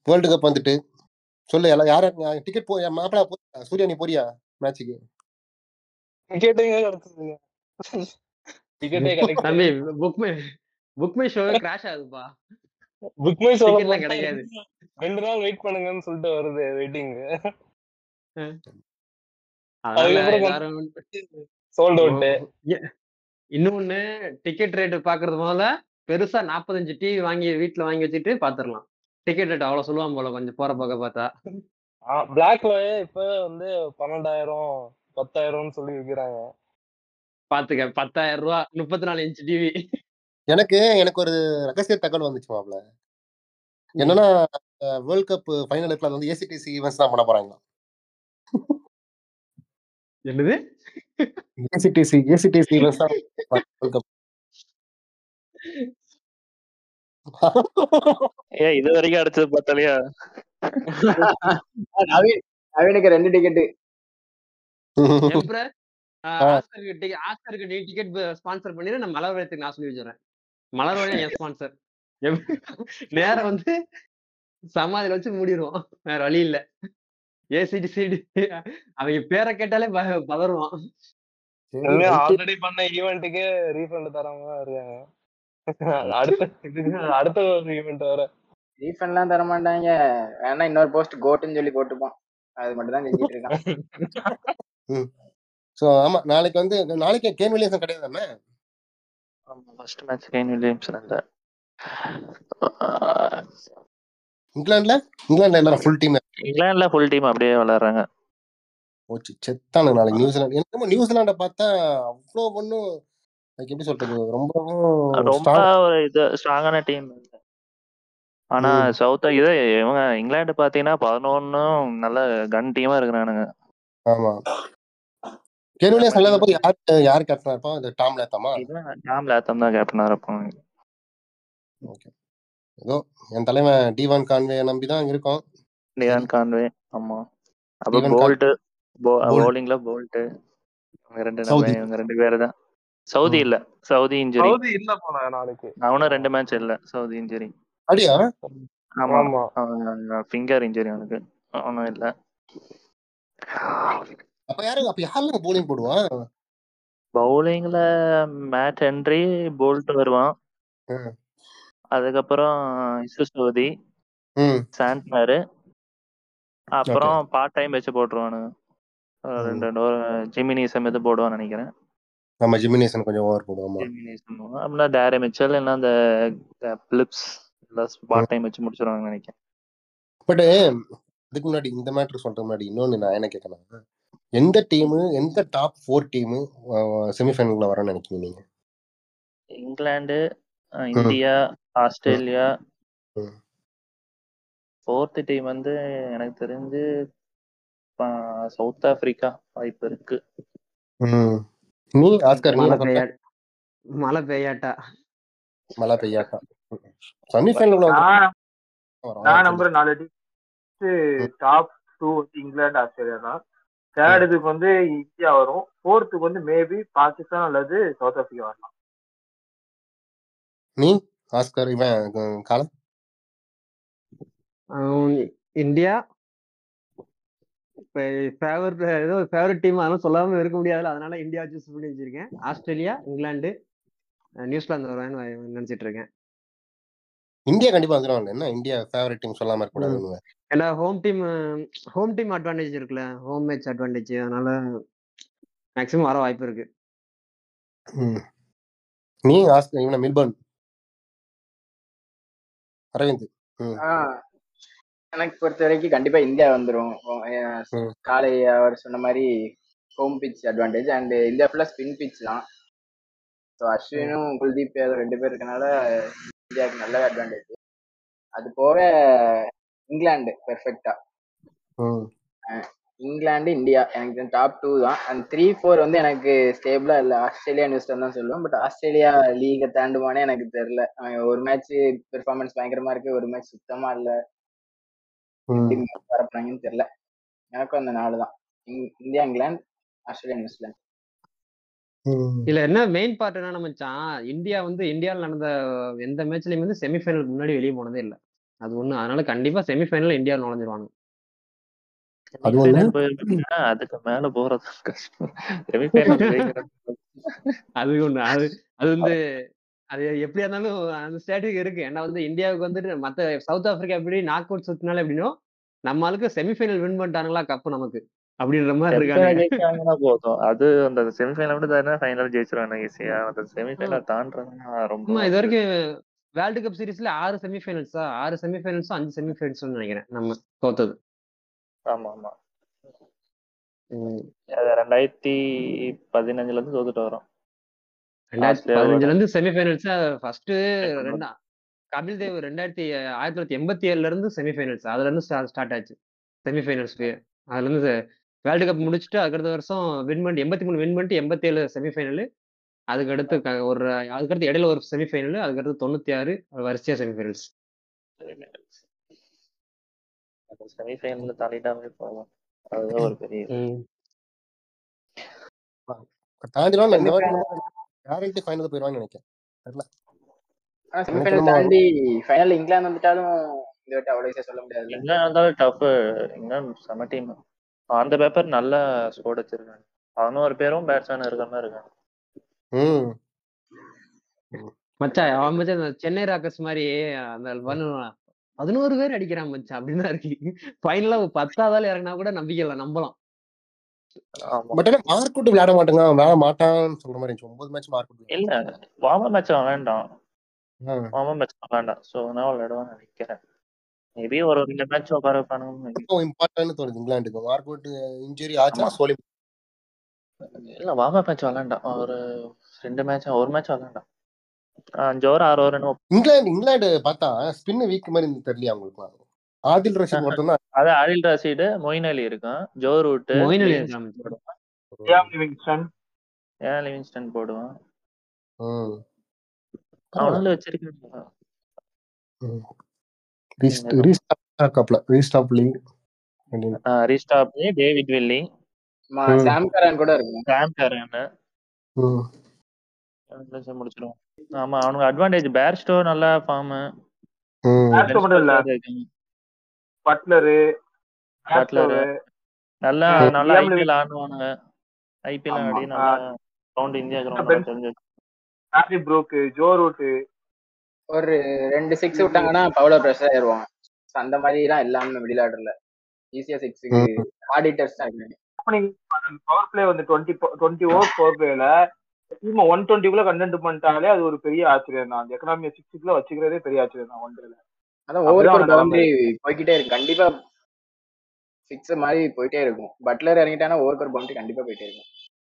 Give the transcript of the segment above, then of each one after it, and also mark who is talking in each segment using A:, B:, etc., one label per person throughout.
A: World cup வந்துட்டு சொல்லு எல்லாம் யார டிக்கெட் போ மாப்பிளா போ சூர்யா நீ போறியா மேட்சுக்கு
B: டிக்கெட்டே கிடைச்சதுங்க டிக்கெட்டே கிடைக்கல
C: தம்பி புக் மை புக் மை ஷோவே கிராஷ் ஆகுதுப்பா
B: புக் மை ஷோல
C: Ticket எல்லாம் கிடைக்காது.
B: ரெண்டு நாள் வெயிட் பண்ணுங்கன்னு சொல்லிட்டு வருது வெயிட்டிங்
C: அதனால
B: அதுக்கப்புறம்
C: எல்லாரும்
B: சோல்ட் அவுட்
C: ஏ- இன்னொன்னு டிக்கெட் ரேட் பாக்குறது முதல்ல பெருசா 45 டிவி வாங்கி வீட்ல வாங்கி வச்சுட்டு பாத்துரலாம் டிக்கெட் ரேட் அவ்வளவு சொல்லுவான் போல கொஞ்சம் போற பக்கம் பார்த்தா
B: பிளாக்ல இப்ப வந்து பன்னெண்டாயிரம் பத்தாயிரம்னு சொல்லி விக்கிறாங்க
C: பாத்துக்க பத்தாயிரம் ரூபா முப்பத்தி நாலு இன்ச் டிவி
A: எனக்கு எனக்கு ஒரு ரகசிய தகவல் வந்துச்சு மாப்ள என்னன்னா வேர்ல்ட் கப் ஃபைனலுக்குள்ள வந்து ஏசிடிசி ஈவெண்ட்ஸ் தான் பண்ண போறாங்க
C: என்னது
A: ஏசிடிசி ஏசிடிசி ஈவெண்ட்ஸ் தான் வேர்ல்ட் கப்
D: ஏன் இது வரைக்கும் அடிச்சது பார்த்தாலியா
E: நவீன் நவீனுக்கு ரெண்டு டிக்கெட்
C: எம்ப்ரர்
A: ஆ.
C: ஆஸ்கருக்கு டிக்கெட் ஆஸ்கருக்கு நீ டிக்கெட் ஸ்பான்சர் பண்ணிடு நான் மலர் வயத்துக்கு நான் சொல்லி வச்சுறேன் மலர் வயல் என் ஸ்பான்சர் நேரம் வந்து சமாதியில வச்சு மூடிடுவோம் வேற வழி இல்ல ஏசிடி சிடி அவங்க பேரை கேட்டாலே ப- பதறுவான்
B: ஆல்ரெடி பண்ண ஈவெண்ட்டுக்கே ரீஃபண்ட் தராம தான் இருக்காங்க அடுத்த இதுக்கு அடுத்த ஒரு ஈவெண்ட் வர
E: ரீஃபண்ட்லாம் தர மாட்டாங்க வேணா இன்னொரு போஸ்ட் கோட்டுன்னு சொல்லி போட்டுப்பான் அது மட்டும் தான் செஞ்சுட்டு இருக்கான்
A: சோ ஆமா நாளைக்கு வந்து நாளைக்கு கேன் வில்லியம்சன் கிடையாதாமே
D: ஆமா ஃபர்ஸ்ட் மேட்ச் கெயின் வில்லியம்சன் இல்ல
A: இங்கிலாந்துல இங்கிலாந்துல எல்லாரும் ஃபுல் டீம்
D: இங்கிலாந்துல ஃபுல் டீம் அப்படியே விளையாடுறாங்க
A: போச்சு செத்தானு நாளைக்கு நியூசிலாந்து எனக்கு நியூசிலாண்ட பார்த்தா அவ்வளோ ஒன்றும் அதுக்கு எப்படி சொல்றது ரொம்பவும்
D: ரொம்ப
A: strong-
D: ஒரு இது ஸ்ட்ராங்கான டீம் ஆனா
A: ம்.
D: சவுத் இது இவங்க இங்கிலாந்து பாத்தீங்கன்னா பதினொன்னும் நல்ல கன் டீமா இருக்கிறானுங்க
A: ஆமா கேன் வில்லியம்ஸ் இல்லாதப்போ யார் யார் கேப்டனா இருப்பான் இந்த டாம் லேத்தாமா
D: இவன் டாம் லேத்தம் தான் கேப்டனா இருப்பாங்க
A: ஏதோ என் தலைவன் டிவான் கான்வே நம்பி தான் இருக்கோம்
D: டியான் கான்வே ஆமா அப்புறம்
A: டியான் கான்-
D: போல்ட்
A: Bolt.
D: பவுலிங்ல போல்ட் இவங்க ரெண்டு நம்ம
A: சவுதி.
D: இவங்க ரெண்டு பேரு தான் சவுதி இல்ல சவுதி இன்ஜுரி
B: சவுதி இல்ல போல நாளைக்கு
D: அவனும் ரெண்டு மேட்ச் இல்ல சவுதி இன்ஜுரி
A: அப்படியா
D: ஆமா
B: ஆமா
D: ஃபிங்கர் இன்ஜுரி அவனுக்கு அவனும் இல்ல
A: அப்ப யாரு அப்ப யாரெல்லாம் போலிங் போடுவான்
D: பவுலிங்ல மேட் ஹென்ரி போல்ட் வருவான்
A: ம்.
D: அதுக்கப்புறம் இசு சவுதி
A: ம்
D: சாண்ட்னரு அப்புறம் பார்ட் டைம் வச்சு போட்டுருவானுங்க அஹ்
A: ம்.
D: ரெண்டு ரெண்டு ஜிமினி சமயத்து போடுவான்னு நினைக்கிறேன்
A: நம்ம ஜிமினேசன் கொஞ்சம் ஓவர் போடுவோமா
D: ஜிமினி அப்படின்னா டேரே மிச்சல் இல்லைன்னா அந்த பிலிப்ஸ் எல்லாம் பார்ட் டைம் வச்சு முடிச்சிருவாங்கன்னு நினைக்கிறேன்
A: பட் இதுக்கு முன்னாடி இந்த மேட்ரு சொல்றதுக்கு முன்னாடி இன்னொன்னு நான் என்ன கேட்கணும் எந்த டீமு எந்த டாப் ஃபோர் டீமு செமிஃபைனல்ல வரணும்னு நினைக்கிறீங்க நீங்க
D: இங்கிலாந்து அஹ் இந்தியா ஆஸ்திரேலியா
A: ம்.
D: ஃபோர்த் டீம் வந்து எனக்கு தெரிஞ்சு ப- சவுத் ஆப்பிரிக்கா வாய்ப்பு இருக்கு
A: ம். நீ ஆஸ்கர் நீ
C: மழை
A: என்ன சொல்ற?
C: பெய்யா மழை பெய்யாட்டா
A: மழை பெய்யாட்டா செமிஃபைனல்
F: நான்
A: வரும்
F: நான் நம்புறேன் நாலு டாப் டூ வந்து இங்கிலாந்து ஆஸ்திரேலியா தான் தேர்ட் இதுக்கு வந்து இந்தியா வரும் ஃபோர்த்துக்கு வந்து மேபி பாகிஸ்தான் அல்லது சவுத் ஆப்பிரிக்கா வரலாம்
A: நீ ஆஸ்கர் இவன் அஹ், காலம்
C: ஆஹ் இந்தியா இப்போ ஃபேவரட் ஏதோ ஃபேவரட் டீம் அதெல்லாம் சொல்லாம இருக்க முடியாதுல அதனால இந்தியா சூஸ் பண்ணி வச்சிருக்கேன் ஆஸ்திரேலியா இங்கிலாந்து அஹ் நியூசிலாந்து வருவான்னு நினைச்சிட்டு இருக்கேன்
A: இந்தியா கண்டிப்பா வந்துடும் என்ன இந்தியா ஃபேவரட் டீம் சொல்லாம இருக்கக்கூடாதுன்னு
C: ஏன்னா home team home team advantage இருக்குல்ல ஹோம் மேட்ச் அட்வான்டேஜ் அதனால மேக்ஸிமம் வர வாய்ப்பு இருக்கு
A: ம். நீ ஆஸ்கர் இவன மில்பர்ன் அரவிந்த் ம்.
E: ஆஹ் எனக்கு பொறுத்த வரைக்கும் கண்டிப்பா இந்தியா வந்துரும்
A: ம்.
E: காலை அவர் சொன்ன மாதிரி home pitch advantage and India ஃபுல்லா ஸ்பின் பிச் தான் ஸோ அஸ்வினும் குல்தீப் யாதவ் ரெண்டு பேர் இருக்கனால இந்தியாவுக்கு நல்ல அட்வான்டேஜ் அது போக இங்கிலாந்து பெர்ஃபெக்டா
A: ம்.
E: இங்கிலாந்து இந்தியா எனக்கு டாப் டூ தான் அண்ட் த்ரீ ஃபோர் வந்து எனக்கு ஸ்டேபிளா இல்லை ஆஸ்திரேலியா நியூசிலாந்து தான் சொல்லுவேன் பட் ஆஸ்திரேலியா லீகை தாண்டுவானே எனக்கு தெரியல அவன் ஒரு மேட்ச் பெர்ஃபார்மன்ஸ் பயங்கரமா இருக்கு ஒரு மேட்ச் சுத்தமா இல்ல
A: ம்.
E: எப்படி வரப்போறாங்கன்னு தெரியல எனக்கும் அந்த நாலு தான் இங்- இந்தியா இங்கிலாந்து ஆஸ்திரேலியா நியூசிலாந்து
A: ம்.
C: இதுல என்ன மெயின் பார்ட் என்ன மச்சான் இந்தியா வந்து இந்தியாவில் நடந்த எந்த மேட்ச்லயும் வந்து செமிஃபைனலுக்கு முன்னாடி வெளியே போனதே இல்ல அது ஒண்ணு அதனால கண்டிப்பா செமிஃபைனல் இந்தியா நுழைஞ்சிருவாங்க
A: அது ஒண்ணு.
D: செமிஃபைனல் போயிருக்காங்க அதுக்கு மேல போறது கஷ்டம் செமிஃபைனல் ஜெயிக்கிறது
C: அது ஒண்ணு அது அது வந்து அது எப்படியா இருந்தாலும் அந்த ஸ்ட்ராட்டஜி இருக்கு ஏன்னா வந்து இந்தியாவுக்கு வந்துட்டு மத்த சவுத் ஆப்பிரிக்கா எப்படி நாக் அவுட் சுத்தினால எப்படினோ நம்ம ஆளுக்கு செமிஃபைனல் வின் பண்ணிட்டானுங்களா கப்பு நமக்கு அப்படின்ற மாதிரி
D: செமிஃபைனல்
C: இருக்காங்க
D: ஜெயிச்சாங்கன்னா போதும் அது அந்த செமிஃபைனல் மட்டும் தானே ஃபைனல் ஜெயிச்சிருவாங்க ஈஸியா அந்த செமிஃபைனல் தாண்டறதுன்னா ரொம்ப
C: ஆமா இது வரைக்கும் வேர்ல்டு கப் சீரிஸ்ல ஆறு செமிஃபைனல்ஸா ஆறு செமிஃபைனல்ஸும் அஞ்சு செமிஃபைனல்ஸ் நினைக்கிறேன் நம்ம தோத்தது
D: ஆமா ஆமா அது ரெண்டாயிரத்தி பதினஞ்சுல இருந்து தோத்துட்டு வரோம்
C: ரெண்டாயிரத்தி
D: ஆஸ்திரேலியாவோட.
C: பதினஞ்சுல இருந்து செமிஃபைனல்ஸ் ஃபர்ஸ்ட்
D: ஆமா.
C: ரெண்டா கபில் தேவ் ரெண்டாயிரத்தி ஆயிரத்தி தொள்ளாயிரத்தி எண்பத்தி ஏழுல இருந்து செமிஃபைனல்ஸ் அதுல இருந்து ஸ்டார்ட் ஆச்சு செமிஃபைனல்ஸ்க்கு அதுல இருந்து வேர்ல்டு கப் முடிச்சுட்டு அதுக்கடுத்த வருஷம் வின் பண்ணி எண்பத்தி மூணு வின் பண்ணிட்டு எண்பத்தி ஏழு செமிஃபைனல் அதுக்கு அடுத்து க- ஒரு அதுக்கடுத்து இடையில ஒரு செமிஃபைனல் அதுக்கடுத்து தொண்ணூத்தி ஆறு வரிசையா செமிஃபைனல்ஸ்
D: செமிஃபைனல் தாண்டிட்டாவே போதும் அதுதான் ஒரு பெரிய இது.
A: தாண்டிலாம் இந்த வாட்டி கேரண்டி ஃபைனல் போயிடுவான்னு நினைக்கிறேன்
E: ஆனா
A: எனக்கு
E: செமிஃபைனல்
A: என்னமோ-
E: தாண்டி ஃபைனல் இங்கிலாந்து வந்துட்டாலும் இந்த வாட்டி அவ்வளோ ஈஸியா சொல்ல முடியாதுல்ல
D: இங்கிலாந்து இருந்தாலும் டஃப் இங்கிலாந்து செம டீம் அந்த பேப்பர் நல்ல ஸ்கோர் வச்சிருக்காங்க பதினோரு பேரும் பேட்ஸ்மேன் இருக்கிற மாதிரி இருக்காங்க
A: ம்
C: மச்சான் அவன் மச்சான் இந்த சென்னை ராக்கர்ஸ் மாதிரி அந்த பதினோரு பதினோரு பேர் அடிக்கிறான் மச்சான் அப்படின்னு தான் இருக்கு ஃபைனலா பத்தாவதால இறங்கினா கூட நம்பிக்கை இல்லை நம்பலாம்
D: ஆமா
A: பட் ஆனா மார்க் விட்டு விளையாட மாட்டேங்க விளையாட மாட்டான்னு சொல்ற மாதிரி இருந்துச்சு ஒன்பது மேட்ச் மார்க் விட்டு
D: இல்ல வார்ம் மேட்ச் விளையாண்டான்
A: ஆ.
D: வார்ம் மேட்ச் விளையாண்டான் ஸோ நான் விளையாடுவான்னு நினைக்கிறேன் மேபி ஒரு ரெண்டு மேட்ச் உட்கார வைப்பானுங்க
A: இப்போ இம்பார்ட்டன்ட் தோணுது இங்கிலாந்துக்கு மார்க் விட்டு இன்ஜுரி ஆச்சுன்னா
D: ஆமா.
A: சோலி
D: இல்ல வார்ம் மேட்ச் விளையாண்டான் ஒரு ரெண்டு மேட்ச் ஒரு மேட்ச் விளையாண்டான் அஞ்சு ஓவர் ஆறு ஓவர் என்னமோ
A: இங்கிலாந்து இங்கிலாந்து பார்த்தா ஸ்பின் வீக் மாதிரி இருந்து தெரியல அவங்களுக்கு ஆதில் ரஷீத் மட்டும் தான்
D: அது ஆதில் ராசிடு மொயின் அலி இருக்கான் ஜோ ரூட்
C: மொயின் அலி இருக்கான் மச்சான்.
F: லியாம் லிவிங்ஸ்டன்
D: ஏன் லிவிங்ஸ்டன் போடுவான்
A: ம்.
D: அவனால வச்சிருக்காங்க
A: ரீஸ்ட்- ரீஸ்டாப் கப்ல ரீஸ்டாப் லீக் அப்படின்னு.
D: ரீஸ்டாப் டேவிட் வில்லி
E: மா-
A: ம்.
E: சாம் கரான் கூட இருக்கும்
D: சாம் கரன்
A: ம்.
D: முடிச்சிருவோம் ஆமா அவனுக்கு அட்வான்டேஜ் பேர்ஸ்டோ நல்ல ஃபார்ம்
A: ம்.
F: Batsman மட்டும் இல்ல பட்லரு
D: பட்லரு நல்லா
F: ஆ,
D: நல்லா
F: லியாம்
D: ஐபிஎல் ஆடுவானுங்க ஐபிஎல்
E: ஆமா.
D: ஆடி நல்லா ரவுண்ட் இந்தியா கிரவுண்ட்
F: பென்-
D: தெரிஞ்சு
F: ஹாரி ப்ரூக்கு ஜோ ரூட்டு
E: ஒரு ரெண்டு சிக்ஸ் விட்டாங்கன்னா பவுலர் ப்ரெஷர் ஆயிருவாங்க So, அந்த மாதிரி தான் எல்லாமே மிடில் ஆர்டர்ல ஈஸியா சிக்ஸுக்கு ஆடிட்டர்ஸ் தான் இருக்காங்க
F: பவர் பிளே வந்து டுவெண்ட்டி டுவெண்ட்டி ஓவர் பவர் பிளேல டீம் ஒன் டுவெண்ட்டிக்குள்ள கண்டென்ட் பண்ணிட்டாலே அது ஒரு பெரிய ஆச்சரியம் தான் அந்த எக்கனாமி சிக்ஸ்க்குள்ள வச்சுக்கிறதே பெரிய ஆச்சரியம் தான் ஒன் டேல
E: அதான் ஓவருக்கு ஒரு
F: அப்படிதான்
E: பவுண்டரி போய்கிட்டே இருக்கு கண்டிப்பா சிக்ஸ் மாதிரி போயிட்டே இருக்கும் பட்லர் இறங்கிட்டானா ஓவருக்கு ஒரு பவுண்டரி கண்டிப்பா போயிட்டே இருக்கும்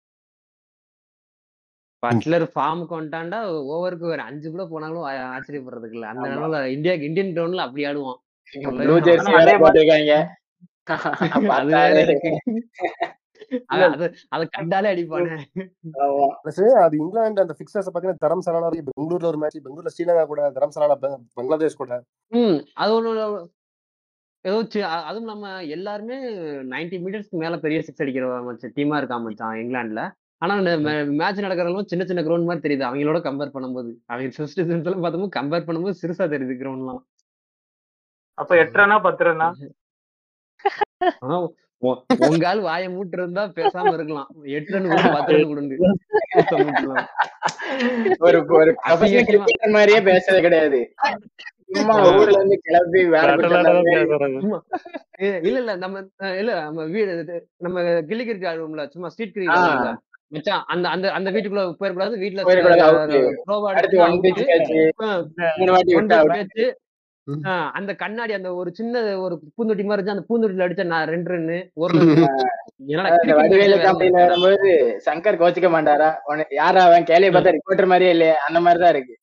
C: பட்லர் ஃபார்முக்கு வந்துட்டாண்டா ஓவருக்கு ஒரு அஞ்சு கூட போனாலும் ஆ- ஆச்சரியப்படுறதுக்கு இல்ல அந்த
E: ஆமா.
C: நிலவுல இந்தியாவுக்கு இந்தியன் கிரவுண்ட்ல அப்படி ஆடுவான் சொல்லவே
E: ப்ளூ
C: வேணாம்.
E: ஜெர்சி
F: ஆனா
E: வேற
F: அதே மாதிரி-
E: போட்டிருக்காங்க
C: அது வேற இருக்கு அது அது- அதை கண்டாலே அடிப்பானே
E: ஆமா.
A: Plus அது இங்கிலாந்து அந்த பிக்சர்ஸ் பாத்தீங்கன்னா தரம்சாலா பெங்களூர்ல ஒரு மேட்ச் பெங்களூர்ல ஸ்ரீலங்கா கூட தரம்சாலா பெ- பங்களாதேஷ் கூட
C: ம் அது ஒண்ணு ஏதோ சி- அ- அதுவும் நம்ம எல்லாருமே 90 மீட்டர்ஸ்க்கு மேல பெரிய சிக்ஸ் அடிக்கிற மச்சான் டீமா இருக்கா மச்சான் இங்கிலாந்துல ஆனா மேட்ச் நடக்கிறவங்களும் சின்ன சின்ன கிரவுண்ட் மாதிரி தெரியுது அவங்களோட கம்பேர் பண்ணும்போது அவங்க ஃபர்ஸ்ட் சீசன்ஸ்ல பார்த்தோம் கம்பேர் பண்ணும்போது சிறுசா தெரியுது கிரவுண்ட்லாம்
F: அப்ப எட்டு ரன்னா பத்து ரன்னா
C: ஆனா உ- உங்க ஆள் வாயை மூட்டு இருந்தா பேசாம இருக்கலாம் எட்டு ரன் கூட பத்து ரன் கொடுங்க சுத்த மூட்டலாம்.
E: ஒரு ஒரு professional
C: அசிங்கமா-
E: cricketer மாதிரியே பேசுறது கிடையாது சும்மா ஊர்ல இருந்து கிளம்பி வேலை
D: கடலால
E: பார்த்து
D: பேசுறது.
C: ஏ, இல்ல இல்ல நம்ம அஹ், இல்ல நம்ம வீடு இது, நம்ம கில்லி கிரிக்கெட் ஆடுவோம்ல சும்மா ஸ்ட்ரீட்
E: ஆ.
C: கிரிக்கெட் ஆடுவோம்ல மச்சான் அந்த அந்த அந்த வீட்டுக்குள்ள போயிடக்கூடாது வீட்டுல
E: போயிடக்கூடாது, out.
C: த்ரோவா
E: அடுத்து ஒன் பிச் கேட்ச் மூணு வாட்டி விட்டா out.
C: பேச்சு அந்த கண்ணாடி அந்த ஒரு சின்ன ஒரு பூந்தொட்டி மாதிரி இருந்துச்சு அந்த பூந்தொட்டில அடிச்ச நான் ரெண்டு ரன்னு ஒரு run. என்னடா
E: அந்த
C: cricket
E: வடிவேலு
C: match வேற
E: கம்பெனில வரும்போது சங்கர் கோச்சிக்க மாட்டாரா உன்னை- யாரா அவன் கேள்வி பார்த்தா ரிப்போர்ட்டர் மாதிரியே இல்லையே அந்த மாதிரிதான் இருக்கு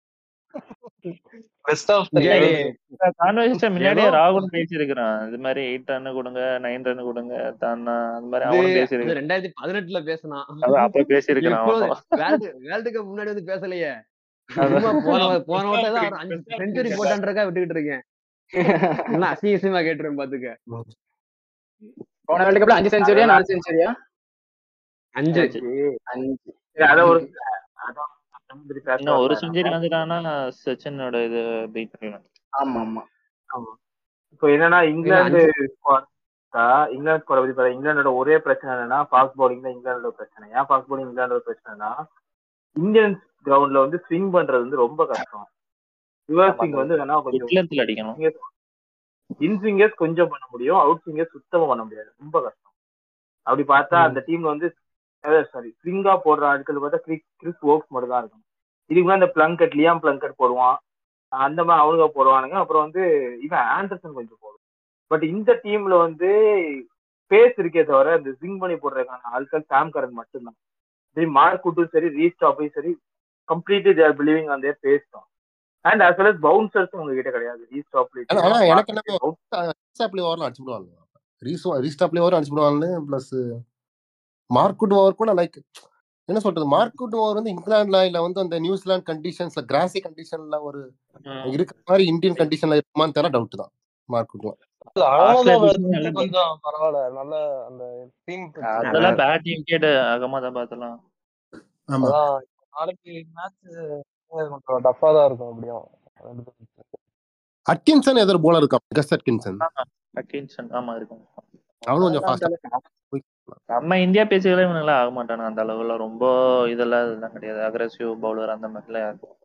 B: பெஸ்ட் ஆஃப் த
C: இங்க
D: கான்வர்சேஷன் முன்னாடியே
C: ஏதோ-
D: ராகுல் பேசியிருக்கிறான் இது மாதிரி எயிட் ரன் கொடுங்க நைன் ரன் கொடுங்க தானா அந்த மாதிரி அவனும்
C: இது-
D: பேசியிருக்கான்
C: இது ரெண்டாயிரத்தி பதினெட்டுல பேசினான்
D: அது அப்ப பேசியிருக்கிறான்
C: இப்போ
D: அவன்.
C: வேர்ல்டு வேர்ல்டு கப் முன்னாடி வந்து பேசலையே
D: அதான்.
C: சும்மா போன போன வட்டம் தான் ஒரு அஞ்சு செஞ்சுரி போட்டான்றக்கா விட்டுக்கிட்டு இருக்கேன் என்ன அசிங்க அசிங்கமா கேட்டுருவேன் பாத்துக்க
E: போன வேர்ல்டு கப்ல அஞ்சு செஞ்சுரியா நாலு செஞ்சுரியா
C: அஞ்சு
E: அஞ்சு
F: சரி, அத ஒரு அதான் அந்த மாதிரி பேச
D: இன்னும் ஒரு
F: வந்தேன்.
D: செஞ்சுரி வந்துட்டான்னா சச்சினோட இது பீட் பண்ணலாம்
E: ஆமா ஆமா
F: ஆமா இப்போ என்னன்னா இங்கிலாந்து squad இருக்கா, இங்கிலாந்து ஸ்குவாட் பத்தி பார்த்தா இங்கிலாந்தோட ஒரே பிரச்சனை என்னன்னா ஃபாஸ்ட் பவுலிங் தான் இங்கிலாந்தோட பிரச்சனை ஏன் ஃபாஸ்ட் பவுலிங் இங்கிலாந்தோட பிரச்சனைனா இந்தியன் கிரவுண்ட்ல வந்து ஸ்விங் பண்றது வந்து ரொம்ப கஷ்டம் ரிவர்ஸ் ஸ்விங் வந்து வேணா கொஞ்சம்
D: விட்லத்தில் அடிக்கணும்
F: இன் ஸ்விங்கர்ஸ் கொஞ்சம் பண்ண முடியும் அவுட் ஸ்விங்கர்ஸ் சுத்தமா பண்ண முடியாது ரொம்ப கஷ்டம் அப்படி பார்த்தா அந்த டீம்ல வந்து சாரி ஸ்விங்கா போடுற ஆட்கள் பார்த்தா கிறிஸ் கிறிஸ் ஓக்ஸ் மட்டும் தான் இருக்கும் இதுக்கு முன்னாடி அந்த பிளங்கட் லியாம் பிளங்கட் போடுவான் அந்த மாதிரி அவனுங்க போடுவானுங்க அப்புறம் வந்து இவன் ஆண்டர்சன் கொஞ்சம் போடுவான் பட் இந்த டீம்ல வந்து பேஸ் இருக்கே தவிர இந்த ஸ்விங் பண்ணி போடுறதுக்கான ஆட்கள் சாம் கரன் மட்டும்தான் சரி மார்க் குட்டும் சரி ரீஸ்டாப்பையும் சரி கம்ப்ளீட்லி தேர் பிலீவிங் அந்த பேஸ் தான் அண்ட் as well as பவுன்சர்ஸும் உங்ககிட்ட கிடையாது
A: ஆனா ஆனா எனக்கு என்ன
F: ரீஸ்டாப்லி
A: ரீஸ்டாப்லி ஓவர்ல அடிச்சு விடுவாங்க ரீசோ ரீஸ்டாப்லி ஓவர் அடிச்சு விடுவாங்க பிளஸ் மார்க்குட் ஓவர் கூட லைக் என்ன சொல்றது மார்க்குட் ஓவர் வந்து இங்கிலாந்துல இல்ல வந்து அந்த நியூசிலாந்து கண்டிஷன்ஸ்ல கிராசி கண்டிஷன்ல ஒரு இருக்கிற மாதிரி இந்தியன் கண்டிஷன்ல இருக்குமான்னு தெரியல டவுட் தான் மார்க்குட்லாம்
B: இல்ல,
D: ஆஸ்திரேலியா
B: அகமதாபாத்
D: நல்ல team.
B: கொஞ்சம் பரவாயில்ல நல்ல அந்த டீம்
D: அதெல்லாம் பேட்டிங் கேட்டு அகமதாபாத் எல்லாம்
A: ஆமா
B: அதான் நாளைக்கு மேட்ச் கொஞ்சம் டஃபா தான் இருக்கும் அப்படியும் ரெண்டு பேரும்.
A: அட்கின்சன் எதிர போலர் இருக்கா கஸ் அட்கின்சன்
D: அட்கின்சன் ஆமா இருக்கும்
A: அவனும் கொஞ்சம்
D: அதெல்லாம் அந்த
A: ஃபாஸ்டா
D: அளவுக்கு நம்ம இந்தியா பேச்சுகளே இவனுங்களாம் ஆக மாட்டானு அந்த அளவுல ரொம்ப இதெல்லாம் இதெல்லாம் கிடையாது அக்ரெசிவ் பவுலர் அந்த மாதிரிலாம் யாருக்கும்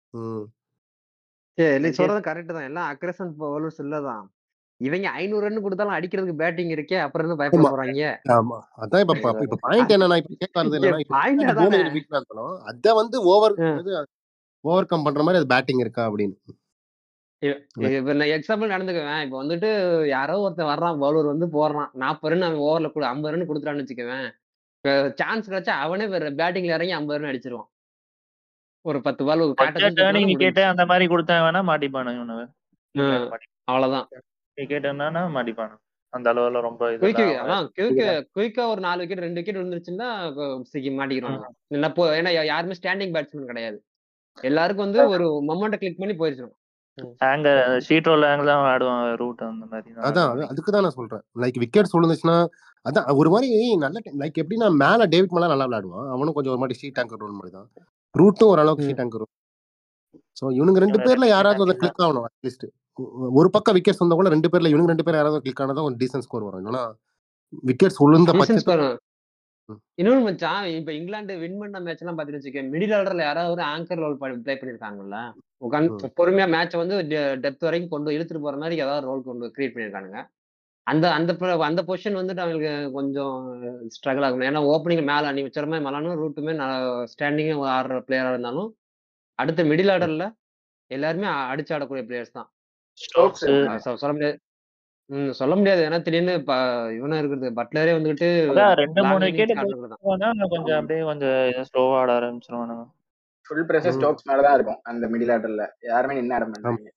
C: சரி நீ
D: இந்தியா-
C: சொல்றது கரெக்ட் தான் எல்லாம் அக்ரஷன் பவுலர்ஸ் இல்லதான் இவங்க ஐநூறு ரன் கொடுத்தாலும் அடிக்கிறதுக்கு பேட்டிங் இருக்கே அப்புறம் இருந்து பயப்பட
A: ஆமா.
C: போறாங்க
A: ஆமா அதான் இப்ப ப- இப்ப பாயிண்ட் என்னன்னா இப்ப கேட்க வரது என்னன்னா இப்ப
C: பாயிண்ட்
A: இங்கிலாந்து
C: அதானே
A: பூமியில வீக்கா இருக்கணும் அத வந்து ஓவர்
C: ஆ.
A: ஓவர் கம் பண்ற மாதிரி அது பேட்டிங் இருக்கா அப்படின்னு
C: இப்ப நான் எக்ஸாம்பிள் நடந்துக்குவேன் இப்ப வந்துட்டு யாரோ ஒருத்தன் வர்றான் பவுலர் வந்து போடுறான் நாற்பது ரன் அவன் ஓவர்ல கூட ஐம்பது ரன் கொடுத்துட்டான்னு வச்சுக்குவேன் சான்ஸ் கிடைச்சா அவனே பேட்டிங்ல இறங்கி ஐம்பது ரன் அடிச்சிருவான் ஒரு பத்து பால்
D: கொஞ்சம் டேர்னிங் விக்கெட் அந்த மாதிரி கொடுத்தா வேணா மாட்டிப்பானுங்க இவனுங்க
C: அவ்வளவுதான்
D: விக்கெட் என்னன்னா மாட்டிப்பானு அந்த அளவுல ரொம்ப
C: குயிக்
D: இதெல்லாம்
C: அதான் குயிக் குயிக்கா ஒரு நாலு விக்கெட் ரெண்டு விக்கெட் விழுந்துருச்சுன்னா சிக்கி மாட்டிக்கிறாங்க என்ன போ ஏன்னா யாருமே ஸ்டாண்டிங் பேட்ஸ்மேன் கிடையாது எல்லாருக்கும் வந்து ஒரு மொமெண்ட்டை கிளிக் பண்ணி போயிருச்சிடும்
D: அங்க ஷீட் ரோல் ஆங்கிள் தான் ஆடுவான் ரூட் அந்த மாதிரி தான்
A: அதான் அது- அதுக்கு தான் நான் சொல்றேன் லைக் விக்கெட்ஸ் விழுந்துச்சுன்னா அதான் ஒரு மாதிரி நல்ல லைக் எப்படின்னா மேல டேவிட் மேல நல்லா விளையாடுவான் அவனும் கொஞ்சம் ஒரு மாதிரி ஷீட் டேங்கர் ரோல் மாதிரி தான் ரூட்டும் ஓரளவுக்கு ஷீட் டேங்கர் ஸோ இவனுங்க ரெண்டு
D: இவனுங்க
A: பேர்ல யாராவது
D: sheet
A: வந்து கிளிக் ஆகணும் அட்லீஸ்ட் ஒரு பக்கம் விக்கெட்ஸ் வந்தா கூட ரெண்டு பேர்ல இவனுங்க ரெண்டு பேர் யாராவது கிளிக் ஆனதா ஒரு டீசன்ட் ஸ்கோர் வரும் இல்லைன்னா விக்கெட்ஸ் விழுந்த பட்சத்தில் ம்.
C: இன்னொன்னு மச்சான் இப்ப இங்கிலாந்து வின் பண்ண மேட்ச் எல்லாம் பாத்தீங்கன்னு வச்சுக்க மிடில் ஆர்டர்ல யாராவது ஒரு ஆங்கர் ரோல் ப்ளே பண்ணிருக்காங்கல்ல உட்காந்து பொறுமையா மேட்சை வந்து டெப்த் வரைக்கும் கொண்டு இழுத்துட்டு போற மாதிரி ஏதாவது ரோல் கொண்டு கிரியேட் பண்ணிருக்கானுங்க அந்த அந்த pl- அந்த பொசிஷன் வந்துட்டு அவங்களுக்கு கொஞ்சம் ஸ்ட்ரகிள் ஆகும் ஏன்னா ஓப்பனிங் மேல நீ வச்சுற மாதிரி மலானும் ரூட்டுமே ஸ்டாண்டிங் ஆடுற பிளேயரா இருந்தாலும் அடுத்த மிடில் ஆர்டர்ல எல்லாருமே அ- அடிச்சு ஆடக்கூடிய பிளேயர்ஸ் தான்
D: ஸ்டோக்ஸ்
C: அஹ் சொ- சொல்ல முடியாது ம் சொல்ல முடியாது ஏன்னா திடீர்னு இப்ப இவனா இருக்கிறது பட்லரே வந்துட்டு
D: அதான் ரெண்டு
C: long
D: மூணு
C: innings
D: விக்கெட்
C: ஆடுறது தான்
D: கொஞ்சம் அப்படியே கொஞ்சம் ஸ்லோவா ஆட ஆரம்பிச்சிருவானுங்க
E: ஃபுல் ப்ரெஷர்
A: ம்.
E: ஸ்டோக்ஸ் மேல தான் இருக்கும் அந்த மிடில் ஆர்டர்ல யாருமே நின்று ஆட மாட்டாங்க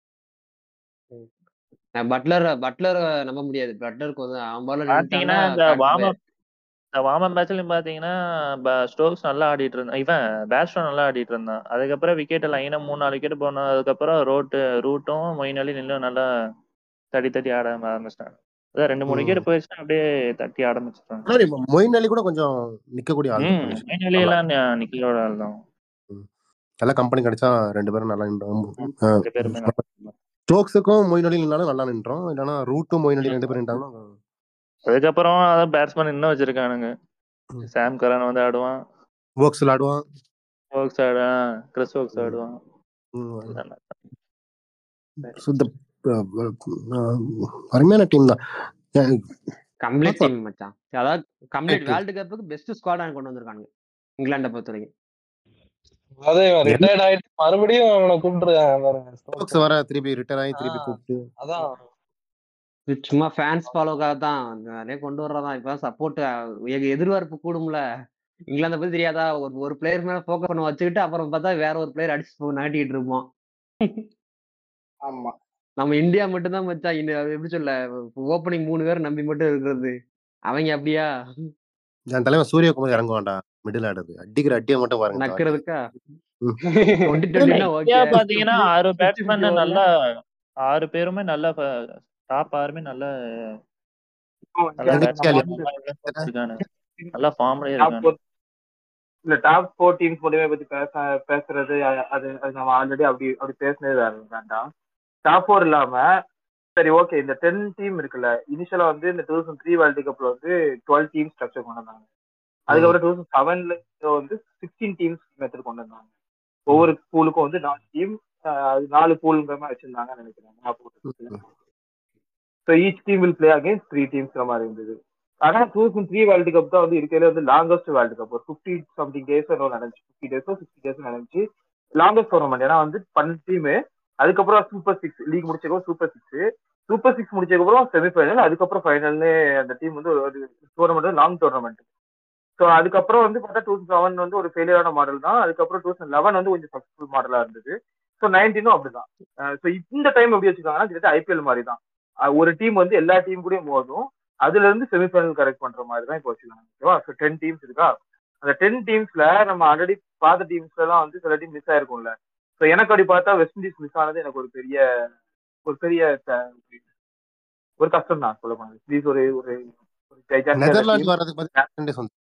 C: பட்லர் பட்லர் நம்ப முடியாது பட்லருக்கு வந்து அவன் பால்ல
D: பாத்தீங்கன்னா இந்த வார்ம் அப் இந்த வார்ம் அப் மேட்ச்லயும் பாத்தீங்கன்னா ஸ்டோக்ஸ் நல்லா ஆடிட்டு இருந்தான் இவன் பேஸ்டோ நல்லா ஆடிட்டு இருந்தான் அதுக்கப்புறம் விக்கெட் லைனா மூணு நாலு விக்கெட் போனோம் அதுக்கப்புறம் ரோட்டு ரூட்டும் மொயின் அலி நில்லும் நல்லா தட்டி தட்டி ஆட ஆரம்பிச்சிட்டாங்க அதான் ரெண்டு மூணு
A: ம்.
D: விக்கெட் போயிடுச்சுன்னா அப்படியே தட்டி ஆரம்பிச்சிட்டாங்க
A: ஆனா இப்ப மொயின் அலி கூட கொஞ்சம் நிக்கக்கூடிய ஆள்
D: ம்
A: தான்
D: மொயின் அலி எல்லாம் நி- நிக்கலோட ஆள் தான்
A: நல்ல கம்பெனி கிடைச்சா ரெண்டு பேரும் நல்லா நின்றோம்
D: ரெண்டு பேருமே நல்லா
A: ஸ்டோக்ஸுக்கும் மொயின் அலி நின்னாலும் நல்லா நின்றோம் இல்லைன்னா ரூட்டும் மொயின் அலி ரெண்டு பேரும் நின்றாலும்
D: அதுக்கப்புறம் அதான் பேட்ஸ்மேன் இன்னும் வச்சிருக்கானுங்க
A: ம்.
D: சாம் கரன் வந்து ஆடுவான்
A: ஒர்க்ஸ் விளாடுவான்
D: ஓக்ஸ் ஆடுவான் கிறிஸ் ஓக்ஸ் ஆடுவான்
A: ம்.
D: நல்லா.
A: சுத்த அஹ், அஹ், அருமையான டீம் தான் அஹ்,
C: கம்ப்ளீட்
A: பாப்பா.
C: டீம் மச்சான் அதாவது கம்ப்ளீட்
A: Right.
C: வேர்ல்டு கப்புக்கு பெஸ்ட் ஸ்குவாட் கொண்டு வந்திருக்காங்க இங்கிலாண்டை பொறுத்த வரைக்கும்
B: அதே ரிட்டையர்ட் ஆயிட்டு மறுபடியும் அவனை கூப்பிட்டுருக்காங்க பாருங்க
A: ஸ்டோக்ஸ் வர திருப்பி ரிட்டர்ன் ஆகி திருப்பி
B: ஆ.
A: கூப்பிட்டு
B: அதான்
C: இது சும்மா ஃபேன்ஸ் ஃபாலோக்காக தான் நிறைய கொண்டு வர்றதான் இப்ப சப்போர்ட் எதிர்பார்ப்பு கூடும்ல இங்கிலாந்தை பத்தி தெரியாதா ஒரு ஒரு பிளேயர் மேல ஃபோக்கஸ் பண்ண வச்சுக்கிட்டு அப்புறம் பார்த்தா வேற ஒரு பிளேயர் அடிச்சு போ- நாட்டிக்கிட்டு இருப்போம்
E: ஆமா
C: நம்ம இந்தியா மட்டும் தான் மச்சான் இந்த எப்படி சொல்ல ஓப்பனிங் மூணு பேர் நம்பி மட்டும் இருக்கிறது அவங்க அப்படியா
A: என் தலைவன் சூரியகுமார் இறங்க வேண்டாம் மிடில் ஆடுறது அடிக்கிற அடியை மட்டும் பாருங்க
C: நக்கிறதுக்கா
A: ம்.
C: டுவெண்ட்டி டுவெண்ட்டினா
D: இந்தியா
C: ஓகே
D: பாத்தீங்கன்னா ஆறு
C: பிச்சு
D: பேட்ஸ்மேன்
C: பிச்சு
D: நல்லா ஆறு பேருமே நல்ல டாப் ஆறுமே நல்ல நல்ல
A: எங்க
D: batsman
A: கேள்வி?
D: இருக்கானுங்க நல்ல ஃபார்ம்லயே
F: டாப்
D: இருக்கானுங்க
F: இல்ல டாப் ஃபோர் டீம்ஸ் மட்டுமே பத்தி பேச பேசுறது அ- அது அது நம்ம ஆல்ரெடி அப்படி அப்படி பேசினது வேண்டாம் டாப் ஃபோர் இல்லாம சரி ஓகே இந்த டென் டீம் இருக்குல்ல இனிஷியலா வந்து இந்த டூ தௌசண்ட் த்ரீ வேர்ல்டு கப்ல வந்து டுவெல் டீம் ஸ்ட்ரக்சர் கொண்டு வந்தாங்க அதுக்கப்புறம் டூ தௌசண்ட் செவன்ல வந்து சிக்ஸ்டீன் டீம்ஸ் மெத்தட் கொண்டு வந்தாங்க ஒவ்வொரு பூலுக்கும் வந்து நாலு டீம் நாலு பூலுங்கிற மாதிரி வச்சிருந்தாங்கன்னு நினைக்கிறேன் so each team will play against three டீம்ஸ்ற மாதிரி இருந்தது ஆனா two thousand three world cup தான் வந்து இருக்கிறதுல வந்து லாங்கஸ்ட் வேர்ல்டு கப் ஒரு ஃபிஃப்டி சம்திங் டேஸ் நடந்துச்சு ஃபிஃப்டி டேஸோ சிக்ஸ்டி டேஸ் நடந்துச்சு லாங்கஸ்ட் டோர்னமெண்ட் ஏன்னா வந்து பன்னெண்டு டீமு அதுக்கப்புறம் சூப்பர் சிக்ஸ் லீக் முடிச்சதுக்கப்புறம் சூப்பர் சிக்ஸ் சூப்பர் சிக்ஸ் முடிச்சதுக்கப்புறம் செமிஃபைனல் அதுக்கப்புறம் ஃபைனல்னு அந்த டீம் வந்து ஒரு டோர்னமெண்ட் லாங் டோர்னமெண்ட் ஸோ அதுக்கப்புறம் வந்து பார்த்தா டூ தௌசண்ட் செவன் வந்து ஒரு ஃபெயிலியரான மாடல் தான் அதுக்கப்புறம் டூ தௌசண்ட் லெவன் வந்து கொஞ்சம் சக்ஸஸ்ஃபுல் மாடலா இருந்தது ஸோ நைன்டீனும் அப்படிதான் ஸோ இந்த டைம் எப்படி வச்சுக்காங்கன்னா கிட்டத்தட்ட ஐபிஎல் மாதிரி தான் அஹ் ஒரு டீம் வந்து எல்லா டீம் கூடயும் மோதும் அதுல இருந்து செமிஃபைனல் கரெக்ட் பண்ற மாதிரி தான் இப்போ வச்சுக்காங்க ஓகேவா ஸோ டென் டீம்ஸ் இருக்கா அந்த டென் டீம்ஸ்ல நம்ம ஆல்ரெடி பார்த்த டீம்ஸ்ல எல்லாம் வந்து சில டீம் மிஸ் ஆயிருக்கும்ல ஸோ எனக்கு அப்படி பார்த்தா வெஸ்ட் இண்டீஸ் மிஸ் ஆனது எனக்கு ஒரு பெரிய ஒரு பெரிய த- ஒரு கஷ்டம் தான் சொல்ல போனது ப்ளீஸ் ஒரு ஒரு ஒரு gigantic
A: நெதர்லாந்து
F: team.
A: வர்றதுக்கு பதில் வந்து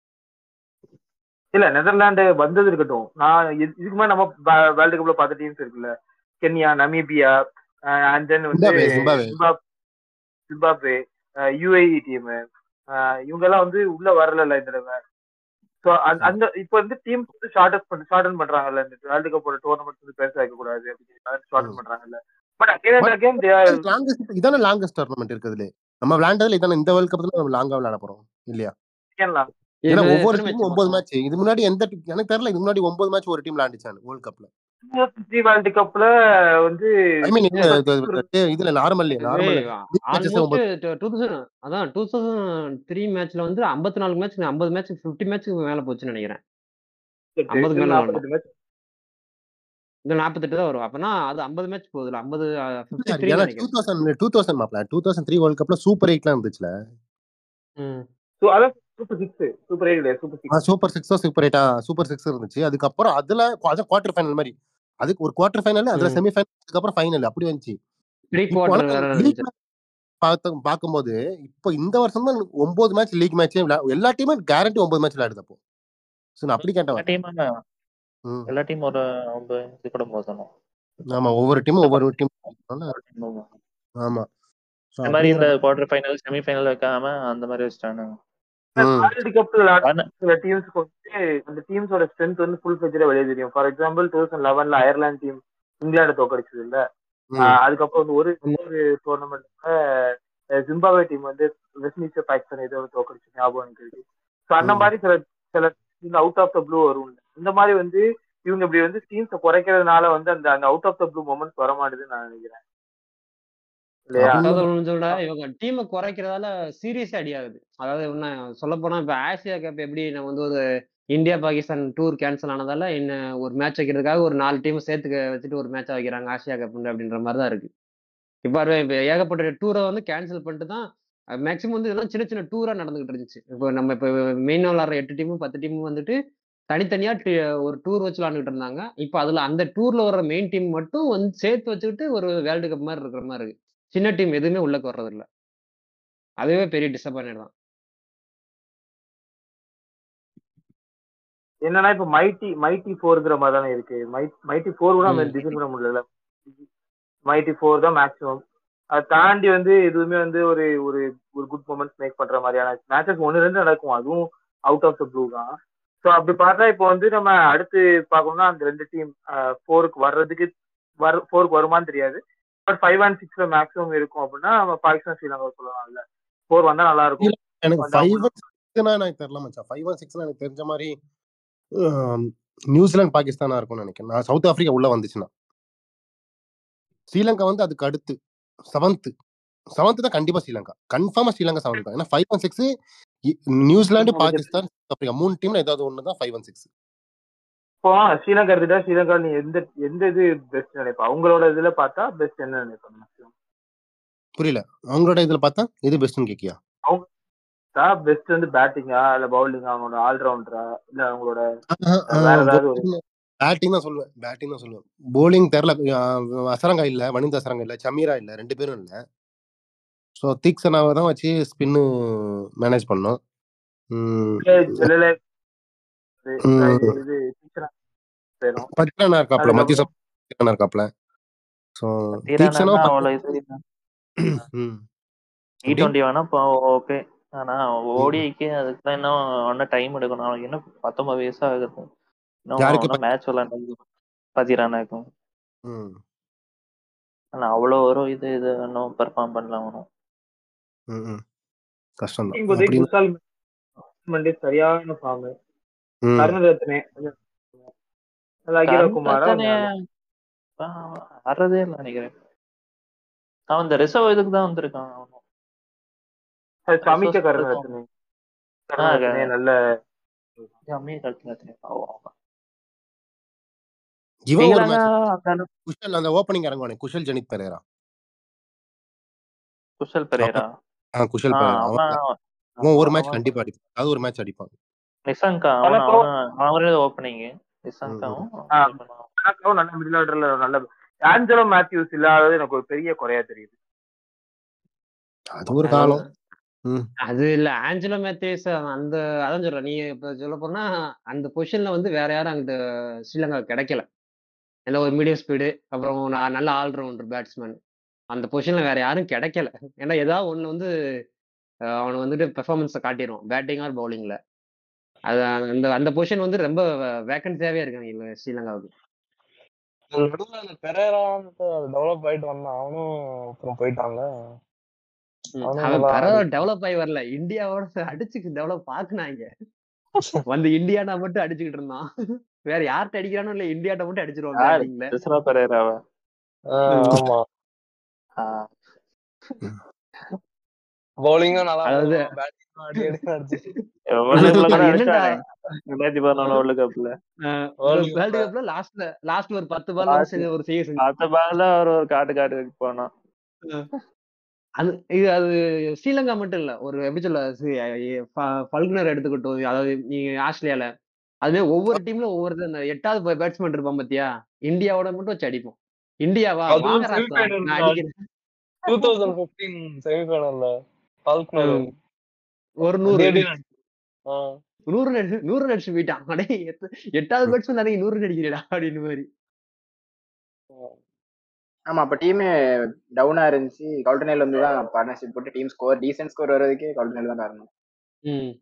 F: இல்ல நெதர்லாந்து வந்தது இருக்கட்டும் நான் இது- இதுக்கு மேல நம்ம வேர்ல்டு கப்ல பார்த்த டீம்ஸ் இருக்குல்ல கென்யா நமீபியா அண்ட் தென் வந்து
A: ஜிம்பாப்வே, ஜிம்பாப்வே.
F: ஜிம்பாப்- ஜிம்பாப்வே யுஏஇ டீம் இவங்க எல்லாம் வந்து உள்ள வரல இந்த தடவை ஸோ அந்த இப்போ வந்து டீம் வந்து ஷார்ட் பண்ணி ஷார்டன் பண்றாங்கல்ல இந்த வேர்ல்டு கப்போட டோர்னமெண்ட் வந்து பெருசா வைக்க கூடாது அப்படின்னு ஷார்டன் பண்றாங்கல்ல but again and again they are
A: longest இதான லாங்கஸ்ட் டோர்னமெண்ட் இருக்குதுல நம்ம விளையாண்டதுல இதான இந்த வேர்ல்ட் கப்ல நம்ம லாங்கா விளையாட போறோம் இல்லையா ஏன்னா
C: இது
A: ஒவ்வொரு
C: எத்தனை
A: டீம்
C: match
A: ஒன்பது
C: மொத்தம்?
A: மேட்ச் இது முன்னாடி எந்த team- எனக்கு தெரியல இது முன்னாடி ஒன்பது மேட்ச் ஒரு டீம் விளையாண்டுச்சான் வேர்ல்ட் கப்ல
F: வேர்ல்டு கப்ல வந்து
A: ஐ மீன் இதுல நார்மல் நார்மல்
C: ஏய், almost two- 2000 அதான் 2003 மேட்ச்ல வந்து 54 மேட்ச் 50 மேட்ச் 50 மேட்ச்க்கு மேல போச்சுன்னு நினைக்கிறேன் 50 மேல
F: நாற்பது மேட்ச்
C: இந்த 48 தான் வரும் அப்பனா அது 50 மேட்ச் போகுதுல 50 53
A: ஏன்னா டூ
C: நினைக்கிறேன்
A: தௌசண்ட் டூ தௌசண்ட் மாப்ல டூ தௌசண்ட் த்ரீ வேர்ல்ட் கப்ல சூப்பர் எயிட்லாம் இருந்துச்சுல
C: ம்.
F: ஸோ அதான் சூப்பர் சிக்ஸ் சூப்பர் எயிட் இல்லையா சூப்பர் சிக்ஸ்
A: சூப்பர் சிக்ஸோ சூப்பர் எயிட்டா சூப்பர் சிக்ஸ் இருந்துச்சு அதுக்கப்புறம் அதுல அதான் குவார்டர் ஃபைனல் மாதிரி அதுக்கு ஒரு குவார்டர் ஃபைனல் அதுல
C: ம்.
A: செமி ஃபைனல் அதுக்கப்புறம் ஃபைனல் அப்படி வந்துச்சு
C: ப்ரீ
A: இப்போ
C: குவார்டர்
A: ஆனா
C: வேற
A: லீக்
C: இருந்துச்சு
A: பார்த்து பார்க்கும்போது இப்போ இந்த வருஷம் தான் ஒன்பது மேட்ச் லீக் மேட்சே எல்லா டீமும் கேரண்டி ஒன்பது மேட்ச் விளையாடுது அப்போ ஸோ நான் அப்படி
D: எல்லா
A: கேட்டேன்
D: டீம்
A: ம்.
D: எல்லா டீம் ஒரு ஒன்பது இது கூட மோசணும்
A: ஆமா ஒவ்வொரு டீமும் ஒவ்வொரு டீம் ஆமா So
D: இந்த மாதிரி
A: அப்படிங்கிற-
D: இந்த குவார்டர் ஃபைனல் செமி ஃபைனல் வைக்காம அந்த மாதிரி வச்சுட்டானுங்க
A: ம்.
F: வேர்ல்டு கப்ல விளையாட
D: ஆனா-
F: சில டீம்ஸ்க்கு வந்து அந்த டீம்ஸோட ஸ்ட்ரென்த் வந்து ஃபுல் ஃபிளஜ்டா வெளியே தெரியும் ஃபார் எக்ஸாம்பிள் டூ தௌசண்ட் லெவன்ல அயர்லாந்து டீம் இங்கிலாந்து தோக்கடிச்சது இல்ல
A: ம்.
F: ஆஹ் அதுக்கப்புறம் வந்து ஒரு ஒரு டோர்னமெண்ட்ல ஜிம்பாவே டீம் வந்து வெஸ்ட் இண்டீஸ் பாகிஸ்தான் ஏதோ ஒரு தோக்கடிச்சு ஞாபகம் எனக்கு இருக்கு ஸோ அந்த
A: ம்.
F: மாதிரி சில சில இந்த அவுட் ஆஃப் த ப்ளூ வரும் இந்த மாதிரி வந்து இவங்க இப்படி வந்து டீம்ஸை குறைக்கிறதுனால வந்து அந்த அந்த out of the blue moments வர மாட்டேதுன்னு நான் நினைக்கிறேன் இல்லையா
A: அப்படி-
C: அதாவது ஒண்ணு சொல்ல இவங்க டீமை குறைக்கிறதால சீரியஸே அடியாகுது அதாவது என்ன சொல்ல போனா இப்ப ஆசியா கப் எப்படி நம்ம வந்து ஒரு இந்தியா பாகிஸ்தான் டூர் கேன்சல் ஆனதால என்ன ஒரு மேட்ச் வைக்கிறதுக்காக ஒரு நாலு டீம் சேர்த்து வச்சுட்டு ஒரு மேட்சா வைக்கிறாங்க ஆசியா கப் அப்படின்ற மாதிரி தான் இருக்கு இப்ப பாரு, இப்ப ஏகப்பட்ட டூரை வந்து கேன்சல் பண்ணிட்டு தான் மேக்ஸிமம் வந்து இதெல்லாம் சின்ன சின்ன டூரா நடந்துகிட்டு இருந்துச்சு இப்போ நம்ம இப்போ மெயின் விளாடுற எட்டு டீமும் பத்து டீமும் வந்துட்டு தனித்தனியா டி- ஒரு டூர் வச்சு விளாண்டுட்டு இருந்தாங்க இப்போ அதுல அந்த டூர்ல வர மெயின் டீம் மட்டும் வந்து சேர்த்து வச்சுக்கிட்டு ஒரு வேர்ல்டு கப் மாதிரி இருக்கிற மாதிரி இருக்கு சின்ன டீம் எதுவுமே உள்ளக்கு வர்றது இல்ல அதுவே பெரிய டிசப்பாயின்ட் தான்
F: என்னன்னா இப்ப மைட்டி மைட்டி ஃபோர்ங்கிற மாதிரி தானே இருக்கு மைட்டி ஃபோர் கூட நம்ம
C: ம்.
F: டிசைன் பண்ண முடியல மைட்டி ஃபோர் தான் மேக்ஸிமம் அதை தாண்டி வந்து எதுவுமே வந்து ஒரு ஒரு ஒரு குட் மூமெண்ட்ஸ் மேக் பண்ற மாதிரியான மேட்சஸ் ஒன்று ரெண்டு நடக்கும் அதுவும் அவுட் ஆஃப் த ப்ளூ தான் ஸோ அப்படி பார்த்தா இப்போ வந்து நம்ம அடுத்து பார்க்கணும்னா அந்த ரெண்டு டீம் ஃபோருக்கு வர்றதுக்கு வர ஃபோருக்கு வருமான்னு தெரியாது பட் ஃபைவ் அண்ட் சிக்ஸ்ல மேக்ஸிமம் இருக்கும் அப்படின்னா நம்ம பாகிஸ்தான் ஸ்ரீலங்கா சொல்லலாம்ல ஃபோர் வந்தா நல்லா இருக்கும்
A: எனக்கு
F: அதான்
A: ஃபைவ் ஒன் சிக்ஸ்னா எனக்கு தெரியல மச்சான் ஃபைவ் ஒன் சிக்ஸ்னா எனக்கு தெரிஞ்ச மாதிரி ஆம், நியூசிலாந்து பாகிஸ்தானா இருக்கும்னு நினைக்கிறேன் நான் சவுத் ஆப்பிரிக்கா உள்ள வந்துச்சுன்னா ஸ்ரீலங்கா வந்து அதுக்கு அடுத்து செவன்த் செவன்த் தான் கண்டிப்பா ஸ்ரீலங்கா கன்ஃபார்மா ஸ்ரீலங்கா செவன்த் தான் ஏன்னா five one six New Zealand Pakistan South Africa மூணு டீம்ல ஏதாவது ஒன்று தான் ஃபைவ் ஒன் சிக்ஸ்
F: இப்போ ஸ்ரீலங்கா எடுத்துட்டா ஸ்ரீலங்கா நீ எந்த எந்த இது பெஸ்ட் நினைப்பா அவங்களோட இதுல பார்த்தா பெஸ்ட் என்ன நினைப்பாங்க maximum?
A: புரியல அவங்களோட இதுல பார்த்தா எது பெஸ்ட்னு கேக்கியா
F: பெஸ்ட் வந்து பேட்டிங்கா இல்ல பவுலிங்கா அவங்களோட ஆல்ரவுண்டரா இல்ல அவங்களோட வேற ஏதாவது ஒரு
A: பேட்டிங் தான் சொல்லுவேன் பேட்டிங் தான் சொல்லுவேன் போலிங் தெரில அசரங்கா இல்ல வனிந்த அசரங்கா இல்ல சமீரா இல்ல ரெண்டு பேரும் இல்ல ஸோ தீக்ஷனாவை தான் வச்சு ஸ்பின்னு மேனேஜ் பண்ணோம் ம்,
F: செல்லல
A: ம்.
F: இது டீச்சரா போயிடும்
A: பத்ரனா இருக்காப்ல மத்திய
F: அதுக்கப்புறம்
A: சப் இருக்காப்ல ஸோ
D: தீரானா
A: தீக்ஷனா
D: அவ்வளவு இது இல்ல.
A: ம்
D: டி
A: எப்படி
D: டுவெண்ட்டி வேணா ஓகே ஆனா ஓடிஐக்கு அதுக்கு தான் இன்னும் ஒன்னும் டைம் எடுக்கணும் அவனுக்கு இன்னும் பத்தொன்பது வயசு ஆகுது இன்னும்
A: யாருக்கு
D: இன்னும் மேட்ச் விளையாண்டு பதிரானாக்கும்
A: ம்
D: ஆனா அவ்வளவு ஒரு இது இது இன்னும் பெர்ஃபார்ம் பண்ணல அவனும்
A: ம் ம் கஷ்டம் தான்
F: இப்போதைக்கு
A: அப்படின்னு
F: குசால் மெண்டே சரியான ஃபார்ம்
A: ம்
F: கருணரத்னே அகிரா குமாரா
D: கருணரத்னே வர்றதே இல்லை நினைக்கிறேன் அவன் இந்த ரிசர்வ் இதுக்கு தான் வந்திருக்கான் அவனும்
F: சமிக்க
D: ரிசர்வ்
F: கருணரத்னே
D: ஆ,
F: கருணரத்னே நல்ல
D: கம்மி கருணரத்னே பாவம் அவன்.
A: இவன் ஒரு
D: ஸ்ரீலங்கா
A: மேட்ச்
D: அந்த அளவுக்கு
A: குஷல் அந்த ஓப்பனிங் இறங்குவானே குஷல் ஜெனித் பெரேரா
D: குஷல் பெரேரா
A: ஆ குஷல்
D: ஆ
A: பெரேரா அவன்
D: அவன்
A: அவன் ஒரு மேட்ச்
D: அவன்
A: கண்டிப்பா அடிப்பான் அது ஒரு மேட்ச் அடிப்பான்
D: நிசங்கா
F: பல
D: அவன்
F: கோ-
D: அவன் அவரே ஓப்பனிங் நிசங்காவும்
F: ஆ. கணக்காவும் நல்ல மிடில் ஆர்டர்ல நல்ல ஆஞ்சலோ மேத்யூஸ் இல்லாதது எனக்கு ஒரு பெரிய குறையா தெரியுது
A: அது ஒரு காலம் ம்
C: அது இல்ல ஆஞ்சலோ மேத்யூஸ் அந்த அதான் சொல்றேன் நீ இப்ப சொல்ல போனா அந்த பொசிஷன்ல வந்து வேற யாரும் அங்க ஸ்ரீலங்கா கிடைக்கல நல்ல ஒரு மீடியம் ஸ்பீடு அப்புறம் ந- நல்ல ஆல்ரவுண்டர் பேட்ஸ்மேன் அந்த பொசிஷன்ல வேற யாரும் கிடைக்கல ஏன்னா ஏதாவது ஒண்ணு வந்து அஹ், அவனை வந்துட்டு பெர்ஃபார்மன்ஸை காட்டிடுவான் பேட்டிங் ஆர் பவுலிங்ல அது அந்த அந்த பொசிஷன் வந்து ரொம்ப வேக்கன்சியாவே இருக்காங்க ஸ்ரீலங்காவுக்கு
B: நடுவுல அந்த பெரேரான்ட்டு டெவலப் ஆயிட்டு வந்தான் அவனும் அப்புறம் போயிட்டாங்க
C: ம்,
B: அவனும்
C: அவன்
B: நல்லா
C: பரவாயில்ல
B: ஆடிட்டு
C: டெவலப் ஆகி வரல இந்தியாவோட அடிச்சுக்கு டெவலப் ஆக்குனாங்க வந்து இந்தியானா மட்டும் அடிச்சுக்கிட்டு இருந்தான் வேற யார்கிட்ட அடிக்கிறானோ இல்ல இந்தியாட்ட மட்டும் அடிச்சிருவான்
D: யார்
C: பேட்டிங்ல
D: ரிசர்வா பெரேராவா
B: ஆஹ் ஆமா பவுலிங்கும் நல்லா
C: அதாவது
B: போடுவான் பேட்டிங் அடி அடி அடிச்சு
D: வேர்ல்டு கப்ல கூட
C: அது என்னடா
D: அடிச்சானே ரெண்டாயிரத்தி பதினாலு வேர்ல்டு கப்ல
B: வேர்ல்டு
C: வேர்ல்டு
B: கப்ல
C: கப்ல லாஸ்ட்ல லாஸ்ட் ஒரு பத்து பால்
D: லாஸ்ட்
C: செஞ்ச ஒரு செய்ய செஞ்சு
D: பத்து பால்ல அவர் ஒரு காட்டு காட்டு போனான்
C: அது இது அது ஸ்ரீலங்கா மட்டும் இல்ல ஒரு எப்படி சொல்ல பல்குனர் எடுத்துக்கிட்டோம் அதாவது நீங்க ஆஸ்திரேலியால அதுவே ஒவ்வொரு டீம்ல ஒவ்வொரு அந்த எட்டாவது பேட்ஸ்மேன் இருப்பான் பாத்தியா இந்தியாவோட மட்டும் வச்சு அடிப்போம் இந்தியாவா
B: அதுவும்
C: வாங்க ராசா
B: செமிஃபைனல்
C: நான் அடிக்கிறேன்
B: டூ தௌசண்ட் பிப்டீன் செமிஃபைனல்ல ஃபால்க்னர்
C: ம், ஒரு நூறு
B: அடி அடி ஆஹ்
C: நூறு ரன் அடி- நூறு ரன் அடிச்சு போயிட்டான் அடே எத்த- எட்டாவது பேட்ஸ்மேன் தானே நூறு ரன் அடிக்கிறடா அப்படின்னு மாதிரி
E: ஆமா அப்ப டீமே டவுனா இருந்துச்சு கவுண்டர்னேல் வந்து தான் பார்ட்னர்ஷிப் போட்டு டீம் ஸ்கோர் டீசென்ட் ஸ்கோர் வர்றதுக்கே கவுண்டர்னேல் தான் காரணம்
C: ம்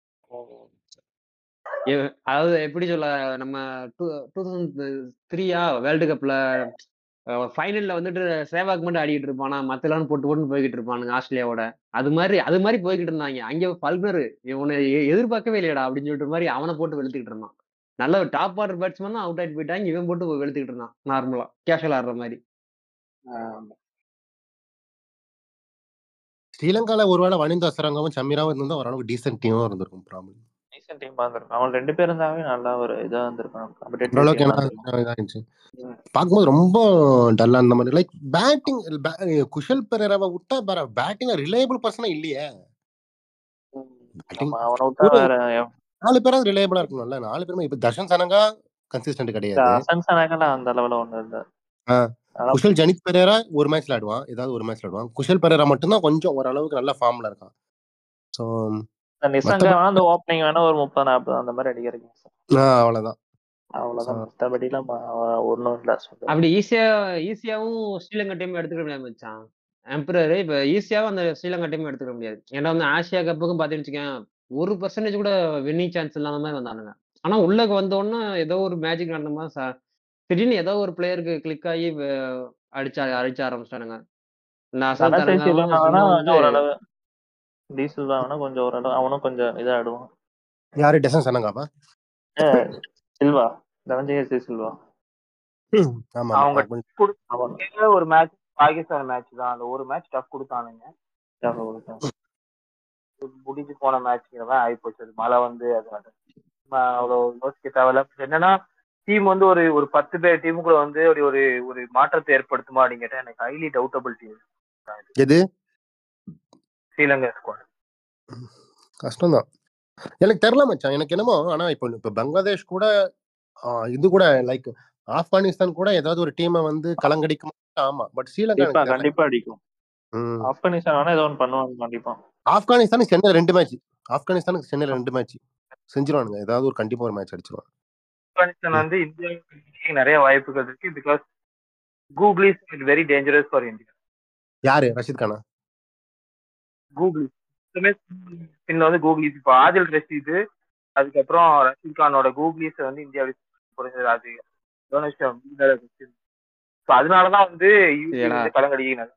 C: எ- அதாவது எப்படி சொல்ல நம்ம டூ டூ தௌசண்ட் த்ரீயா வேர்ல்டு கப்ல ஃபைனல்ல வந்துட்டு சேவாக் மட்டும் ஆடிட்டு இருப்பானா மத்த எல்லாரும் போட்டு போட்டு போய்கிட்டு இருப்பானுங்க ஆஸ்திரேலியாவோட அது மாதிரி அது மாதிரி போய்கிட்டு இருந்தாங்க அங்க பல்கர் இவனை எ- எதிர்பார்க்கவே இல்லையடா அப்படின்னு சொல்லிட்டு மாதிரி அவனை போட்டு வெளுத்துக்கிட்டு இருந்தான் நல்ல டாப் ஆர்டர் பேட்ஸ்மேன் தான் அவுட் ஆயிட்டு போயிட்டாங்க இவன் போட்டு வெளுத்துக்கிட்டு இருந்தான் நார்மலா கேஷுவல் ஆடுற மாதிரி
E: ஆஹ்
A: ஸ்ரீலங்கால ஒருவேளை வனிந்தா சரங்கவும் சமீராவும் இருந்தா ஓரளவுக்கு டீசென்ட் டீமும் இருந்திருக்கும் ப்ராப்ளம்
D: டீசன்ட் டீம் வந்திருக்கும் அவன் ரெண்டு பேரும் இருந்தாவே நல்லா ஒரு இதா இருந்திருக்கும் காம்படேட்டிவ்
A: ஓரளவுக்கு
D: டீமா
A: என்ன
D: இருந்திருக்கும்
A: இதாயிருச்சு பார்க்கும்போது ரொம்ப டல்லா இருந்த மாதிரி லைக் பேட்டிங் குஷல் பெரேராவை விட்டா வேற பேட்டிங் ரிலையபிள் பர்சனா இல்லையே பேட்டிங்
D: ஆமா அவனை விட்டா
A: ஒரு
D: வேற
A: நாலு பேராவது ரிலையபிளா இருக்கணும்ல நாலு பேருமே இப்ப தர்ஷன் சனங்கா கன்சிஸ்டன்ட் கிடையாது
D: அசன் சனாகலாம் அந்த லெவல்ல ஒண்ணு இல்ல
A: ஆ,
D: ஆனா
A: குஷல் ஜனித் பெரேரா ஒரு மேட்ச்ல ஆடுவான் ஏதாவது ஒரு மேட்ச்ல ஆடுவான் குஷல் பெரேரா மட்டும்தான் கொஞ்சம் ஓரளவுக்கு நல்ல ஃபார்ம்ல இருக்கான் ஸோ
D: இந்த நிசங்கா வேணா அந்த ஓப்பனிங் வேணா ஒரு முப்பது நாற்பது அந்த மாதிரி அடிக்கிறதுக்கு
A: அவ்வளவுதான்
D: அவ்வளவுதான்
A: So-
D: மத்தபடி எல்லாம் ஒன்னும் இல்ல சொல்ல
C: அப்படி ஈஸியா ஈஸியாவும் ஸ்ரீலங்கா டீம் எடுத்துக்க முடியாது மச்சான் எம்பரர் இப்ப ஈஸியாவும் அந்த ஸ்ரீலங்கா டீம் எடுத்துக்க முடியாது ஏன்னா வந்து ஆசியா கப்புக்கும் பாத்தீங்கன்னு வச்சுக்கேன் ஒரு பர்சன்டேஜ் கூட வின்னிங் சான்ஸ் இல்லாத மாதிரி வந்தானுங்க ஆனா உள்ளக்கு வந்த உடனே ஏதோ ஒரு மேஜிக் நடந்த மாதிரி ச- திடீர்னு ஏதோ ஒரு பிளேயருக்கு கிளிக் ஆகி வ- அடிச்சா அடிச்ச ஆரம்பிச்சிட்டானுங்க இந்த அசல்
D: தனசை சில்வா
C: தரங்காவும்
D: வேணா
C: சும்மா
D: கொஞ்சம்
C: வந்து
D: ஓரளவு டீசல் வேணா கொஞ்சம் ஓரளவு அவனும் கொஞ்சம் இதா ஆடுவான்
A: யாரு டெசன் சனங்காவா
D: ஏ, சில்வா தனஞ்சய சில்வா
A: ஆமா
F: அவங்க
A: ஆமா கொஞ்சம்
D: அவன்
F: கொடுத்த ஒரு மேட்ச் பாகிஸ்தான் மேட்ச் தான் அந்த ஒரு மேட்ச் டஃப் கொடுத்தானுங்க
D: ஞாபகம் இருக்கா?
F: முடிஞ்சு போன மேட்ச்ங்கிற மாதிரி ஆயிப்போச்சு அது மழை வந்து அது அது சும்மா அவ்வளோ யோசிக்க தேவையில்ல என்னன்னா டீம் வந்து ஒரு ஒரு பத்து பேர் டீமுக்குள்ள வந்து ஒரு ஒரு ஒரு மாற்றத்தை ஏற்படுத்துமா அப்படின்னு கேட்டா எனக்கு ஹைலி டவுட்டபிள் டீம்
A: எது
F: ஸ்ரீலங்கா ஸ்குவாட்
A: கஷ்டம்தான் எனக்கு தெரியல மச்சான் எனக்கு என்னமோ ஆனா இப்போ இப்போ பங்களாதேஷ் கூட ஆ, இது கூட லைக் ஆப்கானிஸ்தான் கூட ஏதாவது ஒரு டீமை வந்து கலங்கடிக்கும் ஆமா பட் ஸ்ரீலங்கா
D: கண்டிப்பா
A: எனக்கு தெரியல
D: கண்டிப்பா அடிக்கும்
A: ம்.
D: ஆப்கானிஸ்தான் வேணா ஏதோ ஒன்று பண்ணுவாங்க கண்டிப்பா
A: ஆப்கானிஸ்தானுக்கு சென்னை ரெண்டு மேட்ச் ஆப்கானிஸ்தானுக்கு சென்னையில ரெண்டு மேட்ச் செஞ்சிருவானுங்க ஏதாவது ஒரு கண்டிப்பா ஒரு மேட்ச் அடிச்சிருவாங்க
F: ஆப்கானிஸ்தான் வந்து இந்தியாவுக்கு நிறைய வாய்ப்புகள் இருக்கு because Google is very dangerous for India
A: யாரு ரஷித் கானா
F: கூகுள் ஸ்பின்ல வந்து கூகுளிஸ் இப்போ ஆதில் ரஷீது அதுக்கப்புறம் ரஷீத் கானோட கூகுளிஸ் வந்து இந்தியாவில் புரிஞ்சது அது டொனேஷன் ஸோ அதனாலதான் வந்து யூபி
C: ஏடா.
F: வந்து கலங்கடிக்கிறாங்க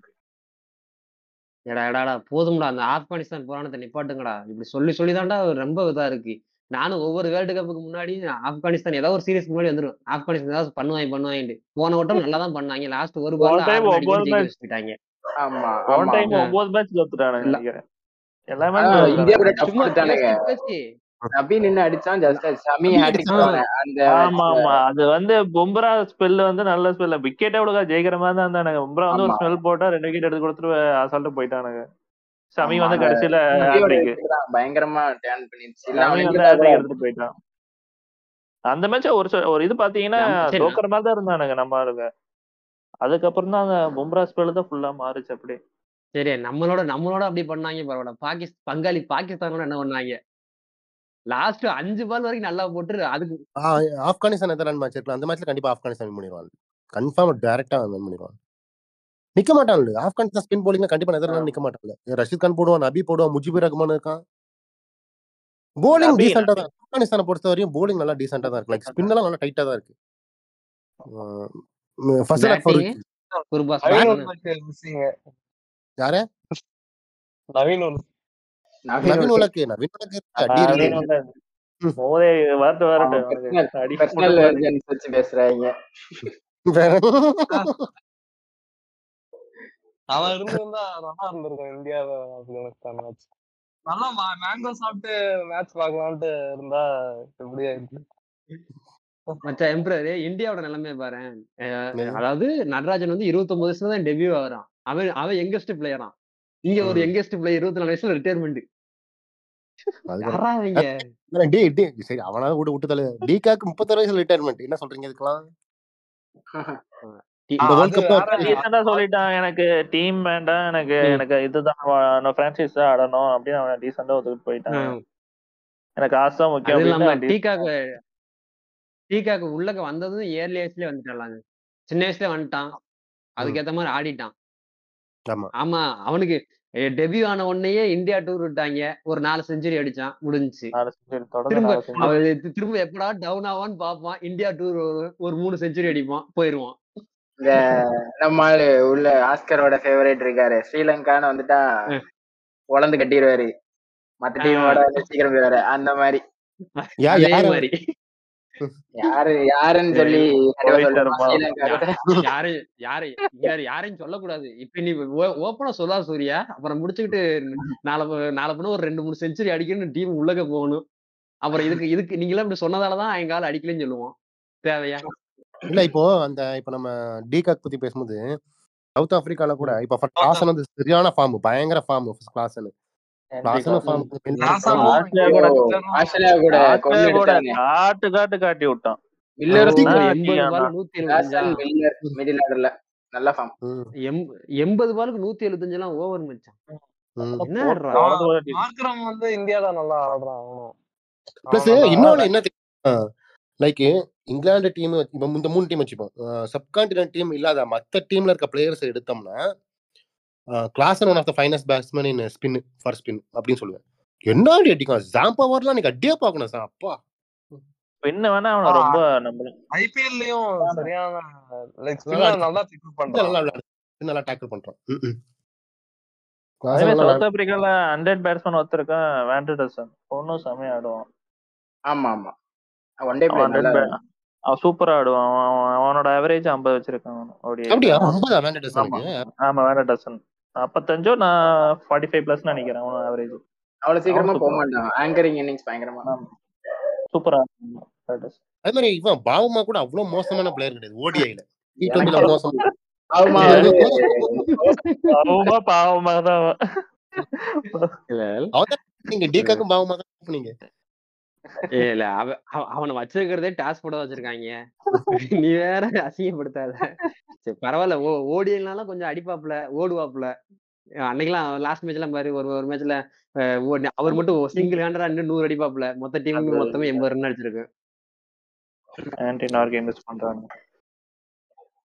C: எடா எடாடா போதும்டா அந்த ஆப்கானிஸ்தான் புராணத்தை நிப்பாட்டுங்கடா இப்படி சொல்லி சொல்லி தான்டா ரொம்ப இதா இருக்கு நானும் ஒவ்வொரு வேர்ல்டு கப்புக்கு முன்னாடி ஆப்கானிஸ்தான் ஏதாவது ஒரு சீரிஸ் முன்னாடி வந்துரும் ஆப்கானிஸ்தான் ஏதாவது பண்ணுவாங்க பண்ணுவாங்க போன வட்டம் நல்லா தான் பண்ணாங்க லாஸ்ட் ஒரு
D: One
C: பால்
D: time
C: ஆறு
D: ஒன்பது
C: அடிக்க
D: match.
C: வச்சுட்டாங்க
E: ஆமா
D: ஒன்
E: ஆமா
D: டைம்
C: ஆமா.
D: ஒன்பது மேட்ச் தோத்துட்டானுங்க
C: இல்ல.
D: நினைக்கிறேன் எல்லாமே
E: ஆனா
D: தோத்துட்டானுங்க.
E: இந்தியா கூட டஃப்
C: சும்மா
E: கொடுத்தானுங்க
C: பேசி பேசி
E: நபி நின்னு அடிச்சான் ஜஸ்ட் ஷமி
A: நபி
E: ஹேட்ரிக்
C: அடிச்சான்.
E: அந்த
D: ஆமா ஆமா அது வந்து பும்ரா ஸ்பெல் வந்து நல்ல ஸ்பெல் விக்கெட்டே விடுக்கா ஜெயிக்கிற மாதிரி தான் இருந்தானுங்க பும்ரா வந்து ஒரு
E: ஆமா.
D: ஸ்மெல் போட்டா ரெண்டு விக்கெட் எடுத்து கொடுத்துட்டு அசால்ட்டு போயிட்டானுங்க சமி
E: ஆமா,
D: வந்து
E: அந்த
D: கடைசியில
E: நபியோட
D: ஹேட்ரிக்
E: இதுக்கு தான் பயங்கரமா டேர்ன் பண்ணிடுச்சு இல்ல
D: சமி
E: அவன்
D: வந்து
E: இருந்தா கூட
D: ஹேட்ரிக் எடுத்துட்டு போயிட்டான் அந்த மேட்ச் ஒரு சொ- ஒரு இது பாத்தீங்கன்னா
C: நம்ம- சரி,
D: தோக்குற மாதிரி தான் இருந்தானுங்க நம்ம ஆளுங்க அதுக்கப்புறம் தான் அந்த பும்ரா ஸ்பெல் தான் ஃபுல்லா மாறுச்சு அப்படியே
C: சரி நம்மளோட நம்மளோட அப்படி பண்ணாங்க பரவாயில்ல பாகிஸ்தான் பங்காளி பாகிஸ்தானோட என்ன பண்ணாங்க லாஸ்ட் அஞ்சு பால் வரைக்கும் நல்லா போட்டு அதுக்கு
A: ஆ, ஆப்கானிஸ்தான் நெதர்லாந்து மேட்ச் இருக்குல்ல அந்த மேட்ச்ல கண்டிப்பா ஆப்கானிஸ்தான் வின் பண்ணிடுவாங்க கன்ஃபார்ம் டைரக்டா வின் பண்ணிடுவாங்க நிக்க மாட்டாங்க ஆப்கானிஸ்தான் ஸ்பின் போலிங்ல கண்டிப்பா நெதர்லாந்து நிக்க மாட்டாங்க ரஷித் கான் போடுவான் நபி போடுவான் முஜிபுர் ரஹ்மான் இருக்கான் போலிங்
D: நபி,
A: டீசெண்டா தான் ஆப்கானிஸ்தானை பொறுத்த வரையும் போலிங் நல்லா டீசெண்டா தான் இருக்கு லைக் ஸ்பின் எல்லாம் நல்லா டைட்டா தான் இருக்கு ஃபசல்
C: Batting,
A: ஃபரூக்
C: குர்பாஸ்
B: நவீன்
C: பாத்தீங்கன்னா,
B: உலக்கு மிஸ்ஸிங்க
A: யாரு
B: நவீன் உலக்
A: நவீன் உலக்கு நவீன் உலக்கு அடி இருக்கு ம்.
D: மோதே வரட்டு வரட்டு அவனுக்கு அடி
E: பர்சனல்
D: போட்டு
E: வெர்ஜன்ஸ் வச்சு பேசுறாங்க
B: அவன் இருந்திருந்தா நல்லா இருந்திருக்கும் இந்தியாவை ஆப்கானிஸ்தான் மேட்ச் நல்லா மேங்கோ சாப்பிட்டு மேட்ச் பார்க்கலான்ட்டு இருந்தா எப்படியா இருக்கு
C: மச்சான் எம்ப்ரர் இந்தியாவோட நிலைமையை பாரு அதாவது நடராஜன் வந்து 29 வயசுல தான் டெபியூ ஆகுறான் அவன் அவன் யங்கஸ்ட் பிளேயரான் இங்க ஒரு
A: ம்.
C: யங்கஸ்ட் பிளேயர் இருபத்தி நாலு வயசுல ரிட்டையர்மெண்ட்
A: அதுதான்.
C: யாரா இவங்க
A: டே டே சரி அவனாவது விட்டு விட்டு தலை டிகாக்கு முப்பத்தாறு வயசுல ரிட்டையர்மெண்ட் என்ன சொல்றீங்க இதுக்கெல்லாம் இந்த
B: அது
A: வேர்ல்ட் கப்
B: வேற.
D: ரீசெண்டா சொல்லிட்டான் எனக்கு டீம் வேண்டாம் எனக்கு
C: ம்.
D: எனக்கு இதுதான் பிரான்சைஸ் தான் ஆடணும் அப்படின்னு அவன் டீசெண்டா ஒத்துக்கிட்டு போயிட்டான்
C: ஹம்.
D: எனக்கு ஆசை தான் முக்கியம்
C: அது இல்லாம
D: அப்படின்னு
C: டீகாக்கு டீகாக்கு உள்ளக்க வந்ததும் ஏர்லி வயசுலயே வந்துட்டான் சின்ன வயசுல வந்துட்டான் அதுக்கேத்த மாதிரி ஆடிட்டான்
A: ஆமா
C: ஆமா அவனுக்கு டெபியூ ஆன உடனேயே இந்தியா டூர் விட்டாங்க ஒரு நாலு செஞ்சுரி அடிச்சான் முடிஞ்சுச்சு
D: நாலு century, தொடர்ந்து
C: திரும்ப
D: நாலு century.
C: அவன் தி- திரும்ப எப்படா டவுன் ஆவான்னு பாப்பான் இந்தியா டூர் ஒரு மூணு செஞ்சுரி அடிப்பான் போயிருவான்
E: இந்த நம்ம ஆளு உள்ள ஆஸ்கரோட ஃபேவரேட் இருக்காரு ஸ்ரீலங்கான்னு வந்துட்டா
C: ம்.
E: உழந்து கட்டிடுவாரு மத்த டீமோட சீக்கிரம் போயிடுவாரு அந்த மாதிரி
A: யா
C: அதே
A: யாரு
C: மாதிரி
E: யாரு யாருன்னு சொல்லி கண்டிப்பா
D: போயிட்டு
E: சொல்லணுமா?
D: இருப்பான்.
E: ஸ்ரீலங்கா கூட
C: யாரையும் யாரை யாரு யாரையும் சொல்லக்கூடாது இப்ப நீ ஓப்பனா சொல்லா சூர்யா அப்புறம் முடிச்சுக்கிட்டு நாளை ப- நாளை பின்ன ஒரு ரெண்டு மூணு செஞ்சுரி அடிக்கணும் டீம் உள்ளக போகணும் அப்புறம் இதுக்கு இதுக்கு நீங்களாம் இப்படி சொன்னதாலதான் எங்கால அடிக்கலன்னு சொல்லுவோம் தேவையா
A: இல்ல இப்போ அந்த இப்ப நம்ம டிகாக் பத்தி பேசும்போது சவுத் ஆப்பிரிக்கால கூட இப்ப கிளாசன் வந்து சரியான ஃபார்ம் பயங்கர form Klaasen Klaasen form
D: Australia கூட
E: ஆஸ்திரேலியா கூட கொண்டு
D: ஆஸ்திரேலியா கூட
E: எடுத்தாங்க
D: காட்டு காட்டு காட்டி விட்டான்
E: மில்லர்
A: ஆமா.
C: ஒரு
D: ஆ,
C: எண்பது
D: ஆமா.
C: பால் நூத்தி எழுபத்தஞ்சா
E: மில்லர் மிடில் ஆர்டர்ல நல்ல ஃபார்ம்
C: எம்- எண்பது பாலுக்கு நூத்தி எழுபத்தஞ்சு எல்லாம் ஓவர் மச்சான் என்ன ஆடுறா?
D: அவனுக்கு ஒரு team.
B: மார்க்ரம் வந்து இந்தியால நல்லா ஆடுறான் அவனும்
A: பிளஸ்
B: அவன் நல்லா
A: இன்னொன்னு என்ன லைக் இங்கிலாந்து டீம் இப்ப இந்த மூணு டீம் வச்சுப்போம் சப்கான்டினென்ட் டீம் இல்லாத மத்த டீம்ல இருக்க பிளேயர்ஸ் எடுத்தோம்னா class one of the finest batsman in spin for spin அப்படின்னு சொல்லுவேன் என்ன அடி அடிக்கும் ஜாம்பா வரலாம் நீங்க அடியே பார்க்கணும் சார் அப்பா
D: பின்ன வேணா அவனை
B: ஆ.
D: ரொம்ப நம்பல
B: ஐபிஎல்லையும் சரியான லைக்
A: நல்லா
B: நல்லா பிக்கப்
A: நல்லா
B: பண்றான்
A: விளையாடு நல்லா டேக்கிள் பண்றான் ம், ம்.
D: அதே
A: Klaasen
D: மாதிரி
A: நல்லா
D: சவுத் ஆப்பிரிக்கால ஹண்ட்ரட் பேட்ஸ்மேன் ஒருத்தருக்கான் வேண்டர்டசன் ஒன்னும் செமையா ஆடுவான்
E: ஆமா ஆமா ஒன் டே
D: அவன்
E: பிளேயர் நல்லா
D: 100 அவன் சூப்பரா ஆடுவான் அவன் அவன் அவனோட அவரேஜ் ஐம்பது வச்சிருக்கான் அவன் ODI.
A: அப்படியா ஐம்பதா வேண்டட்
D: ஆமா ஆமா வேண்டர்டசன் நாற்பத்தஞ்சோ நான் ஃபார்ட்டி ஃபைவ் பிளஸ் நினைக்கிறேன் அவன் அவரேஜ்
E: அவ்வளவு சீக்கிரமா
D: அவன்
E: போக
D: super.
E: மாட்டான் ஆங்கரிங் இன்னிங்ஸ் பயங்கரமா
D: சூப்பரா
A: அதே மாதிரி இவன் பாவமா கூட அவ்வளவு மோசமான பிளேயர் கிடையாது ஓடிஐல டி டுவெண்ட்டில மோசம்
E: ஆமா
A: இது
D: பாவமா பாவமா தான் அவன்.
C: இல்ல
A: அவன் தான் நீங்க டிகாக்கும் பாவமா தான் பண்ணீங்க
C: ஏ, இல்ல அவ அவ- அவனை வச்சிருக்கிறதே டாஸ் போட வச்சிருக்காங்க நீ வேற அசிங்கப்படுத்தாத சரி பரவாயில்ல ஓ ஓடினாலும் கொஞ்சம் அடிப்பாப்ல ஓடுவாப்ல அன்னைக்கெல்லாம் லாஸ்ட் மேட்ச்லாம் பாரு ஒரு ஒரு மேட்ச்ல அவர் மட்டும் சிங்கிள் ஹேண்டரா இன்னும் நூறு அடிப்பாப்ல மொத்த டீம்
E: அது-
C: மொத்தமே எண்பது ரன் அடிச்சிருக்கு
D: ஆன்டி நார்க் இன்வெஸ்ட் பண்றாங்க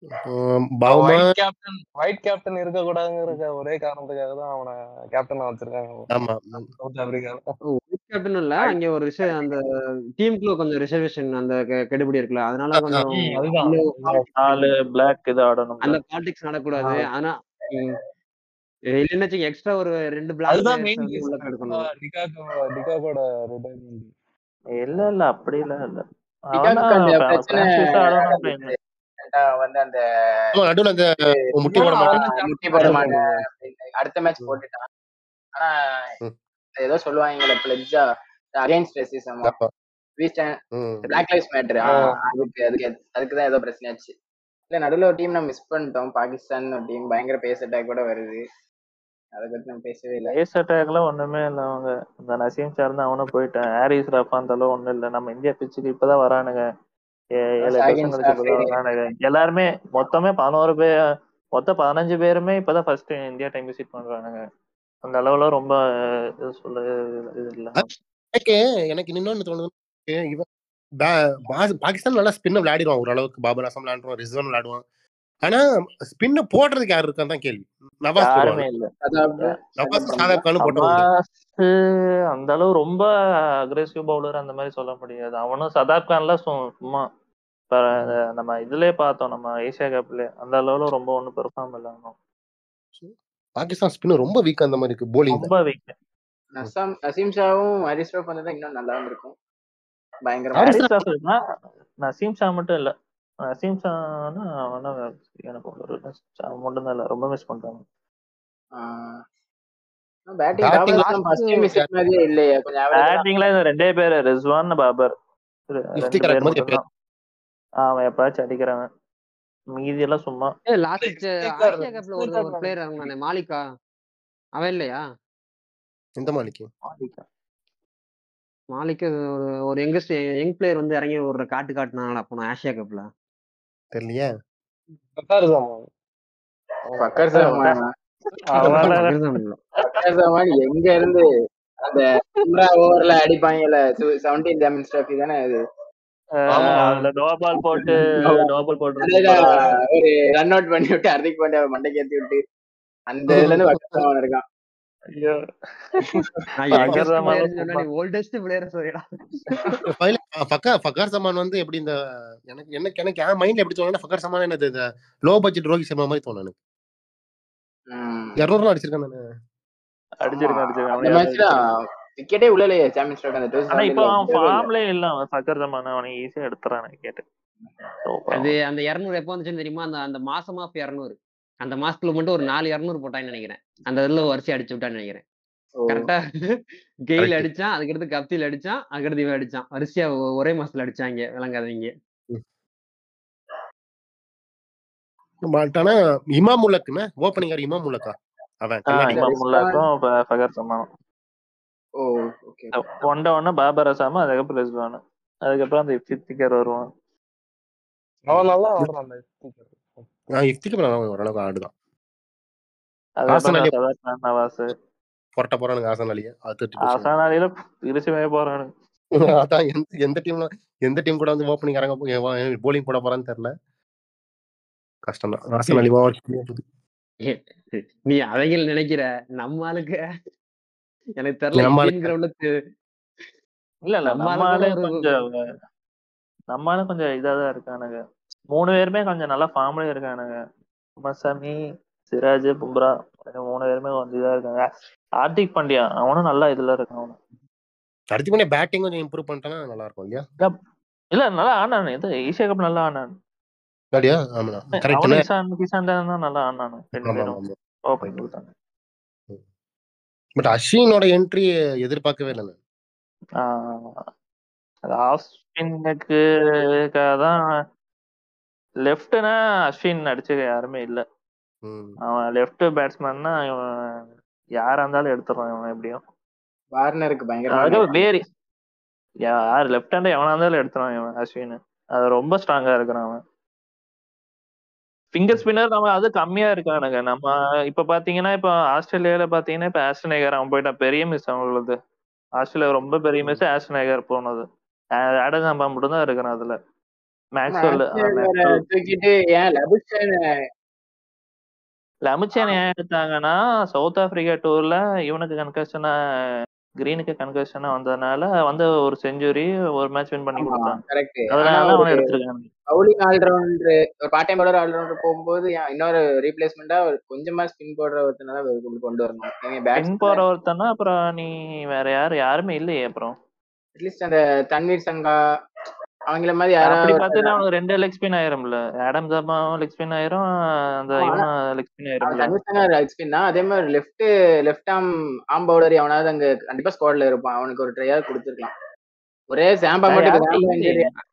A: பாவமா
B: ஒயிட் கேப்டன் ஒயிட் கேப்டன் இருக்க கூடாதுங்கிற ஒரே காரணத்துக்காக தான் அவனை கேப்டனா வச்சிருக்காங்க
A: ஆமா
B: சவுத் ஆப்பிரிக்கால
C: கேப்டன் இல்ல அங்க ஒரு ரிசர்வ் அந்த டீமுக்குள்ள கொஞ்சம் ரிசர்வேஷன் அந்த கெ- கெடுபிடி இருக்குல்ல அதனால கொஞ்சம்
D: ம்,
B: அதுதான்
C: இன்னும்
D: நாலு பிளாக் இது ஆடணும்
C: அந்த பாலிடிக்ஸ் நடக்கூடாது ஆனா ம், இல்லைன்னு எக்ஸ்ட்ரா ஒரு ரெண்டு பிளாக்
B: அதுதான்
C: பிளேயர்ஸ்
B: மெயின்
C: வந்து உள்ள எடுக்கணும்
B: டிகாகோ டிகாகோட ரிட்டைர்மெண்ட்
D: இல்ல இல்ல அப்படி இல்ல இல்ல
E: டிகாக்கு அந்த
D: அவனா
E: பிரச்சனை
D: பிரான்சிஸ் ஆடணும் plan.
E: கரெக்டா வந்து அந்த
A: ஆமா நடுவுல அந்த முட்டி போட
B: அவன்
A: மாட்டான்
B: வந்து
E: முட்டி போட மாட்டேன் அப்படின்னு அடுத்த மேட்ச் போட்டுட்டான் ஆனா
A: ம்.
E: ஏதோ சொல்லுவாங்கல்ல பிளட்ஜா அகைன்ஸ்ட் ரெசிசம்
A: ஆமா. ம்.
E: பிளாக் லைஃப் மேட்டர்
B: ஆ.
E: அதுக்கு அதுக்கு அதுக்கு தான் ஏதோ பிரச்சனையாச்சு இல்ல நடுவுல ஒரு டீம் நம்ம மிஸ் பண்ணிட்டோம் பாகிஸ்தான் ஒரு டீம் பயங்கர பேஸ் அட்டாக் கூட வருது அதை பத்தி நம்ம பேசவே இல்லை
D: ரேஸ் அட்டாக்ல ஒண்ணுமே இல்ல அவங்க இந்த நசீம் சார் தான் அவனும் போயிட்டான் ஹாரிஸ் ரஃபா அந்த அளவு ஒண்ணும் இல்ல நம்ம இந்தியா பிச்சுக்கு இப்பதான் வரானுங்க ஏ- ஏழு
E: ஷாகின்
D: வருஷம் கழிச்சு இப்பதான்
E: ஷாஃபி.
D: வரானுங்க எல்லாருமே மொத்தமே பதினோரு பேர் மொத்தம் பதினஞ்சு பேருமே இப்பதான் ஃபர்ஸ்ட் இந்தியா டைம் விசிட் பண்றானுங்க அந்த அளவுல ரொம்ப இது சொல்ல இது இல்ல
A: எனக்கு எனக்கு இன்னொன்னு தோணுது இவன் பா- பா- பாகிஸ்தான் நல்லா ஸ்பின்ன விளையாடிடுவான் ஓரளவுக்கு பாபர் அசம் விளையாடுவான் ரிஸ்வான் விளையாடுவான் ஆனா ஸ்பின்ன போடுறதுக்கு யாரு இருக்கான்னு தான் கேள்வி நவாஸ்
D: யாருமே
A: போடுவாங்க
D: இல்ல
E: அதாவது
A: நவாஸ் சாதா கானு போட்டவங்க
D: அப்பாஸ் அந்த அளவு ரொம்ப அக்ரெசிவ் பவுலர் அந்த மாதிரி சொல்ல முடியாது அவனும் சதாப் கான்ல சு- சும்மா இப்ப நம்ம இதுலயே பார்த்தோம் நம்ம ஏசியா கப்ல அந்த அளவுல ரொம்ப ஒண்ணும் பெர்ஃபார்ம் இல்ல அவனும்
A: பாகிஸ்தான் ஸ்பின் ரொம்ப வீக் அந்த மாதிரி இருக்கு போலிங்
D: ரொம்ப வீக்
E: நசாம் நசீம் ஷாவும் ஹரிஸ் ராவ் வந்தா இன்னும் நல்லா இருந்திருக்கும் பயங்கரமா
A: ஹாரிஸ்
D: ஹாரிஸ் ராஃப் இருந்தா நசீம் ஷா மட்டும் இல்ல நசீம் ஷானா அவனா எனக்கு ஒரு ஷா மட்டும் தான் இல்ல ரொம்ப மிஸ் பண்றாங்க
E: batting
A: Batting
E: Babur first time miss மாதிரியே இல்லையே கொஞ்சம் ஆவரேஜ்
D: பேட்டிங்ல இந்த ரெண்டே பேரு ரிஸ்வான் பாபர் ரெ- ரெண்டு
A: இஃப்திகார்
D: பேர்
A: மாதிரி
D: மட்டும் தான் அவன் எப்பயாச்சும் அடிக்கிறவன் மீதி எல்லாம் சும்மா
C: ஏ லாஸ்ட்
B: Speaker-
C: ஆசியா கப்ல ஒரு
B: speaker
C: ஒரு பிளேயர் இறங்கினானே மாலிகா அவன் இல்லையா
A: இந்த மாலிக்கு
C: மாலிக்கு ஒரு ஒரு யங்கஸ்ட் யங் பிளேயர் வந்து இறங்கி ஒரு காட்டு காட்டுனாங்களா போன ஆசியா கப்ல
A: தெரியலையே
B: கத்தார் ஜாமான்
E: பக்கர் சமான் பக்கர் சமான் எங்க இருந்து அந்த பும்ரா ஓவர்ல அடிப்பாங்கல்ல செவன்டீன் டேமேஜ் ட்ராஃபி தானே அது
B: ஆமா.
D: அதுல நோ பால் போட்டு
E: ஆமா.
D: நோ பால் போட்டு
E: அதுல ஒரு ரன் அவுட் பண்ணி விட்டு ஹர்திக் பாண்டியா மண்டைக்கு ஏத்தி விட்டு அந்த இதுல இருந்து பக்கர் சமான் இருக்கான்
D: ஐயோ
C: யங்கஸ்ட்
D: தான் மேல
C: பிளேயர் சொன்னா நீ ஓல்டஸ்ட் பிளேயர் சொல்லிடா
A: ஃபக்கர் ஃபக்கர் சமான் வந்து எப்படி இந்த எனக்கு எனக்கு எனக்கு என் மைண்ட்ல எப்படி தோணுன்னா ஃபக்கர் சமான் என்னது இந்த லோ பட்ஜெட் ரோஹித் சர்மா மாதிரி தோணும் எனக்கு
E: ம்.
A: இரநூறு ரன் அடிச்சிருக்கேன் நானு
D: அடிச்சிருக்கேன்
E: அந்த
D: அடிச்சிருக்கேன்
E: மேட்ச்ல விக்கெட்டே உள்ளலையே சாம்பியன்ஸ் ட்ராஃபி அந்த
D: ஆனா இப்ப அவன்
E: 2017
D: ஃபார்ம்லயே இல்ல அவன் சக்கர் ஜமான அவனை ஈஸியா எடுத்துறான் கேட்டு
C: அது அந்த இருநூறு எப்போ வந்துச்சுன்னு தெரியுமா அந்த அந்த மாசம் ஆஃப் இருநூறு அந்த மாசத்துல மட்டும் ஒரு நாலு இருநூறு போட்டான்னு நினைக்கிறேன் அந்த இதுல வரிசை அடிச்சு விட்டான்னு நினைக்கிறேன்
E: ஓ.
C: கரெக்டா கெயில்
A: Correct.
C: அடிச்சான் அதுக்கடுத்து கப்தில் அடிச்சான் அதுக்கடுத்து இவன் அடிச்சான் வரிசையா ஒ- ஒரே மாசத்துல அடிச்சாங்க விளங்காதவங்க
A: பட் ஆனா இமாம் முல்லக்குன்னு ஓப்பனிங்கர் இமாம் முல்லக்கா அவன் கண்ணாடி
D: இமாம் முல்லாக்கும் ஃபகர் சமானும்
E: ஓ ஓகே
D: ஒண்ட ஒண்ணு பாபர் அசாம அதுக்கப்புறம் ரிஸ்வான் அதுக்கப்புறம் அந்த இப்திகர் வருவான்
B: அவன் நல்லா ஆடுறான் அந்த speaker.
A: நான் இஃப்திக்கு நல்லா ஓரளவுக்கு ஆடுதான்
D: அதுக்கப்புறம்
A: அலி-
D: சதார் கான் நவாஸ்
A: புரட்ட போறானுங்க ஆசன் அலிய அது தட்டி போச்சு.
D: ஆசான் அலியில இருச்சுமே போறானு
A: அதான் எந்த எந்த டீம்ல எந்த டீம் கூட வந்து ஓப்பனிங் இறங்க போலிங் போட போறான்னு தெரியல கஷ்டம் தான் ஆசன் அலி ஓவர்
C: நீ அவங்க நினைக்கிற நம்ம ஆளுக்கு எனக்கு தெரியல
A: நம்ம ஆளு-
C: இந்தியன் கிரவுண்ட்ல
D: இல்ல இல்ல
C: நம்ம
D: நம்ம
C: ஆளு
D: ஆளு
C: கூட ஒரு-
D: கொஞ்சம் நம்ம ஆளு கொஞ்சம் இதாதான் இருக்கானுங்க மூணு பேருமே கொஞ்சம் நல்லா ஃபார்ம்ல இருக்கானுங்க மசாமி சிராஜ் பும்ரா இந்த மூணு பேருமே கொஞ்சம் இதா இருக்காங்க ஹார்திக் பாண்டியா அவனும் நல்லா இதுல இருக்கான் அவனும்
A: அடுத்து பண்ணி பேட்டிங் கொஞ்சம் இம்ப்ரூவ் பண்ணிட்டா நல்லா இருக்கும் இல்லையா
D: இல்ல நல்லா ஆனானு இது ஏசியா கப் நல்லா ஆனானு
A: அப்படியா ஆமா கரெக்ட்
D: அவனும் கிசான் கிசான் தான் நல்லா ஆனானு ரெண்டு
A: ஆமா
D: பேரும்
A: ஆமா
D: ஓப்பன் கொடுத்தாங்க
A: பட் அஸ்வினோட என்ட்ரி எதிர்பார்க்கவே இல்லை நான்.
D: ஆஹ் அது ஆஃப் ஸ்பின்னுக்கு தான் லெஃப்ட்னா அஸ்வின் அடிச்சு யாருமே இல்ல
A: ம்.
D: அவன் லெஃப்ட் பேட்ஸ்மேன்னா இவன் யாரா இருந்தாலும் எடுத்துறான் இவன் எப்படியும்
E: வார்னருக்கு
D: அதுக்கு
E: பயங்கரமா
D: வேரி யார் லெஃப்ட் ஹேண்ட் எவனா இருந்தாலும் எடுத்துறான் இவன் அஸ்வின் அது ரொம்ப ஸ்ட்ராங்கா இருக்கிறான் அவன் ஃபிங்கர் ஸ்பின்னர் நம்ம அது கம்மியா இருக்கானுங்க நம்ம இப்ப பாத்தீங்கன்னா இப்ப ஆஸ்திரேலியால பாத்தீங்கன்னா இப்ப ஆஸ்டனேகர் அவன் போயிட்டான் பெரிய மிஸ் அவங்களது ஆஸ்திரேலியா ரொம்ப பெரிய மிஸ் ஆஸ்டனேகர் போனது ஆடகாம்பா மட்டும் தான் இருக்கிறான் அதுல மேக்ஸ்வெல்
E: மேக்ஸ்வெல் வேற தூக்கிட்டு ஏன் லபுஷன்
D: லமிச்சன் ஏன் எடுத்தாங்கன்னா சவுத் ஆப்பிரிக்கா டூர்ல இவனுக்கு கன்கஷனா கிரீனுக்கு கன்கஷனா வந்ததுனால வந்து ஒரு செஞ்சுரி ஒரு மேட்ச் வின் பண்ணி கொடுத்தான்
E: கரெக்ட்
D: அதனால
E: ஆனா
D: அவனை
E: ஒரு
D: எடுத்திருக்காங்க
E: பவுலிங் ஆல்ரவுண்டர் ஒரு பார்ட் டைம் பவுலர் ஆல்ரவுண்டர் போகும்போது ஏன் இன்னொரு ரீப்ளேஸ்மெண்டா ஒரு கொஞ்சமா ஸ்பின் போடுற ஒருத்தனால கொண்டு வரணும்
D: பின்
E: பேட்ஸ்மேன்
D: போற ஒருத்தனா அப்புறம் நீ வேற யாரு யாருமே இல்லையே அப்புறம்
E: அட்லீஸ்ட் அந்த தன்வீர் சங்கா அவங்கள மாதிரி
D: அப்படி
E: யாராவது
D: பார்த்தீங்கன்னா அவனுக்கு ரெண்டு லெக் ஸ்பின் ஆயிரும்ல ஆடம் ஜர்மாவும் லெக் ஸ்பின் ஆயிரும் அந்த
E: ஆமா,
D: இவனும் லெக் ஸ்பின்
E: அவன்
D: ஆயிரும்ல
E: தன்வீர் சங்கா ரைட் ஸ்பின் தான் அதே மாதிரி லெஃப்ட் லெஃப்ட் ஆம் ஆம் பவுலர் அவனாவது அங்க கண்டிப்பா ஸ்குவாட்ல இருப்பான் அவனுக்கு ஒரு ட்ரையாவது கொடுத்துருக்கலாம் ஒரே சாம்பா
D: வேற
E: மட்டும்
D: யாருமே
E: சாம்பா
D: இல்லையே
E: இன்ஜுரி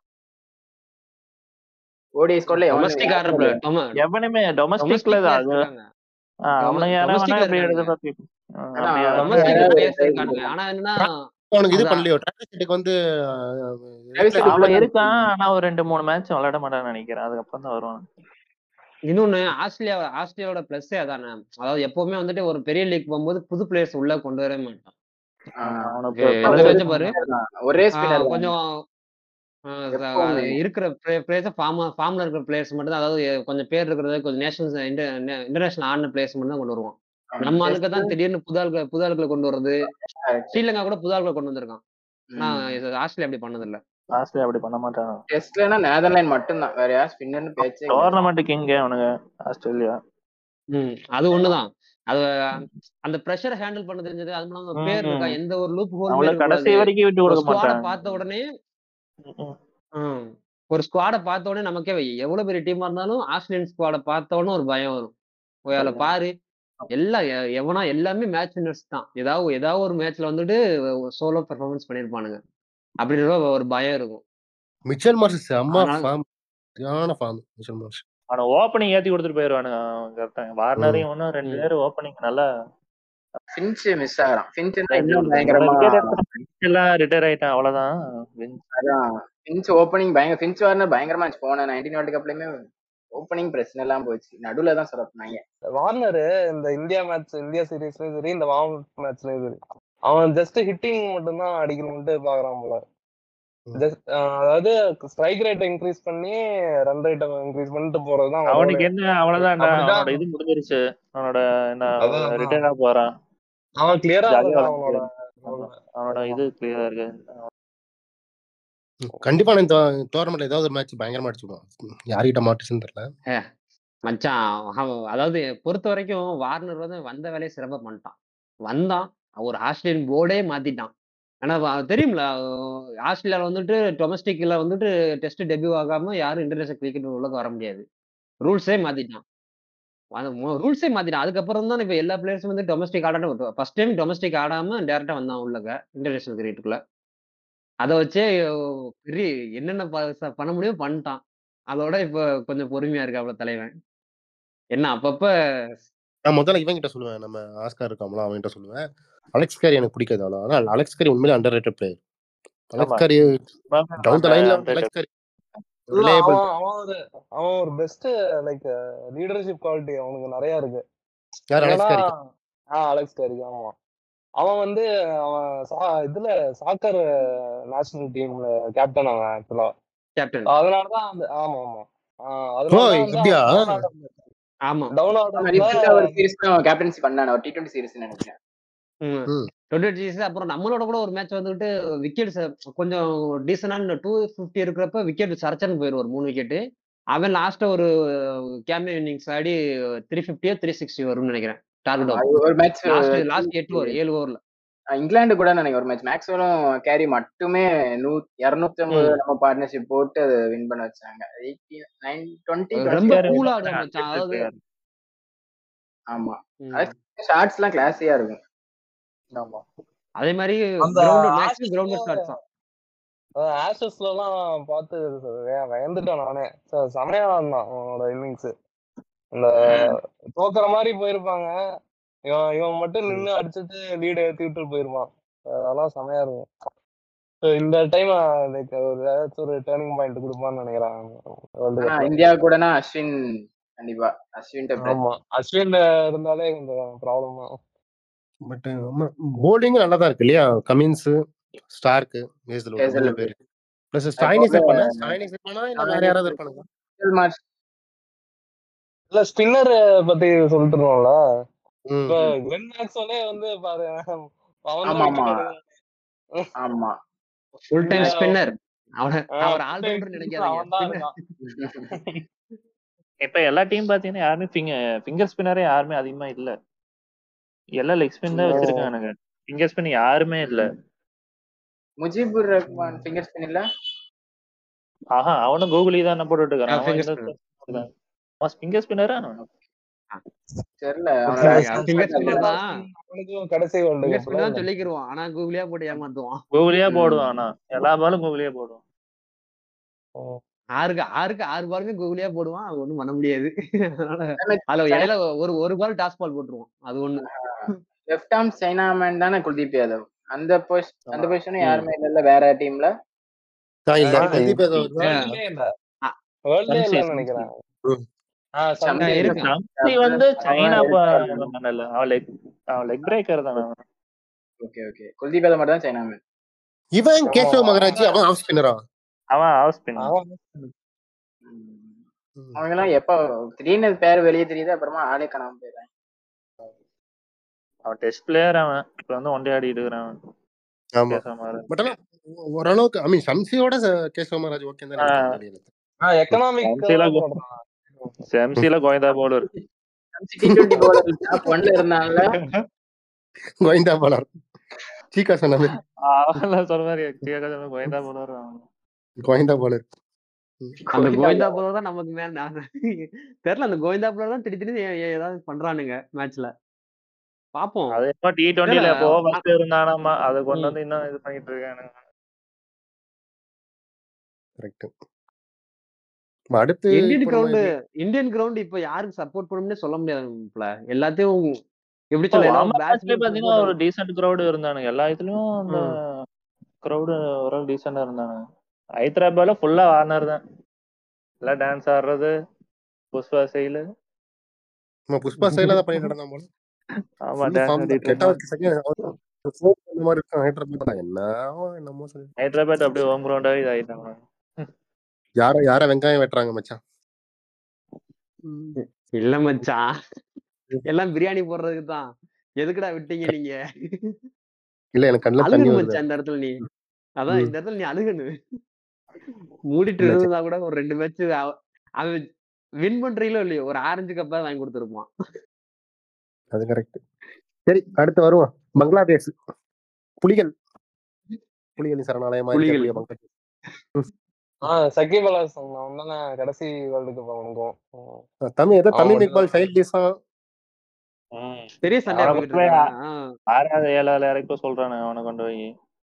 E: ஓடி ஸ்குவாட்ல
C: டொமஸ்டிக் ஆடுற பிளேயர் டொம
D: எவனுமே டொமஸ்டிக்ல
C: டொமஸ்டிக்
D: தான்
C: பிளேயர்ஸ்
D: அது
C: இருக்காங்க
D: ஆஹ் அவனுக்கு யாரா வேணா
C: டொமஸ்டிக்ல
D: இப்படி
C: இருக்காங்க
D: எடுத்து பார்த்து
E: அதான்
D: அப்படி யாரா
E: அவங்க
C: டொமஸ்டிக்
E: யாராவது
C: பிளேயர்ஸ்
E: try
C: இருக்கானுங்க
E: பண்ணிருக்கலாம்.
C: ஆனா என்னன்னா
A: அவனுக்கு இது
C: அதான்
A: பண்ணலையோ டிரான்சிட்டுக்கு வந்து
E: Travis Head
D: அவன்
E: உள்ள
D: இருக்கான் ஆனா ஒரு ரெண்டு மூணு மேட்ச் விளையாட மாட்டான்னு நினைக்கிறேன் அதுக்கப்புறம் தான் வருவான்
C: இன்னொன்னு ஆஸ்திரேலியா ஆஸ்திரேலியாவோட பிளஸ்ஸே அதானே அதாவது எப்பவுமே வந்துட்டு ஒரு பெரிய லீக் போகும்போது புது பிளேயர்ஸ் உள்ள கொண்டு வரவே மாட்டான்
E: ஆஹ்
D: அவனுக்கு
C: ஏ,
D: பல
C: இந்த
E: ஒரே
C: மேட்ச் பாரு
E: தான். ஒரே
C: ஆஹ்
E: ஸ்பின்னர் தான்
C: கொஞ்சம் ஆஹ் ச-
E: எப்பவுமே
C: அது இருக்கிற பிளேயர்ஸ் ஃபார்ம் ஃபார்ம்ல இருக்கிற பிளேயர்ஸ் மட்டும் தான் அதாவது கொஞ்சம் பேர் இருக்கிறது கொஞ்சம் நேஷனல்ஸ் இன்டர்நேஷனல் ஆடின பிளேயர்ஸ் மட்டும் தான் கொண்டு வருவான் நம்ம ஆளுக்கு தான் திடீர்னு புது ஆளுக்கு புது ஆளுக்களை கொண்டு வர்றது ஸ்ரீலங்கா கூட புது ஆளுக்களை கொண்டு வந்திருக்கான் ஆனா இது ஆஸ்திரேலியா அப்படி பண்ணது இல்ல
D: ஆஸ்திரேலியா அப்படி பண்ண மாட்டாங்க
E: டெஸ்ட்லனா நேதர்லாண்ட் மட்டும்தான் வேற யார் ஸ்பின்னர்னு பேச்சே கிடையாது.
D: டோர்னமெண்ட் கிங் அவனுங்க ஆஸ்திரேலியா
C: ம் அது ஒண்ணுதான் அது அந்த ப்ரெஷரை ஹேண்டில் பண்ண தெரிஞ்சது அது மூலம்
D: ம்,
C: பேர் இருக்கா
D: ம்.
C: எந்த ஒரு லூப் ஹோல்
D: அவங்கள கடைசி வரைக்கும் விட்டு
C: ஒரு
D: கொடுக்க
C: ஸ்குவாட
D: மாட்டாங்க
C: பார்த்த உடனே
D: ம், ம்.
C: ம், ஒரு ஸ்குவாட பார்த்த உடனே நமக்கே எவ்வளவு பெரிய டீமா இருந்தாலும் ஆஸ்திரேலியன் ஸ்குவாட பார்த்த உடனே ஒரு பயம் வரும் போய் அதுல பாரு எல்லாம் எ- எவனா எல்லாமே மேட்ச் வின்னர்ஸ் தான் ஏதாவது ஏதாவது ஒரு மேட்ச்ல வந்துட்டு சோலோ பெர்ஃபார்மன்ஸ் பண்ணிருப்பானுங்க அப்படின்ற ஒரு பயம் இருக்கும்
A: மிச்சல் மார்ஸ் செம்ம
C: அதனால-
A: ஃபார்ம் சரியான ஃபார்ம் மிச்சல் மார்ஸ்
D: அவனை ஓப்பனிங் ஏத்தி கொடுத்துட்டு போயிருவானுங்க அவன் கரெக்டா வார்னரையும் ஒன்னும் ரெண்டு
C: ம்.
D: பேரும் ஓப்பனிங் நல்லா
E: ஃபின்ச் மிஸ் ஆகிறான் ஃபின்ச் தான் இன்னும் பயங்கரமா
D: எல்லாம் ரிட்டையர் ஆயிட்டான் அவ்வளவுதான்
E: அதான் ஃபின்ச் ஓப்பனிங் பயங்கர ஃபின்ச் வார்னர் பயங்கரமா இருந்துச்சு போன நைன்டீன் வேர்ல்டு கப்லயுமே ஓப்பனிங் பிரச்சனை எல்லாம் போச்சு நடுவுல தான் சொதப்பினாங்க
B: வார்னர் இந்த இந்தியா மேட்ச் இந்தியா சீரீஸ்லயும் சரி இந்த வார்ம் மேட்ச்லயும் சரி அவன் ஜஸ்ட் ஹிட்டிங் மட்டும்தான் அடிக்கணும்ட்டு பாக்குறான் போல
A: ம்.
B: ஜஸ்ட் அதாவது ஸ்ட்ரைக் ரேட் இன்க்ரீஸ் பண்ணி ரன் ரேட் இன்க்ரீஸ் பண்ணிட்டு போறதுதான் அவனோட
D: அவனுக்கு என்ன அவ்வளவுதான்டா
B: அப்படிதான்.
D: அவனோட இது முடிஞ்சிருச்சு அவனோட என்ன
B: அதான், அதான்.
D: ரிட்டையர் ஆக போறான்
B: அவன் கிளியரா
D: ஜாலியா
B: இருக்கான் அவனோட
D: ஆமா. அவனோட இது கிளியரா இருக்கு
A: கண்டிப்பா இந்த டோர்னமெண்ட்ல ஏதாவது ஒரு மேட்ச் பயங்கரமா அடிச்சுடுவான் யார்கிட்ட மாட்டுச்சுன்னு தெரியல
C: மச்சான் அவன் அதாவது பொறுத்த வரைக்கும் வார்னர் வந்து வந்த வேலையை சிறப்பா பண்ணிட்டான் வந்தான் ஒரு ஆஸ்திரேலியன் போர்டே மாத்திட்டான் ஆனா வ- தெரியும்ல அஹ் ஆஸ்திரேலியால வந்துட்டு டொமஸ்டிக்ல வந்துட்டு டெஸ்ட் டெபியூ ஆகாம யாரும் இன்டர்நேஷனல் கிரிக்கெட் உள்ள வர முடியாது ரூல்ஸே மாத்திட்டான் ரூல்ஸே மாத்திட்டான் அதுக்கப்புறம் தான் இப்ப எல்லா பிளேயர்ஸும் வந்து டொமஸ்டிக் ஆடாம ஃபர்ஸ்ட் டைம் டொமஸ்டிக் ஆடாம டேரக்டா வந்தான் உள்ளக இன்டர்நேஷனல் கிரிக்கெட்டுக்குள்ள அதை வச்சே அஹ், பெரிய என்னென்ன ப- ச- பண்ண முடியும் பண்ணிட்டான் அதோட இப்ப கொஞ்சம் பொறுமையா இருக்கு அவ்வளவு தலைவன் என்ன அப்பப்ப
A: நான் முதல்ல இவன் கிட்ட சொல்லுவேன் நம்ம ஆஸ்கார் இருக்காமல அவன் கிட்ட சொல்லுவேன் அலெக்ஸ் கேரி எனக்கு பிடிக்காது அவ்வளோ ஆனால் அலெக்ஸ் கேரி உண்மையிலே அண்டர் ரேட்டட் பிளேயர் அலெக்ஸ்
D: ஆமா.
A: கேரி டவுன் த லைன்ல
D: அந்த-
A: அலெக்ஸ் கேரி
B: இல்ல,
A: ரிலையபிள்
B: அவன் அவன் ஒரு அவன் ஒரு பெஸ்ட் லைக் லீடர்ஷிப் குவாலிட்டி அவனுக்கு நிறைய இருக்கு
A: யார் அலெக்ஸ்
B: என்னன்னா
A: கேரி
B: ஆஹ் அலெக்ஸ் கேரிக்கு ஆமா அவன் வந்து அவன் சா- இதுல சாக்கர் நேஷனல் டீம்ல கேப்டன் அவன் ஆக்சுவலா
C: கேப்டன்
B: அதனாலதான் அந்த ஆமா ஆமா ஆஹ்
A: ஓ
B: அதனாலதான் வந்து
A: அப்படியா
B: அவன் down order-
C: ஆமா
B: down
E: ஆமா,
B: order
E: recent ஆ
B: ல
E: ஒரு சீரிஸ் தான் கேப்டன்சி பண்ணான ஒரு டி டுவெண்ட்டி சீரிஸ் நினைக்கிறேன்
A: ம்.
C: டுவெண்ட்டி அப்புறம் நம்மளோட கூட ஒரு மேட்ச் வந்துட்டு விக்கெட் கொஞ்சம் டீசனான டூ ஃபிஃப்டி இருக்கிறப்ப விக்கெட் சரச்சன்னு போயிடும் ஒரு மூணு விக்கெட் அவன் லாஸ்ட் ஒரு கேமியோ இன்னிங்ஸ் ஆடி த்ரீ ஃபிஃப்டியோ த்ரீ சிக்ஸ்டி வரும்னு நினைக்கிறேன் டார்கெட்
E: அது ஒரு மேட்ச்
C: லாஸ்ட் லாஸ்ட் எட்டு ஓவர் ஏழு ஓவர்ல
E: இங்கிலாந்து கூட நினைக்கிறேன் ஒரு மேட்ச் மேக்ஸ்வெலும் கேரி மட்டுமே நூ இருநூத்தி ஐம்பது
C: ம்.
E: நம்ம பார்ட்னர்ஷிப் போட்டு அதை வின் பண்ண வச்சாங்க எயிட்டி நைன் டுவெண்ட்டி
C: ரொம்ப
D: Carey
C: கூலா
D: வந்து
C: ஆடுவான் மச்சான் அதாவது
D: player.
E: ஆமா
C: ம்.
E: ஷார்ட்ஸ் எல்லாம் கிளாஸியா இருக்கும்
D: ஆமா
C: அதே மாதிரி
B: அந்த
C: கிரவுண்ட் மேக்ஸிமம்
B: ஆஷஸ்ல
C: கிரவுண்ட் ஷாட்ஸ் தான்
B: ஆஷஸ்ல எல்லாம் பார்த்து வே- பயந்துட்டேன் நானே ச- செமையா இருந்தான் அவனோட இன்னிங்ஸ் இந்த தோக்குற மாதிரி போயிருப்பாங்க இவன் இவன் மட்டும் நின்னு அடிச்சுட்டு லீடு ஏத்தி விட்டு போயிருப்பான் அதெல்லாம் செமையா இருக்கும் So, இந்த டைம் லைக் ஒரு ஏதாச்சும் ஒரு டேர்னிங் பாயிண்ட் கொடுப்பான்னு நினைக்கிறேன் வேர்ல்டு
E: ஆனா
B: கப்ல
E: இந்தியா கூடனா அஸ்வின் கண்டிப்பா அஸ்வின்
B: ஆமா அஸ்வின் இருந்தாலே கொஞ்சம் ப்ராப்ளம் தான்
A: பட் போலிங்கும் நல்லா தான் இருக்கு இல்லையா கமின்ஸ் ஸ்டார்க்கு மேஸ்ல ஒரு
E: ஹேசல்
A: மூணு பேர் பிளஸ்
E: அது
A: ஸ்டாயினிஸ்
E: போக
A: இருப்பானா ஸ்டாயினிஸ் இருப்பானா இல்ல வேற யாராவது இருப்பானுங்க
E: மிச்சல் மார்ஷ்
B: இல்ல ஸ்பின்னர் பத்தி சொல்லிட்டு இருந்தோம்ல
A: ம்
B: இப்ப கிளென் மேக்ஸ்வெல்லே வந்து பாரு அவன்
E: ஆமா
B: தான்
E: ஆமா
B: விக்கெட்
E: ஆமா
C: ஃபுல் டைம்
B: இல்ல,
C: ஸ்பின்னர் அவன
B: ஆஹ்
C: அவர்
B: full time
C: ஆல்ரவுண்டர்
B: spinner
C: நினைக்காதீங்க
B: அவன் தான்
C: spinner.
B: இருக்கான்
D: இப்ப எல்லா டீம் பாத்தீங்கன்னா யாருமே ஃபிங்கர் ஃபிங்கர் ஸ்பின்னரே யாருமே அதிகமா இல்ல எல்லாம் லெக் ஸ்பின் தான்
B: ஓ.
D: வச்சிருக்கானுங்க ஃபிங்கர் ஸ்பின் யாருமே இல்ல
E: முஜிபுர் ரஹ்மான் ஃபிங்கர் ஸ்பின் இல்ல
D: ஆஹா அவனும் கூகுளி தான் போட்டுட்டு இருக்கான்
C: ஆ,
D: அவன்
C: finger
D: எந்த
C: spinner.
D: spinner? அவன் ஃபிங்கர் ஸ்பின்னரா
E: தெரியல
C: சரி,
E: அவனோட
C: finger
E: assistant
C: spinner
E: தெரியல.
C: தான்
B: அவனுக்கும் கடைசி வேர்ல்டு
C: finger
B: கப்ல
C: spinner தான் சொல்லிக்கிருவான் ஆனா கூகுளியா போட்டு ஏமாத்துவான்
D: கூகுளியா
E: ம்.
D: போடுவான் ஆனா எல்லா பாலும் கூகுளியா போடுவான்
C: ஆறுக்கு ஆறுக்கு ஆறு பாலுமே கூகுளியா போடுவான் அது ஒண்ணும் பண்ண முடியாது அதனால அதுல இடையில ஒரு ஒரு பால் டாஸ் பால் போட்டுருவான் அது ஒண்ணு
E: லெஃப்ட் ஆர்ம் சைனாமேன் தானே குல்தீப் யாதவ் அந்த பொசி அந்த பொசிஷனும்
D: ம்.
E: யாருமே இல்ல வேற டீம்ல
A: ஆ, இல்ல
B: ஆ,
A: குல்தீப் யாதவ் தான்.
B: வேர்ல்ட்லயே இல்ல
C: ஆ.
B: வேர்ல்ட்லயே
D: சம்சி,
B: இல்லன்னு நினைக்கிறேன்
A: ம்.
B: ஆ,
E: சம்சி
B: சம்சி
C: இருக்கு.
B: இருக்கு.
D: சம்சி வந்து சைனா
E: அவன்
D: பண்ணல அவன் லெக் அவன் லெக் பிரேக்கர் தானே அவன்.
E: ஓகே ஓகே குல்தீப் யாதவ் மட்டும் தான் சைனாமேன்
A: இவன்
B: ஆமா,
A: கேசவ்
B: அவன்
A: மகராஜ் அவன் ஆஃப் ஸ்பின்னரா
D: அவன் ஆஃப் ஸ்பின்
B: அவன்
E: அவங்க எல்லாம் எப்ப திடீர்னு பேர் வெளியே தெரியுது அப்புறமா ஆளே காணாம போயிடுறாங்க
D: அவன் டெஸ்ட் பிளேயர் அவன் இப்ப வந்து ஒன்டே ஆடிட்டு இருக்கிறான் அவன்.
A: ஆமா
D: பேசாம இரு.
A: பட் ஆனா ஓரளவுக்கு ஐ மீன் சம்சியோட ச- கேசவ் மகராஜ் ஓகே தான் நினைக்கிறேன் வெளியில.
B: ஆ, economic
D: சம்சில
B: தான்
D: கோ-
B: போடுறான்.
D: செம்சில கோயந்தா bowler
E: T twenty bowler top ஒன்ல இருந்தாங்கல்ல
A: கோவிந்தா பாலர் சீக்கா சொன்ன மாதிரி
D: அவன் சொல்ற மாதிரி கேட்க சொன்ன கோயந்தா போலர் அவன்
A: கோவிந்தா பாலர்
C: அந்த கோவிந்தா போல தான் நமக்கு மேல நான் தெரியல அந்த கோவிந்தா போல தான் திடீர் திடீர்னு ஏ- ஏ- ஏதாவது பண்றானுங்க மேட்ச்ல பாப்போம்
D: அது எப்போ டி டுவெண்ட்டில
C: இல்ல,
D: எப்போ
C: அவன்
D: ஃபர்ஸ்ட் இருந்தானாமா அதை கொண்டு
C: ம்.
D: வந்து இன்னும் இது பண்ணிட்டு இருக்கானுங்க
A: கரெக்ட் அடுத்து
C: இந்தியன்
A: இப்போ நம்ம
C: கிரவுண்ட் இந்தியன் கிரவுண்ட் இப்ப யாருக்கு சப்போர்ட் பண்ணணும்னே சொல்ல முடியாது எல்லாத்தையும் எப்படி
D: இப்போ
C: சொல்ல
D: வார்ம்
C: எல்லாரும்
D: மேட்ச்லயே
C: batsman
D: பாத்தீங்கன்னா
C: support
D: ஒரு டீசென்ட் கிரௌடு இருந்தானுங்க எல்லா இதுலயும் அந்த கிரௌடு ஓரளவு டீசெண்டா இருந்தானுங்க ஹைதராபாத்ல ஃபுல்லா வார்னர் தான் எல்லாம் டான்ஸ் ஆடுறது புஷ்பா செயலு
A: நம்ம புஷ்பா ஸ்டைல தான் பண்ணிட்டு இருந்தான் போல
D: ஆமா
A: Full
D: டான்ஸ்
A: form தான்.
D: ஆடிட்டு
A: கெட்ட
D: இருந்தான்
A: ஒரு second fourth அந்த மாதிரி இருக்கும் ஹைதராபாத் என்னவோ என்னமோ சொல்லி
D: ஹைதராபாத் அப்படியே ஹோம் கிரவுண்டாவே இதாயிட்டாங்க
A: யார யார வெங்காயம் வெட்டுறாங்க மச்சான்
C: இல்ல மச்சான் எல்லாம் பிரியாணி போடுறதுக்கு தான் எதுக்குடா விட்டீங்க நீங்க
A: இல்ல எனக்கு கண்ணுல தண்ணி
C: அழுகணும்
A: வருது
C: மச்சான் இந்த இடத்துல நீ அதான்
A: ம்.
C: இந்த இடத்துல நீ அழுகணும் மூடிட்டு
A: இல்ல,
C: இருந்தா கூட ஒரு ரெண்டு மேட்ச் அவன் வின் பண்றீங்களோ இல்லையோ ஒரு ஆரஞ்சு கப்பா வாங்கி கொடுத்துருப்பான்
A: அது கரெக்ட் சரி அடுத்து வருவோம் பங்களாதேஷ் புலிகள் புலிகளின் சரணாலயமா
C: புலிகள்.
A: இருக்கக்கூடிய பங்களாதேஷ்
B: ஆ, சகிப் அல் ஹசன் அவன் தானே கடைசி வேர்ல்டு கப் அவனுக்கும்
A: அஹ் தமிழ் ஏதோ
B: அவன்
A: தமிழ்
B: மட்டும்
A: இக்பால் சைல்ட் டிஸா
C: பெரிய சண்டையா
D: அவனை
C: போயிட்டு
D: போய்
C: இருக்காங்க ஆ.
D: ஆறாவது ஏழாவது இறக்கி சொல்றானு அவனை கொண்டு போய்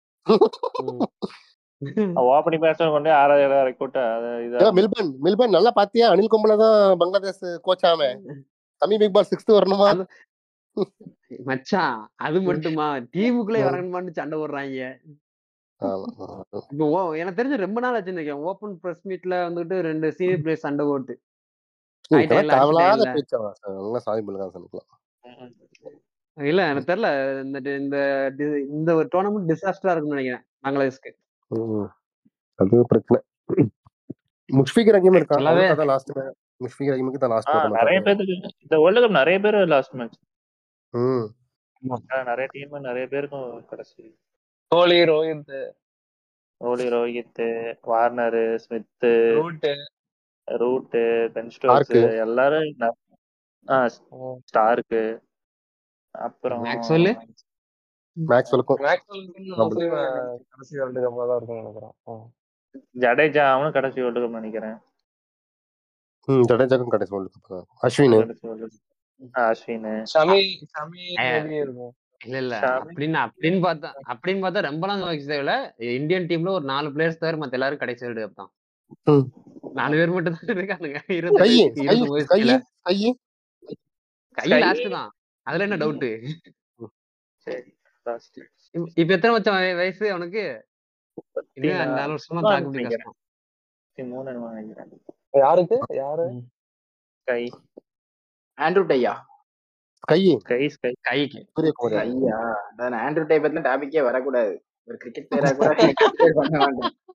C: ம்.
D: ஓப்பனிங் பேட்ஸ்மேன் கொண்டு போய் ஆறாவது ஏழாவது இறக்கி விட்டா அது
A: ஏதோ
D: இதா
A: மில்பன் மில்பன் நல்லா பாத்தியா அனில் கும்பல தான் பங்களாதேஷ் கோச் ஆமே தமிழ் பிக் பால் சிக்ஸ்த் வரணுமா
C: அது- மச்சான் அது மட்டுமா டீமுக்குள்ளே இறங்கணுமான்னு சண்டை போடுறாங்க
A: ஆமா, ஆமா.
C: இப்போ ஓ- எனக்கு தெரிஞ்சு ரொம்ப நாள் வச்சிருக்கேன் ஓப்பன் பிரஸ் மீட்ல வந்துட்டு ரெண்டு சீனியர் பிளேயர் சண்டை போட்டு
A: இதெல்லாம்
C: ஆயிட்டா இல்ல,
A: தேவையில்லாத
C: ஆயிட்டா
A: பேச்சா நல்லா சாதி பண்ணுங்க
C: இல்ல எனக்கு தெரியல இந்த டி- இந்த டி- இந்த ஒரு டோர்னமெண்ட் டிசாஸ்டரா இருக்கும்னு நினைக்கிறேன் பங்களாதேஷ்க்கு
A: அது பிரச்சனை முஷ்பிக் ரஹீம் இருக்கான்
C: நல்லாவே-
A: அவனுக்கு தான் லாஸ்ட் முஷ்பிக் ரஹீமுக்கு தான் லாஸ்ட்
D: ஆ, நிறைய பேருக்கு இந்த வேர்ல்டு கப் நிறைய பேர் லாஸ்ட் மேட்ச்
A: ம்
D: நிறைய டீம் நிறைய பேருக்கும் கடைசி
B: கோலி ரோஹித்
D: ரோலி Rohit Warner Smith
B: Root
D: Root Ben Stokes
A: Starc.
D: எல்லாரும் ந- ஆ, ஸ்டார்க்கு அப்புறம்
C: மேக்ஸ்வெல்
A: மேக்ஸ்வெலுக்கும்
B: மேக்ஸ்வெல் மோஸ்ட்லி கடைசி வேர்ல்டு கப்பா தான் இருக்கும்னு நினைக்கிறேன் ம்.
D: ஜடேஜா அவனும் கடைசி வேர்ல்டு கப் நினைக்கிறேன்
A: ம் ஜடேஜாக்கும் கடைசி வேர்ல்டு கப் தான் அஸ்வின்
D: கடைசி வேர்ல்டு கப் அஸ்வின்
B: ஷமி ஷமி
C: ஆ.
B: maybe இருக்கும்
C: இல்ல இல்ல
D: சாமி.
C: அப்படின்னு அப்படின்னு பார்த்தா அப்படின்னு பார்த்தா ரொம்பலாம் யோசிக்க தேவையில்ல இந்தியன் டீம்ல ஒரு நாலு பிளேயர்ஸ் தவிர மத்த எல்லாரும் கடைசி வேர்ல்டு கப் தான்
A: ம்.
C: நாலு பேர் மட்டும் தான் இருக்கானுங்க
A: கை
C: இருபது
A: கை
C: இருபது
A: கை
C: வயசுல
A: கை
C: கை
D: கை.
C: லாஸ்ட் தான் அதுல என்ன டவுட்
D: சரி last.
C: இப்ப எத்தனை மச்சான் வய- வயசு அவனுக்கு இன்னும் அந்த நாலு வருஷம் தான் தாக்கு பிடிக்க
D: நினைக்கிறேன்.
C: கஷ்டம்
D: மூணு என்னமோ நினைக்கிறேன்
B: யாருக்கு யாரு
D: கை
E: ஆண்ட்ரூ டையா
A: கை
D: கை கை
C: கைக்கு
A: சூரியகுமார்
E: ஐயா அதான் ஆண்ட்ரூ டை பத்தின டாபிக்கே வரக்கூடாது ஒரு கிரிக்கெட் பிளேயரா கூட consider பண்ண மாட்டேன்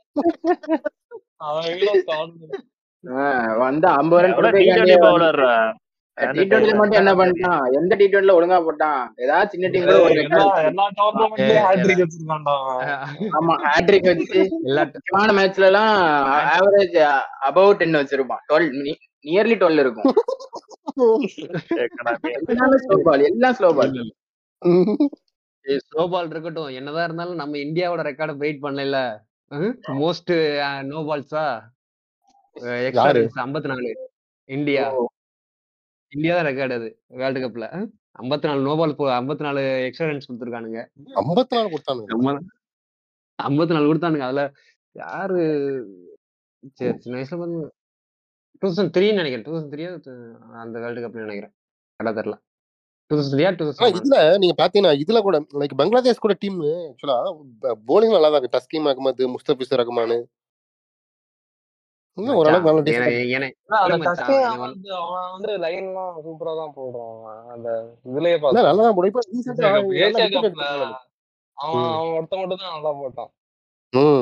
B: அவன் எவ்வளவு காணும்
E: ஆஹ் வந்து ஐம்பது ரன்
D: எவ்வளவு டி
E: கொடுக்கறதுக்காண்டியே
D: டுவெண்ட்டி
E: வந்து
D: பவுலர்ரா
E: டி டுவெண்ட்டில மட்டும் என்ன பண்ணிட்டான் எந்த டி டுவெண்ட்டில ஒழுங்கா போட்டான் ஏதாவது சின்ன டீம் கூட ஒரு
B: எல்லா
E: ரெக்கார்ட்
B: எல்லா டோர்னமெண்ட்லயும்
C: ஏ,
B: ஹேட்ரிக் வச்சிருக்கான்டா அவன்.
E: ஆமா ஹேட்ரிக் வச்சு
C: எல்லா
E: முக்கியமான மேட்ச்ல எல்லாம் ஆவரேஜ் அபவ் டென் வச்சிருப்பான் டுவெல் நியர்லி டுவெல் இருக்கும் எல்லாமே ஸ்லோ பால் எல்லாம் ஸ்லோ பால்
C: ஸ்லோ பால் இருக்கட்டும் என்னதான் இருந்தாலும் நம்ம இந்தியாவோட ரெக்கார்டை பிரேக் பண்ணல மோஸ்ட் நோ பால்ஸா எக்ஸ்ட்ரா
A: யாரு?
C: ரன்ஸ் ஐம்பத்தி நாலு இந்தியா இந்தியா தான் ரெக்கார்டு அது வேர்ல்டு கப்ல ஐம்பத்தி நாலு நோ பால் ஐம்பத்தி நாலு எக்ஸ்ட்ரா ரன்ஸ் கொடுத்துருக்கானுங்க
A: ஐம்பத்தி நாலு கொடுத்தானுங்க
C: ஐம்பத்தி நாலு கொடுத்தானுங்க அதுல யாரு சரி சின்ன வயசுல வந்து டூ தௌசண்ட் த்ரீ நினைக்கிறேன் டூ தௌசண்ட் த்ரீயா அந்த வேர்ல்டு கப்ல நினைக்கிறேன் கடை தெரியல டூ தௌசண்ட் த்ரீயா டூ
A: ஆனா
C: தௌசண்ட்
A: இதுல நீங்க பாத்தீங்கன்னா இதுல கூட லைக் பங்களாதேஷ் கூட டீம் ஆக்சுவலா போலிங் நல்லா தான் இருக்கு டஸ்கிம் அகமது முஸ்தபிஸ் ரஹ்மான் இன்னும் ஓரளவுக்கு நல்ல டீசென்ட்
C: எனக்கு
B: அந்த
C: இல்ல மச்சான்,
B: டஸ்கே
C: இவன்
B: அவன் வந்து அவன் வந்து லைன்லாம் சூப்பரா தான் போடுறான் அவன். அந்த இதுலயே
A: இல்ல
B: பார்த்தேன்
A: நல்லா தான் போடும் இப்ப ரீசெண்டா
B: ஏசியா
A: நல்லா
B: கப்ல
A: விக்கெட் எடுத்துருக்காங்க
B: அவன்
A: ம்.
B: அவன் ஒருத்த மட்டும் தான் நல்லா போட்டான்
A: ம்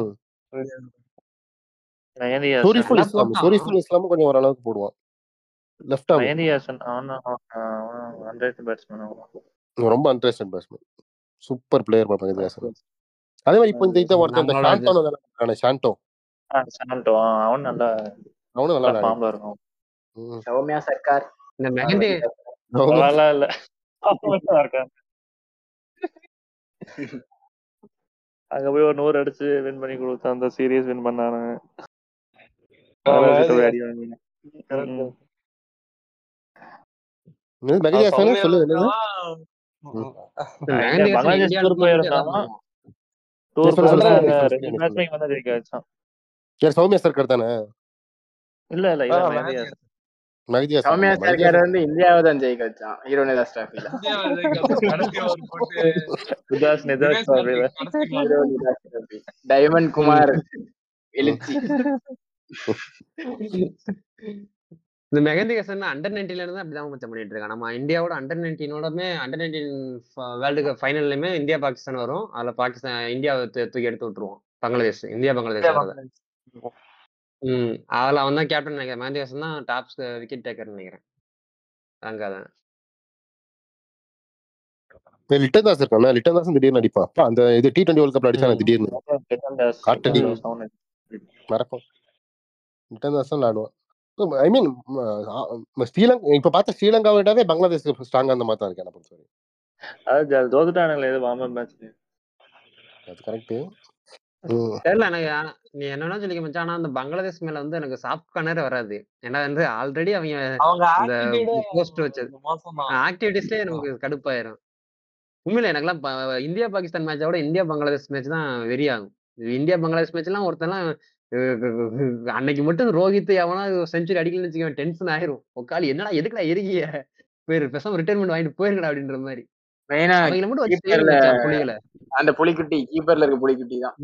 D: மெஹந்தி
A: சொரிஃபுல்
C: நல்லா
A: இஸ்லாம்
C: போட்டான்.
A: சொரிஃபுல் இஸ்லாம் கொஞ்சம் ஓரளவுக்கு போடுவான் லெஃப்ட் ஆகும்
D: மெஹந்தி ஹாசன் அவனும் ஹண்ட்ரட் பேட்ஸ்மேன் அவன்
A: ரொம்ப இன்ட்ரெஸ்டட் பேட்ஸ்மேன் சூப்பர் பிளேயர் பாப்பாங்க இது அதே மாதிரி இப்போ இந்த இதை ஒருத்தன் இந்த
C: நம்மளோட
A: ஷாண்டோ ஷாண்டோ
D: ஆ, சாண்டோ ஆ, அவன் நல்லா
A: அவனும் நல்லா
D: நல்லா
A: விளையாடுவான்.
D: ஃபார்ம்ல இருக்கும்
A: ம்.
E: சௌமியா சர்க்கார்
C: இந்த மெஹந்தி
A: அவனும்
D: நல்லா இல்ல அவன் நல்லா இருக்கான். அங்க போய் ஒரு நூறு அடிச்சு வின் பண்ணி கொடுத்தான் அந்த சீரியஸ் வின் பண்ணானு அதை வச்சுட்டு ஒரு அடி வாங்கினான். ம்.
A: என்னது மெகதி ஹாசன் சொல்லு என்னது
C: மெஹந்தி ஹாசன்
D: பங்களாதேஷ்
C: இந்தியா
D: tour போயிருந்தான். டூர்
A: சொல்லு, சொல்லு,
D: போனா
A: சொல்லு,
D: அங்க
A: சொல்லு,
D: ரெண்டு
A: சொல்லு.
D: மேட்ச்மே இவன் தான் ஜெயிக்க வச்சான்
A: யார் சௌமியா சர்க்கார் தானே
D: இல்ல இல்ல இவன் மெஹந்தி ஹாசன்
A: மெகதி ஹாசன்
E: சௌமியா
A: மெகதி
E: சர்க்கார்
A: ஹாசன்
E: வந்து இந்தியாவை தான் ஜெயிக்க வச்சான் ஹீரோனிதா ஸ்டாஃபில
B: கடைசி over போட்டு
D: சுதாஸ் நிதாஸ்
B: தினேஷ்
D: பார்வையில
B: கார்த்திக் கடைசி ball.
E: ஹீரோனிதா ஸ்டாஃபி டைமண்ட் குமார் எழுச்சி
C: இந்த மெஹந்தி ஹாசன் அண்டர் நைன்டீன்ல இருந்து அப்படிதான் மச்சான் பண்ணிட்டு இருக்கான் நம்ம இந்தியாவோட அண்டர் நைன்டீனோடமே அண்டர் நைன்டீன் வேர்ல்டு கப் ஃபைனல்லையுமே இந்தியா பாகிஸ்தான் வரும் அதுல பாகிஸ்தான் இந்தியாவை தூ- தூக்கி எடுத்து விட்டுருவோம் பங்களாதேஷ் இந்தியா பங்களாதேஷ் வரத ம் அதுல அவன் தான் கேப்டன் நினைக்கிறேன் மெஹந்தி ஹாசன் தான் டாப் விக்கெட் டேக்கர் நினைக்கிறேன் அங்க அதான்
A: லிட்டன் தாஸ் இருக்கான் லிட்டன் தாஸ் திடீர்னு அடிப்பான் அப்ப அந்த இது டி டுவெண்ட்டி வேர்ல்ட் கப்ல அடிச்சாங்க
C: ம்.
A: திடீர்னு காட்டடி. மறக்கும் லிட்டன் தாஸ் தான் விளையாடுவான் ஐ மீன் ஸ்ரீலங்கா இப்ப பார்த்த ஸ்ரீலங்காவை விடவே பங்களாதேஷ் ஸ்ட்ராங்கா அந்த மாதிரி தான் இருக்கு என்ன பொறுத்தவரை
D: அது தோத்துட்டானுங்களே இது வார்ம் மேட்ச்
A: அது கரெக்ட்
C: தெரியல எனக்கு ஆனா- நீ என்னன்னா சொல்லிக்க மச்சான் ஆனா அந்த பங்களாதேஷ் மேல வந்து எனக்கு சாஃப்ட் கார்னர் வராது ஏன்னா வந்து ஆல்ரெடி அவங்க
B: அவங்க
C: இந்த
B: attitude
C: போஸ்ட் வச்சது
B: மோசம் தான்
C: ஆக்டிவிட்டிஸ்லயே நமக்கு கடுப்பாயிரும் உண்மையில எனக்குலாம் ப- இந்தியா பாகிஸ்தான் மேட்சை விட இந்தியா பங்களாதேஷ் மேட்ச் தான் வெறியாகும் இது இந்தியா பங்களாதேஷ் மேட்ச் எல்லாம் ஒருத்தன்லாம் அஹ் அன்னைக்கு மட்டும் ரோஹித் எவனா செஞ்சுரி அடிக்கலன்னு வச்சுக்கோ டென்ஷன் ஆயிரும் உக்காலி என்னடா எதுக்குடா எரிக்கிய போயிரு பேசாம ரிட்டைர்மெண்ட் வாங்கிட்டு போயிருங்கடா அப்படின்ற மாதிரி
E: மெயினா
C: அவங்கள மட்டும் வச்சு
E: keeper ல-
C: செய்யணும் புலிகளை
E: அந்த புலிக்குட்டி கீப்பர்ல இருக்க புலிக்குட்டி தான்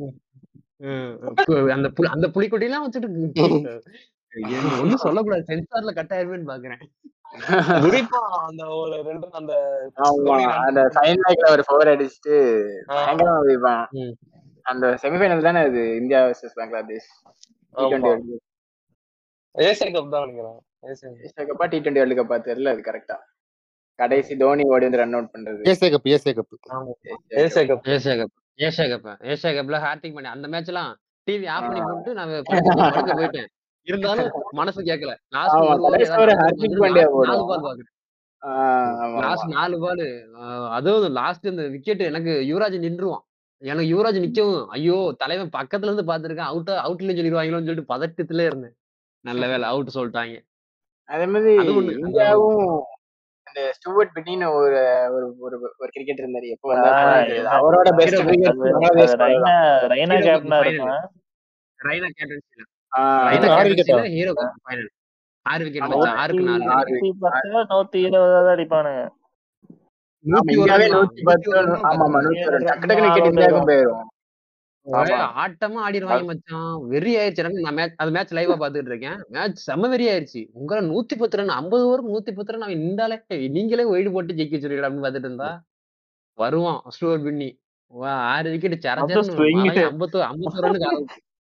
C: அந்த புலி அந்த புலிக்குட்டி எல்லாம் வச்சுட்டு ஒண்ணும் சொல்லக்கூடாது சென்சார்ல கட் ஆயிருமேன்னு பாக்குறேன்
B: குறிப்பா அந்த ஒரு ரெண்டு அந்த
E: ஆமா
B: தோனி run
E: அந்த ஃபைன் மேக்ல ஒரு ஃபோர் அடிச்சுட்டு
B: ஆ.
E: பயங்கரமா வைப்பான்
C: ம்.
E: அந்த செமிஃபைனல் தானே அது இந்தியா வர்சஸ் பங்களாதேஷ் டி
B: ஆமா.
E: டுவெண்ட்டி
B: ஏசியா கப் தான் நினைக்கிறேன் ஏசியா
E: ஏசியா கப்பா டி டுவெண்ட்டி வேர்ல்டு கப்பா தெரியல அது கரெக்டா கடைசி தோனி ஓடி வந்து ரன் அவுட் பண்றது
A: Asia cup Asia cup
B: Asia cup
C: Asia cup Asia cup Asia கப்ல ஹார்டிக் பண்ணி அந்த மேட்ச் எல்லாம் டிவி ஆஃப் பண்ணி
E: ஆ.
C: போட்டு நான் படுக்க போயிட்டேன் இருந்தாலும் மனசு கேட்கல லாஸ்ட்
E: ஆமா,
C: ஒரு over
E: கடைசி
C: ஏதாவது
E: ஒரு
C: நாலு
E: ஹார்திக்
C: ball
E: பாண்டியா
C: நாலு
E: போடுவான்.
C: பால் பாக்குறேன்
E: ஆஹ் ஆமா,
C: லாஸ்ட்
E: ஆமா.
C: நாலு பால் அதுவும் லாஸ்ட் இந்த விக்கெட் எனக்கு யுவராஜ் நின்றுவான் எனக்கு யுவராஜ் நிக்கவும் ஐயோ தலைவன் பக்கத்துல இருந்து பாத்துருக்கேன் அவுட் அவுட்ல சொல்லிடுவாங்களோன்னு சொல்லிட்டு பதட்டத்துல இருந்தேன் நல்ல வேலை அவுட் சொல்லிட்டாங்க
E: அதே மாதிரி
C: அது ஒண்ணு.
E: இந்தியாவும் அந்த ஸ்டூவர்ட் பிட்டின்னு ஒரு ஒரு ஒரு ஒரு கிரிக்கெட் இருந்தாரு எப்போ
D: ஆ,
E: வந்தாரு தெரியாது.
D: என்ன-
E: அவரோட best
C: hero
E: cricket Bangladesh
D: Raina Raina
C: hero
D: கேப்டனா
C: final.
D: இருப்பான்
C: ரைனா கேப்டன்சில
E: ஆஹ்
C: ரைனா
A: ஆறு
C: கேப்டன்சில
A: wicket
C: ஹீரோ ஃபைனல் ஆறு விக்கெட்
E: ஆமா,
C: மச்சான் ஆறுக்கு நாலு
E: ஆறு
D: நூத்தி பத்து நூத்தி இருபதாவது அடிப்பானுங்க
E: ஆமா,
C: நூத்தி ஒரு
E: இந்தியாவே
C: run தான்.
E: நூத்தி பத்து
C: நூத்தி ஒரு run
E: ஆமா ஆமா
C: தான்.
E: நூத்தி ஒரு டக்கு டக்குனு விக்கெட் இந்தியாவுக்கும் போயிடும்
C: ஒரே ஆட்டமா ஆடிடுவாங்க மச்சான் வெறி ஆயிருச்சு எனக்கு நான் மேட்ச் அது மேட்ச் லைவா பாத்துட்டு இருக்கேன் மேட்ச் செம்ம வெறி ஆயிருச்சு உங்களை நூத்தி பத்து ரன் ஐம்பது ஓவருக்கு நூத்தி பத்து ரன் அவன் இந்தாலே நீங்களே ஒயிடு போட்டு ஜெயிக்க வச்சிருக்கீங்க அப்படின்னு பாத்துட்டு இருந்தா வருவான் ஸ்டோர் பண்ணி வா, ஆறு விக்கெட்
D: swing.
C: சரச்சரன்னு ஐம்பத்தோ ஐம்பத்தோரு ரன்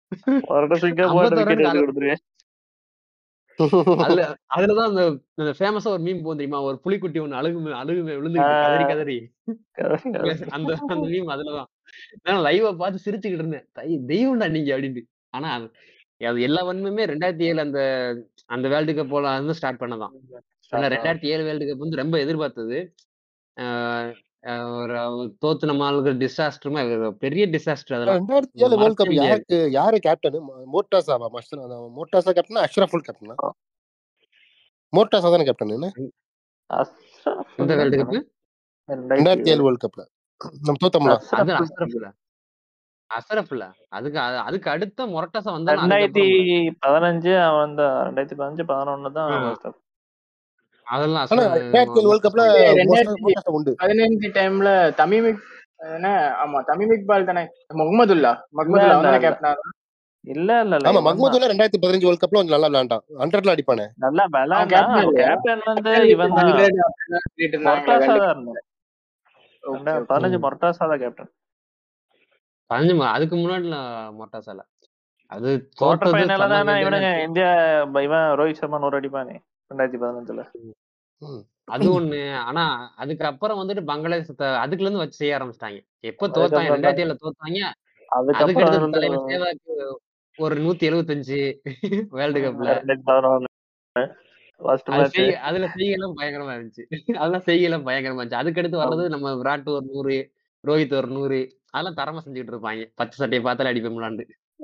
D: மொரட்ட சிங்கா போட்டு
C: ஐம்பத்தாறு
D: விக்கெட்
C: ரன்
D: எடுத்து கொடுத்துருவேன்
C: அதுல அதுலதான் அந்த அந்த ஃபேமஸா ஒரு மீம் போகும் தெரியுமா ஒரு புலிக்குட்டி ஒண்ணு அழுகு அழுகு விழுந்துக்கிட்டு கதறி கதறி அந்த அந்த மீம் அதுலதான் நான் லைவ பார்த்து சிரிச்சுக்கிட்டு இருந்தேன் தை- தெய்வம்டா நீங்க அப்படின்ட்டு ஆனா அது அது எல்லா வன்மையுமே ரெண்டாயிரத்தி ஏழு அந்த அந்த வேர்ல்டு கப் போல வந்து ஸ்டார்ட் பண்ணதான் ஆனா ரெண்டாயிரத்தி ஏழு வேர்ல்டு கப் வந்து ரொம்ப எதிர்பார்த்தது ஆஹ் ஆஹ் ஒரு ஒரு தோத்து நம்ம ஆளுக்கு டிசாஸ்டருமே பெரிய டிசாஸ்டர் அதெல்லாம்
A: ரெண்டாயிரத்தி ஏழு வேர்ல்ட் கப்
C: மறக்கவே முடியாது.
A: யாருக்கு யாரு கேப்டன் மோட்டாசாவா மஸ்டர் மோட்டாசா கேப்டனா அஷ்ரஃபுல் கேப்டனா மோட்டாசா தானே கேப்டன்
C: இந்த வேர்ல்டு கப்
A: ரெண்டாயிரத்தி ஏழு வேர்ல்ட் கப்ல நம்ம தோத்தோம்ல
C: அது அசரப் இல்ல அசரப் இல்ல அதுக்கு அது- அதுக்கு அடுத்த மொரட்டாசா வந்தா
D: ரெண்டாயிரத்தி பதினஞ்சு அவன் தான் ரெண்டாயிரத்தி பதினஞ்சு பதினொன்னு தான்
C: ஆ.
D: first half.
C: அதெல்லாம்
A: ஆனா
C: அசரப்
A: ரெண்டாயிரத்தி ஏழு வேர்ல்ட் கப்ல
E: ஏய், ரெண்டாயிரத்தி-
A: மோட்டாசா உண்டு
E: பதினஞ்சு டைம்ல தமிமிக் என்ன ஆமா தமிம் இக்பால் தானே முகமதுல்லா முகமதுல்லா அவன் தானே
D: இல்ல.
E: கேப்டனா
D: இல்ல இல்ல இல்ல
A: ஆமா
D: இவன் தான்.
A: மஹ்மூதுல்லா ரெண்டாயிரத்தி பதினஞ்சு வேர்ல்ட் கப்ல கொஞ்சம் நல்லா விளையாண்டான் ஹண்ட்ரட்ல அடிப்பானே
D: நல்லா விளையாண்டான்
E: captain இல்லையா?
D: கேப்டன் வந்து இவன் தான் மொர்டாசா தான் இருந்தான் ரெண்டா- பதினஞ்சு மொர்டாசா தான் கேப்டன்
C: பதினஞ்சு ம- அதுக்கு முன்னாடி மொரட்டாசா இல்ல அது
D: குவார்டர்
C: தோத்தது
D: ஃபைனல்ல தானே
C: செம்ம
D: இவனுங்க
C: வேண்டியதானே.
D: இந்தியா ப- இவன் ரோஹித் சர்மா நூறு அடிப்பானே ரெண்டாயிரத்தி பதினஞ்சுல
C: அது ஒண்ணு ஆனா அதுக்கப்புறம் வந்துட்டு பங்களாதேஷ் த- அதுக்குல இருந்து வச்சு செய்ய ஆரம்பிச்சிட்டாங்க எப்ப தோத்தாங்க
D: அதுக்கப்புறம்
C: ரெண்டாயிரத்தி ஏழுல தோத்தாங்க அதுக்கு
D: அதுக்கப்புறம்
C: அடுத்து
D: வந்து
C: தலைவர் சேவாக்கு ஒரு நூத்தி எழுபத்தஞ்சு வேர்ல்டு கப்ல
D: ரெண்டாயிரத்தி பதினொன்னு ஃபர்ஸ்ட்
C: அது
D: மேட்ச்
C: செய் அதுல செய்கையெல்லாம் பயங்கரமா இருந்துச்சு அதெல்லாம் செய்கையெல்லாம் பயங்கரமா இருந்துச்சு அதுக்கடுத்து வர்றது நம்ம விராட் ஒரு நூறு ரோஹித் ஒரு நூறு அதெல்லாம் தரமா செஞ்சுட்டு இருப்பாங்க பச்சை சட்டையை பார்த்தாலே அடிப்போம்லாண்டு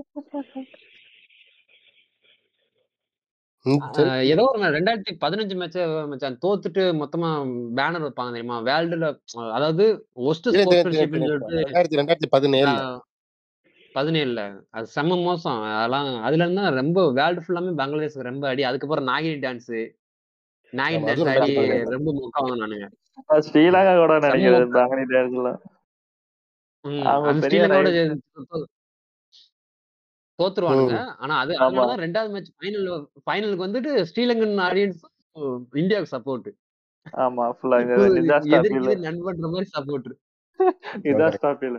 A: ம், சரி
C: ஆஹ் ஏதோ ஒரு ரெண்டாயிரத்தி பதினஞ்சு மேட்ச் மச்சான் தோத்துட்டு மொத்தமா பேனர் வைப்பாங்க தெரியுமா வேர்ல்டுல அதாவது ஒஸ்ட்
A: இல்ல, தெரியும்,
C: ஸ்போர்ட்ஸ்மேன்ஷிப்னு
A: தெரியும்,
C: சொல்லிட்டு
A: தெரியும். ரெண்டாயிரத்தி ரெண்டாயிரத்தி பதினேழுல
C: ஆஹ் பதினேழுல அது செம்ம மோசம் அதெல்லாம் அதுல இருந்தா ரொம்ப வேர்ல்டு ஃபுல்லாமே பங்களாதேஷ் ரொம்ப அடி அதுக்கப்புறம் நாகினி டான்ஸ் நாகினி
A: ஆமா, அதுவும்
C: டான்ஸ் ஆடி
A: ரெண்டாயிரத்தி பதினேழுல.
C: ரொம்ப மொக்க வாங்கினானுங்க
D: ஸ்ரீலங்கா கூட
C: செம்ம
D: நினைக்கிறது
C: மொக்க
D: பேங்கனி டேஸ்ல
C: ம்,
D: அவங்க
C: அது
D: பெரிய
C: ஸ்ரீலங்காவோட
D: rival.
C: ஜெ- தோ- தோத்துருவானுங்க ஆனா அது
D: ஆமா.
C: அதனாலதான் ரெண்டாவது மேட்ச் ஃபைனல் ஃபைனலுக்கு வந்துட்டு ஸ்ரீலங்கன் ஆடியன்ஸ் இந்தியாவுக்கு சப்போர்ட்
D: ஆமா ஃபுல்லா நிதாஸ் டாபில்
C: எதிர்க்கு நண்பன்ற மாதிரி சப்போர்ட்
D: நிதாஸ் டாபில்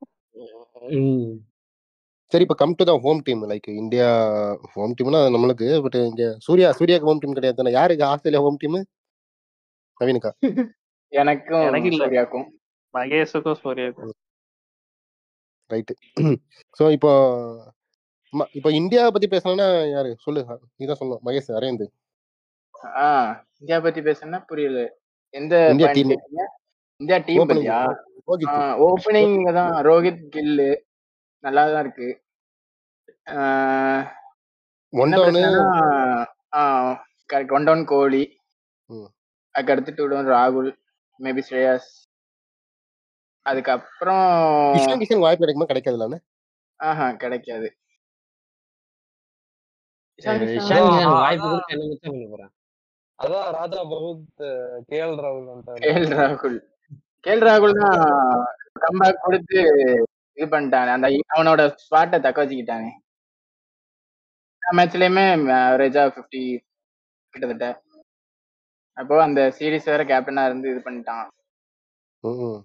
A: சரி இப்ப come to the home team like India home டீம்னா நம்மளுக்கு பட் இங்க சூர்யா சூர்யாக்கு ஹோம் டீம் கிடையாது தானே யாருக்கு ஆஸ்திரேலியா ஹோம் டீம் நவீனுக்கா
E: எனக்கும்
D: எனக்கு இல்ல.
E: சூர்யாக்கும்
D: மகேஷுக்கும் சூர்யாக்கும்
A: ரைட்டு ஸோ இப்போ ம- இப்போ இந்தியாவை பத்தி பேசணும்னா யாரு சொல்லு நீதான் சொல்லணும் மகேஷ் அரேந்து
E: ஆ இந்தியா பத்தி பேசுனா புரியல எந்த
A: இந்தியா
E: point
A: team.
E: கேட்டீங்க? இந்தியா டீம்
A: ஓப்பனிங்
E: பத்தியா
A: ரோஹித்
E: ஓப்பனிங் தான் ரோஹித் கில்லு நல்லா தான் இருக்கு ஆஹ்
A: ஒன்
E: என்ன
A: டவுனு
E: பிரச்சனைனா கரெக்ட் ஒன் டவுன் கோலி
A: ம்.
E: அதுக்கு அடுத்து டூ டவுன் ராகுல் மேபி ஸ்ரேயாஸ் அதுக்கப்புறம்
A: கிஷன் கிஷன் வாய்ப்பு கிடைக்குமா கிடைக்காதுலான்னு
E: ஆஹா கிடைக்காது இஷான் கிஷன்
C: இஷான் கிஷன்
B: அதான்,
C: வாய்ப்பு
B: அதான்.
C: கொடுத்து என்ன மிச்சம் பண்ண போறேன்
B: அதான் ராஜா பகவத் கே எல் ராகுல் வந்துட்டாரு.
E: கேஎல் ராகுல் கேஎல் ராகுல் தான் கம்பேக் கொடுத்து இது பண்ணிட்டானே அந்த அவனோட ஸ்பாட்டை தக்க வச்சுக்கிட்டானே எல்லா மேட்ச்லயுமே ஆவரேஜா ஃபிஃப்டி கிட்டத்தட்ட அப்போ அந்த சீரிஸ் வேற கேப்டனா இருந்து இது பண்ணிட்டான்
A: ம்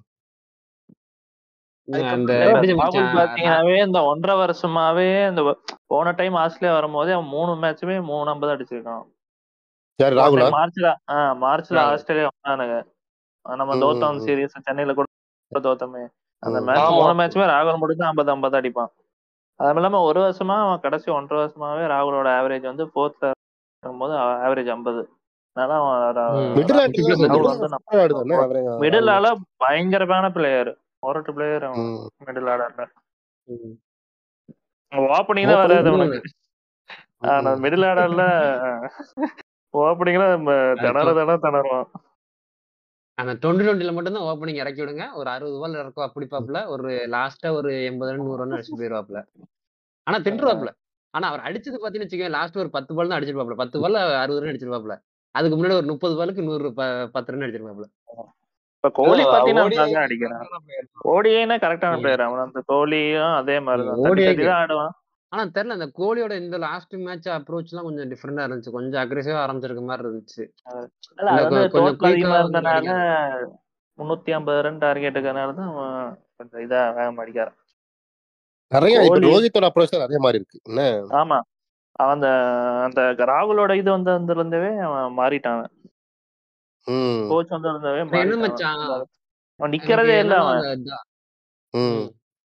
C: அந்த
E: அதுக்கப்புறம்
C: எப்படி
D: ராகுல்
C: மச்சான்,
D: பாத்தீங்கன்னாவே இந்த ஒன்றரை வருஷமாவே இந்த வ- போன டைம் ஆஸ்திரேலியா வரும்போதே அவன் மூணு மேட்சுமே மூணு ஐம்பது அடிச்சிருக்கான்
A: யார்
D: போன
A: ராகுலா
D: time மார்ச்ல ஆஹ் மார்ச்ல
C: ராகுல்.
D: ஆஸ்திரேலியா வந்தானுங்க நம்ம
A: ம்,
D: தோத்தோம்
A: ம், ம்.
D: சீரியஸ் சென்னையில கூட தோத்தோமே அந்த
A: ம்.
D: மேட்ச்
B: ஆமா.
D: மூணு மேட்சுமே ராகுல் மட்டும் தான் ஐம்பது ஐம்பது அடிப்பான் அது இல்லாம ஒரு வருஷமா அவன் கடைசி ஒன்றரை வருஷமாவே ராகுலோட ஆவரேஜ் வந்து ஃபோர்த்ல இருக்கும்போது ஆவரேஜ் ஐம்பது அதனால அவன் ரா-
C: ம்.
A: மிடில்
D: ரா-
A: ஆட்டில்
C: Plus
D: ராகுல்
C: வந்து
D: வந்து
A: ஆடுதானே அவரே
D: மிடில் ஆல பயங்கரமான பிளேயர் ஒரட்டு பிளேயர் அவன்
A: ம்.
D: மிடில் ஆர்டர்ல
C: ம்.
D: ஓப்பனிங் தான் வராது
A: Opening
D: அவனுக்கு ஆனா
A: ம்.
D: மிடில் ஆர்டர்ல ஓப்பனிங்ல திணற திணற திணறுவான்
C: அந்த டுவெண்ட்டி டுவெண்ட்டில மட்டும் தான் ஓப்பனிங் இறக்கி விடுங்க ஒரு அறுபது பால் இறக்கும் அப்படி பாப்புல ஒரு லாஸ்டா ஒரு எண்பது ரன் நூறு ரன் அடிச்சுட்டு போயிருவாப்ல ஆனா தின்றுவாப்ல ஆனா அவர் அடிச்சது பாத்தீங்கன்னு வச்சுக்கோங்க லாஸ்ட் ஒரு பத்து பால் தான் அடிச்சிருப்பாப்ல பத்து பால் அறுபது ரன் அடிச்சிருப்பாப்ல அதுக்கு முன்னாடி ஒரு முப்பது பாலுக்கு நூறு ப- பத்து ரன் அடிச்சிருப்பாப்ல
D: இப்ப கோலி
B: இல்ல,
D: பாத்தீங்கன்னா
B: ODI
D: நல்லா அடிக்கிறான்
B: correct ஆன player தான்.
D: ஓடிஐனா கரெக்டான
C: ம்.
D: பிளேயர் அவன் அந்த கோலியும் அதே மாதிரிதான்
C: ம்,
D: தட்டி
C: ODI
D: தட்டி தான் ஆடுவான்
C: ஆனா தெரியல அந்த கோலியோட இந்த லாஸ்ட் மேட்ச் அப்ரோச் எல்லாம் கொஞ்சம் டிஃப்ரெண்டா இருந்துச்சு கொஞ்சம் அக்ரெசிவா ஆரம்பிச்சிருக்க மாதிரி இருந்துச்சு
D: இல்ல
C: இல்ல,
D: அது வந்து
C: கொ- கொஞ்சம்
D: டோட்டல் அதிகமா
C: குயிக்கா வந்து
D: இருந்தனால
C: அடிக்கிறான்
D: முன்னூத்தி ஐம்பது ரன் டார்கெட் இருக்கறனால தான் அவன் கொஞ்சம் இதா வேகமா அடிக்கிறான்
A: நிறைய இப்ப
D: கோலி
A: ரோஹித்தோட அப்ரோச் அதே மாதிரி இருக்கு என்ன
D: ஆமா அவன் அந்த அந்த ராகுலோட இது வந்து இருந்தவே அவன் மாறிட்டான்
A: ம்
D: கோச் வந்து இருந்தவே
C: அது என்ன
D: மாறிட்டான்
C: மச்சான்
D: அவன்
C: எனக்கு
D: நிக்கிறதே இல்ல
C: என்னன்னா
D: அவன்
C: அந்த த-
A: ம்
C: ம்.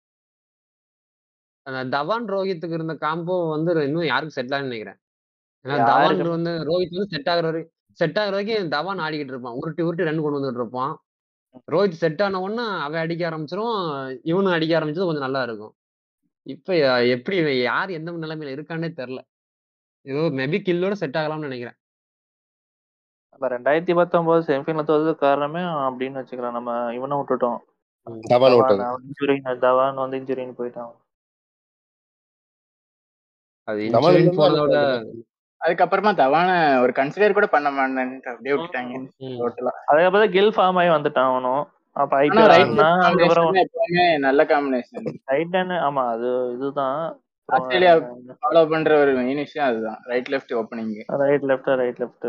C: அந்த தவான் ரோஹித்துக்கு இருந்த காம்போ வந்து இன்னும் யாருக்கும் செட் ஆகலன்னு நினைக்கிறேன் ஏன்னா தவான்
D: யாருக்கு
C: வந்து ரோஹித் வந்து செட் ஆகுற வரைக்கும் செட் ஆகுற வரைக்கும் தவான் ஆடிக்கிட்டு இருப்பான் உருட்டி உருட்டி ரன் கொண்டு வந்துட்டு இருப்பான் ரோஹித் செட் ஆன உடனே அவன் அடிக்க ஆரம்பிச்சிரும் இவனும் அடிக்க ஆரம்பிச்சது கொஞ்சம் நல்லா இருக்கும் இப்ப யா- எப்படி இவன் யார் எந்த நிலைமையில இருக்கான்னே தெரியல ஏதோ மேபி கில்லோட செட் ஆகலாம்னு நினைக்கிறேன்
D: நம்ம ரெண்டாயிரத்தி பத்தொன்பது செமிஃபைனல் தோறது காரணமே அவன் அப்படின்னு வச்சுக்கலாம் நம்ம இவனை விட்டுட்டோம்
C: ம்.
A: தவான்
D: தவான்
A: விட்டது
D: அவன் இன்ஜுரி தவான் வந்து இன்ஜுரின்னு போயிட்டான்
C: அது
A: தவான்
C: இன்சூரன்ஸ்
A: இல்லைன்னா
C: போறத விட
E: அதுக்கப்புறமா தவான ஒரு கன்சிடர் கூட பண்ண மாட்டேன்ட்டு அப்படியே விட்டுட்டாங்க
C: ம்.
E: டோட்டலா
D: அதுக்கப்புறம் கில் ஃபார்ம் ஆகி வந்துட்டான் அவனும் அப்ப
E: ஆனா
D: ஐபிஎல்
E: ரைட்
D: ஆடினா அதுக்கப்புறம்
E: காம்பினேஷன் எப்பவுமே நல்ல காம்பினேஷன்
D: ரைட் ஹேண்ட் ஆமா அது இதுதான்
E: ஆஸ்திரேலியா ஃபாலோ பண்ற ஒரு மெயின் விஷயம் அதுதான் right left opening
D: right left right left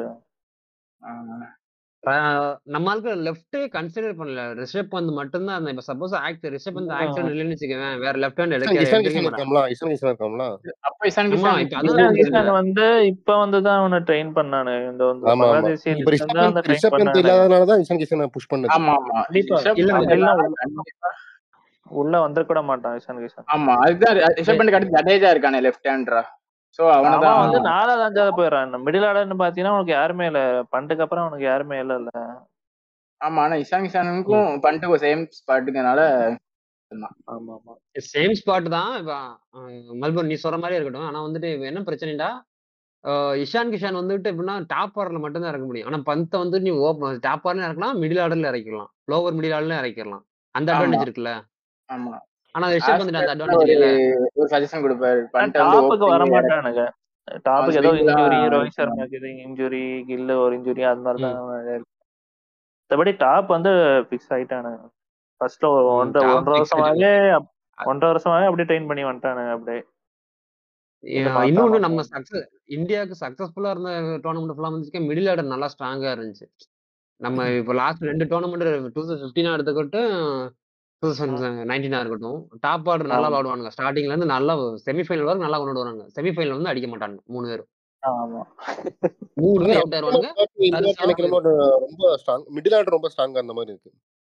C: ஆஹ் நம்ம ஆளுக்கு லெஃப்ட் கன்சிடர் பண்ணல ரிஷப் பந்த் மட்டும்தான் அந்த இப்ப suppose act Rishabh Pant action இல்லைன்னு வச்சுக்கவேன் வேற லெஃப்ட் ஹேண்ட் எடுக்க
A: இஷான்
C: எடுக்க
A: கிஷன்
C: மாட்டான்
A: இருக்காங்களா இஷான் கிஷன் இருக்காங்களா
E: அப்ப இசான்
C: ஆமா
E: கிஷான்
C: இப்ப
D: இஷான்
C: அதான்
D: கிஷான் வந்து இப்ப வந்துதான் அவனை ட்ரெயின் பண்ணானு இந்த வந்து
A: ஆமா ஆமா
D: பங்களாதேசி
A: இப்ப ரிஷப்
D: தான் அந்த
A: பந்த்
D: ட்ரெயின்
A: ரிஷப் பந்த்
D: பண்ணானு
A: இல்லாதனாலதான் இஷான் கிஷனை புஷ் பண்ணது
E: ஆமா ஆமா
D: கண்டிப்பா
E: ரிஷப்
C: இல்ல
E: பந்த்
C: இல்ல
E: இல்லைன்னா கண்டிப்பா
D: உள்ள வந்திருக்க மாட்டான் இஷான் கிஷான்
E: ஆமா அதுதான் ரிஷப் பந்த் அடுத்து ஜடேஜா இருக்கானே லெஃப்ட் ஹேண்ட்ரா சோ
D: அவன் வந்து
E: அவனதான்
D: நாலாவது அஞ்சாவது போயிடறான் மிடில் ஆர்டர்னு பாத்தீங்கன்னா உனக்கு யாருமே இல்ல பண்டுக்கு அப்புறம் அவனுக்கு யாருமே இல்ல இல்ல
E: ஆமா ஆனா இசான் கிஷானுக்கும் பண்ணிட்டு சேம் ஸ்பாட்டுங்கனால
D: ஆமா ஆமா
C: சேம் ஸ்பாட் தான் இப்ப ஆஹ் மெல்பர்ன் நீ சொல்ற மாதிரி இருக்கட்டும் ஆனா வந்துட்டு இப்ப என்ன பிரச்சனைடா ஆஹ் இஷான் கிஷான் வந்துட்டு எப்படின்னா டாப் ஆர்டர்ல மட்டும் தான் இறக்க முடியும் ஆனா பந்தை வந்து நீ ஓப்பன் டாப் ஆர்டர்ல இறக்கலாம் மிடில் ஆர்டர்ல இறக்கலாம் லோவர் மிடில் ஆர்டர்ல இறக்கிடலாம் அந்த
E: ஆமா
C: அட்வான்டேஜ் இருக்குல்ல
E: ஆமா
C: ஆனா ரிஷப் பந்த் அந்த
E: ஆஸ்கர்
C: அட்வான்டேஜ்
E: ஒரு
C: இல்ல
E: ஒரு சஜஷன் கொடுப்பாரு பண்ணிட்டு வந்து
D: டாப்புக்கு வர
E: ஓப்பனிங்
D: மாட்டானுங்க டாப்புக்கு ஏதோ
E: swing
D: இன்ஜுரி
E: தான்
D: ரோஹித் சர்மாக்கு எது இன்ஜுரி கில்லு ஒரு இன்ஜுரி அது மாதிரி தான் மற்றபடி டாப் வந்து ஃபிக்ஸ் ஆயிட்டானுங்க ஃபர்ஸ்ட் ஒரு
C: ம்,
D: ஒன்றரை
C: top
D: ஒன்றரை
C: fix
D: வருஷமாவே அப்- ஒன்றரை வருஷமாவே அப்படியே ட்ரெயின் பண்ணி வந்துட்டானுங்க அப்படியே இது
C: ஆஹ்
D: மாத்தா
C: இன்னொன்னு
D: மாத்தா
C: நம்ம சக்சஸ் இந்தியாவுக்கு சக்சஸ்ஃபுல்லா இருந்த டோர்னமெண்ட் ஃபுல்லா வந்துச்சு மிடில் ஆர்டர் நல்லா ஸ்ட்ராங்கா இருந்துச்சு நம்ம இப்போ லாஸ்ட் ரெண்டு டோர்னமெண்ட் டூ தௌசண்ட் ஃபிஃப்டீனா எடுத்துக்கிட்டும் டூ தௌசண்ட் நைன்டீனா இருக்கட்டும் டாப் ஆர்டர் நல்லா
D: ஆமா
C: விளாடுவானுங்க ஸ்டார்டிங்ல இருந்து நல்லா செமிஃபைனல் வரைக்கும் நல்லா கொண்டு வருவாங்க செமிஃபைனல் வந்து அடிக்க மாட்டாங்க மூணு பேரும்
D: ஆமா
C: மூணு
A: ஆனா
C: பேர் அவுட் ஆயிருவாங்க
A: இந்தியா
C: தரிசா
A: எனக்கு என்னமோ ரொம்ப ஸ்ட்ராங் மிடில் ஆர்டர் ரொம்ப ஸ்ட்ராங்கா அந்த மாதிரி இருக்கு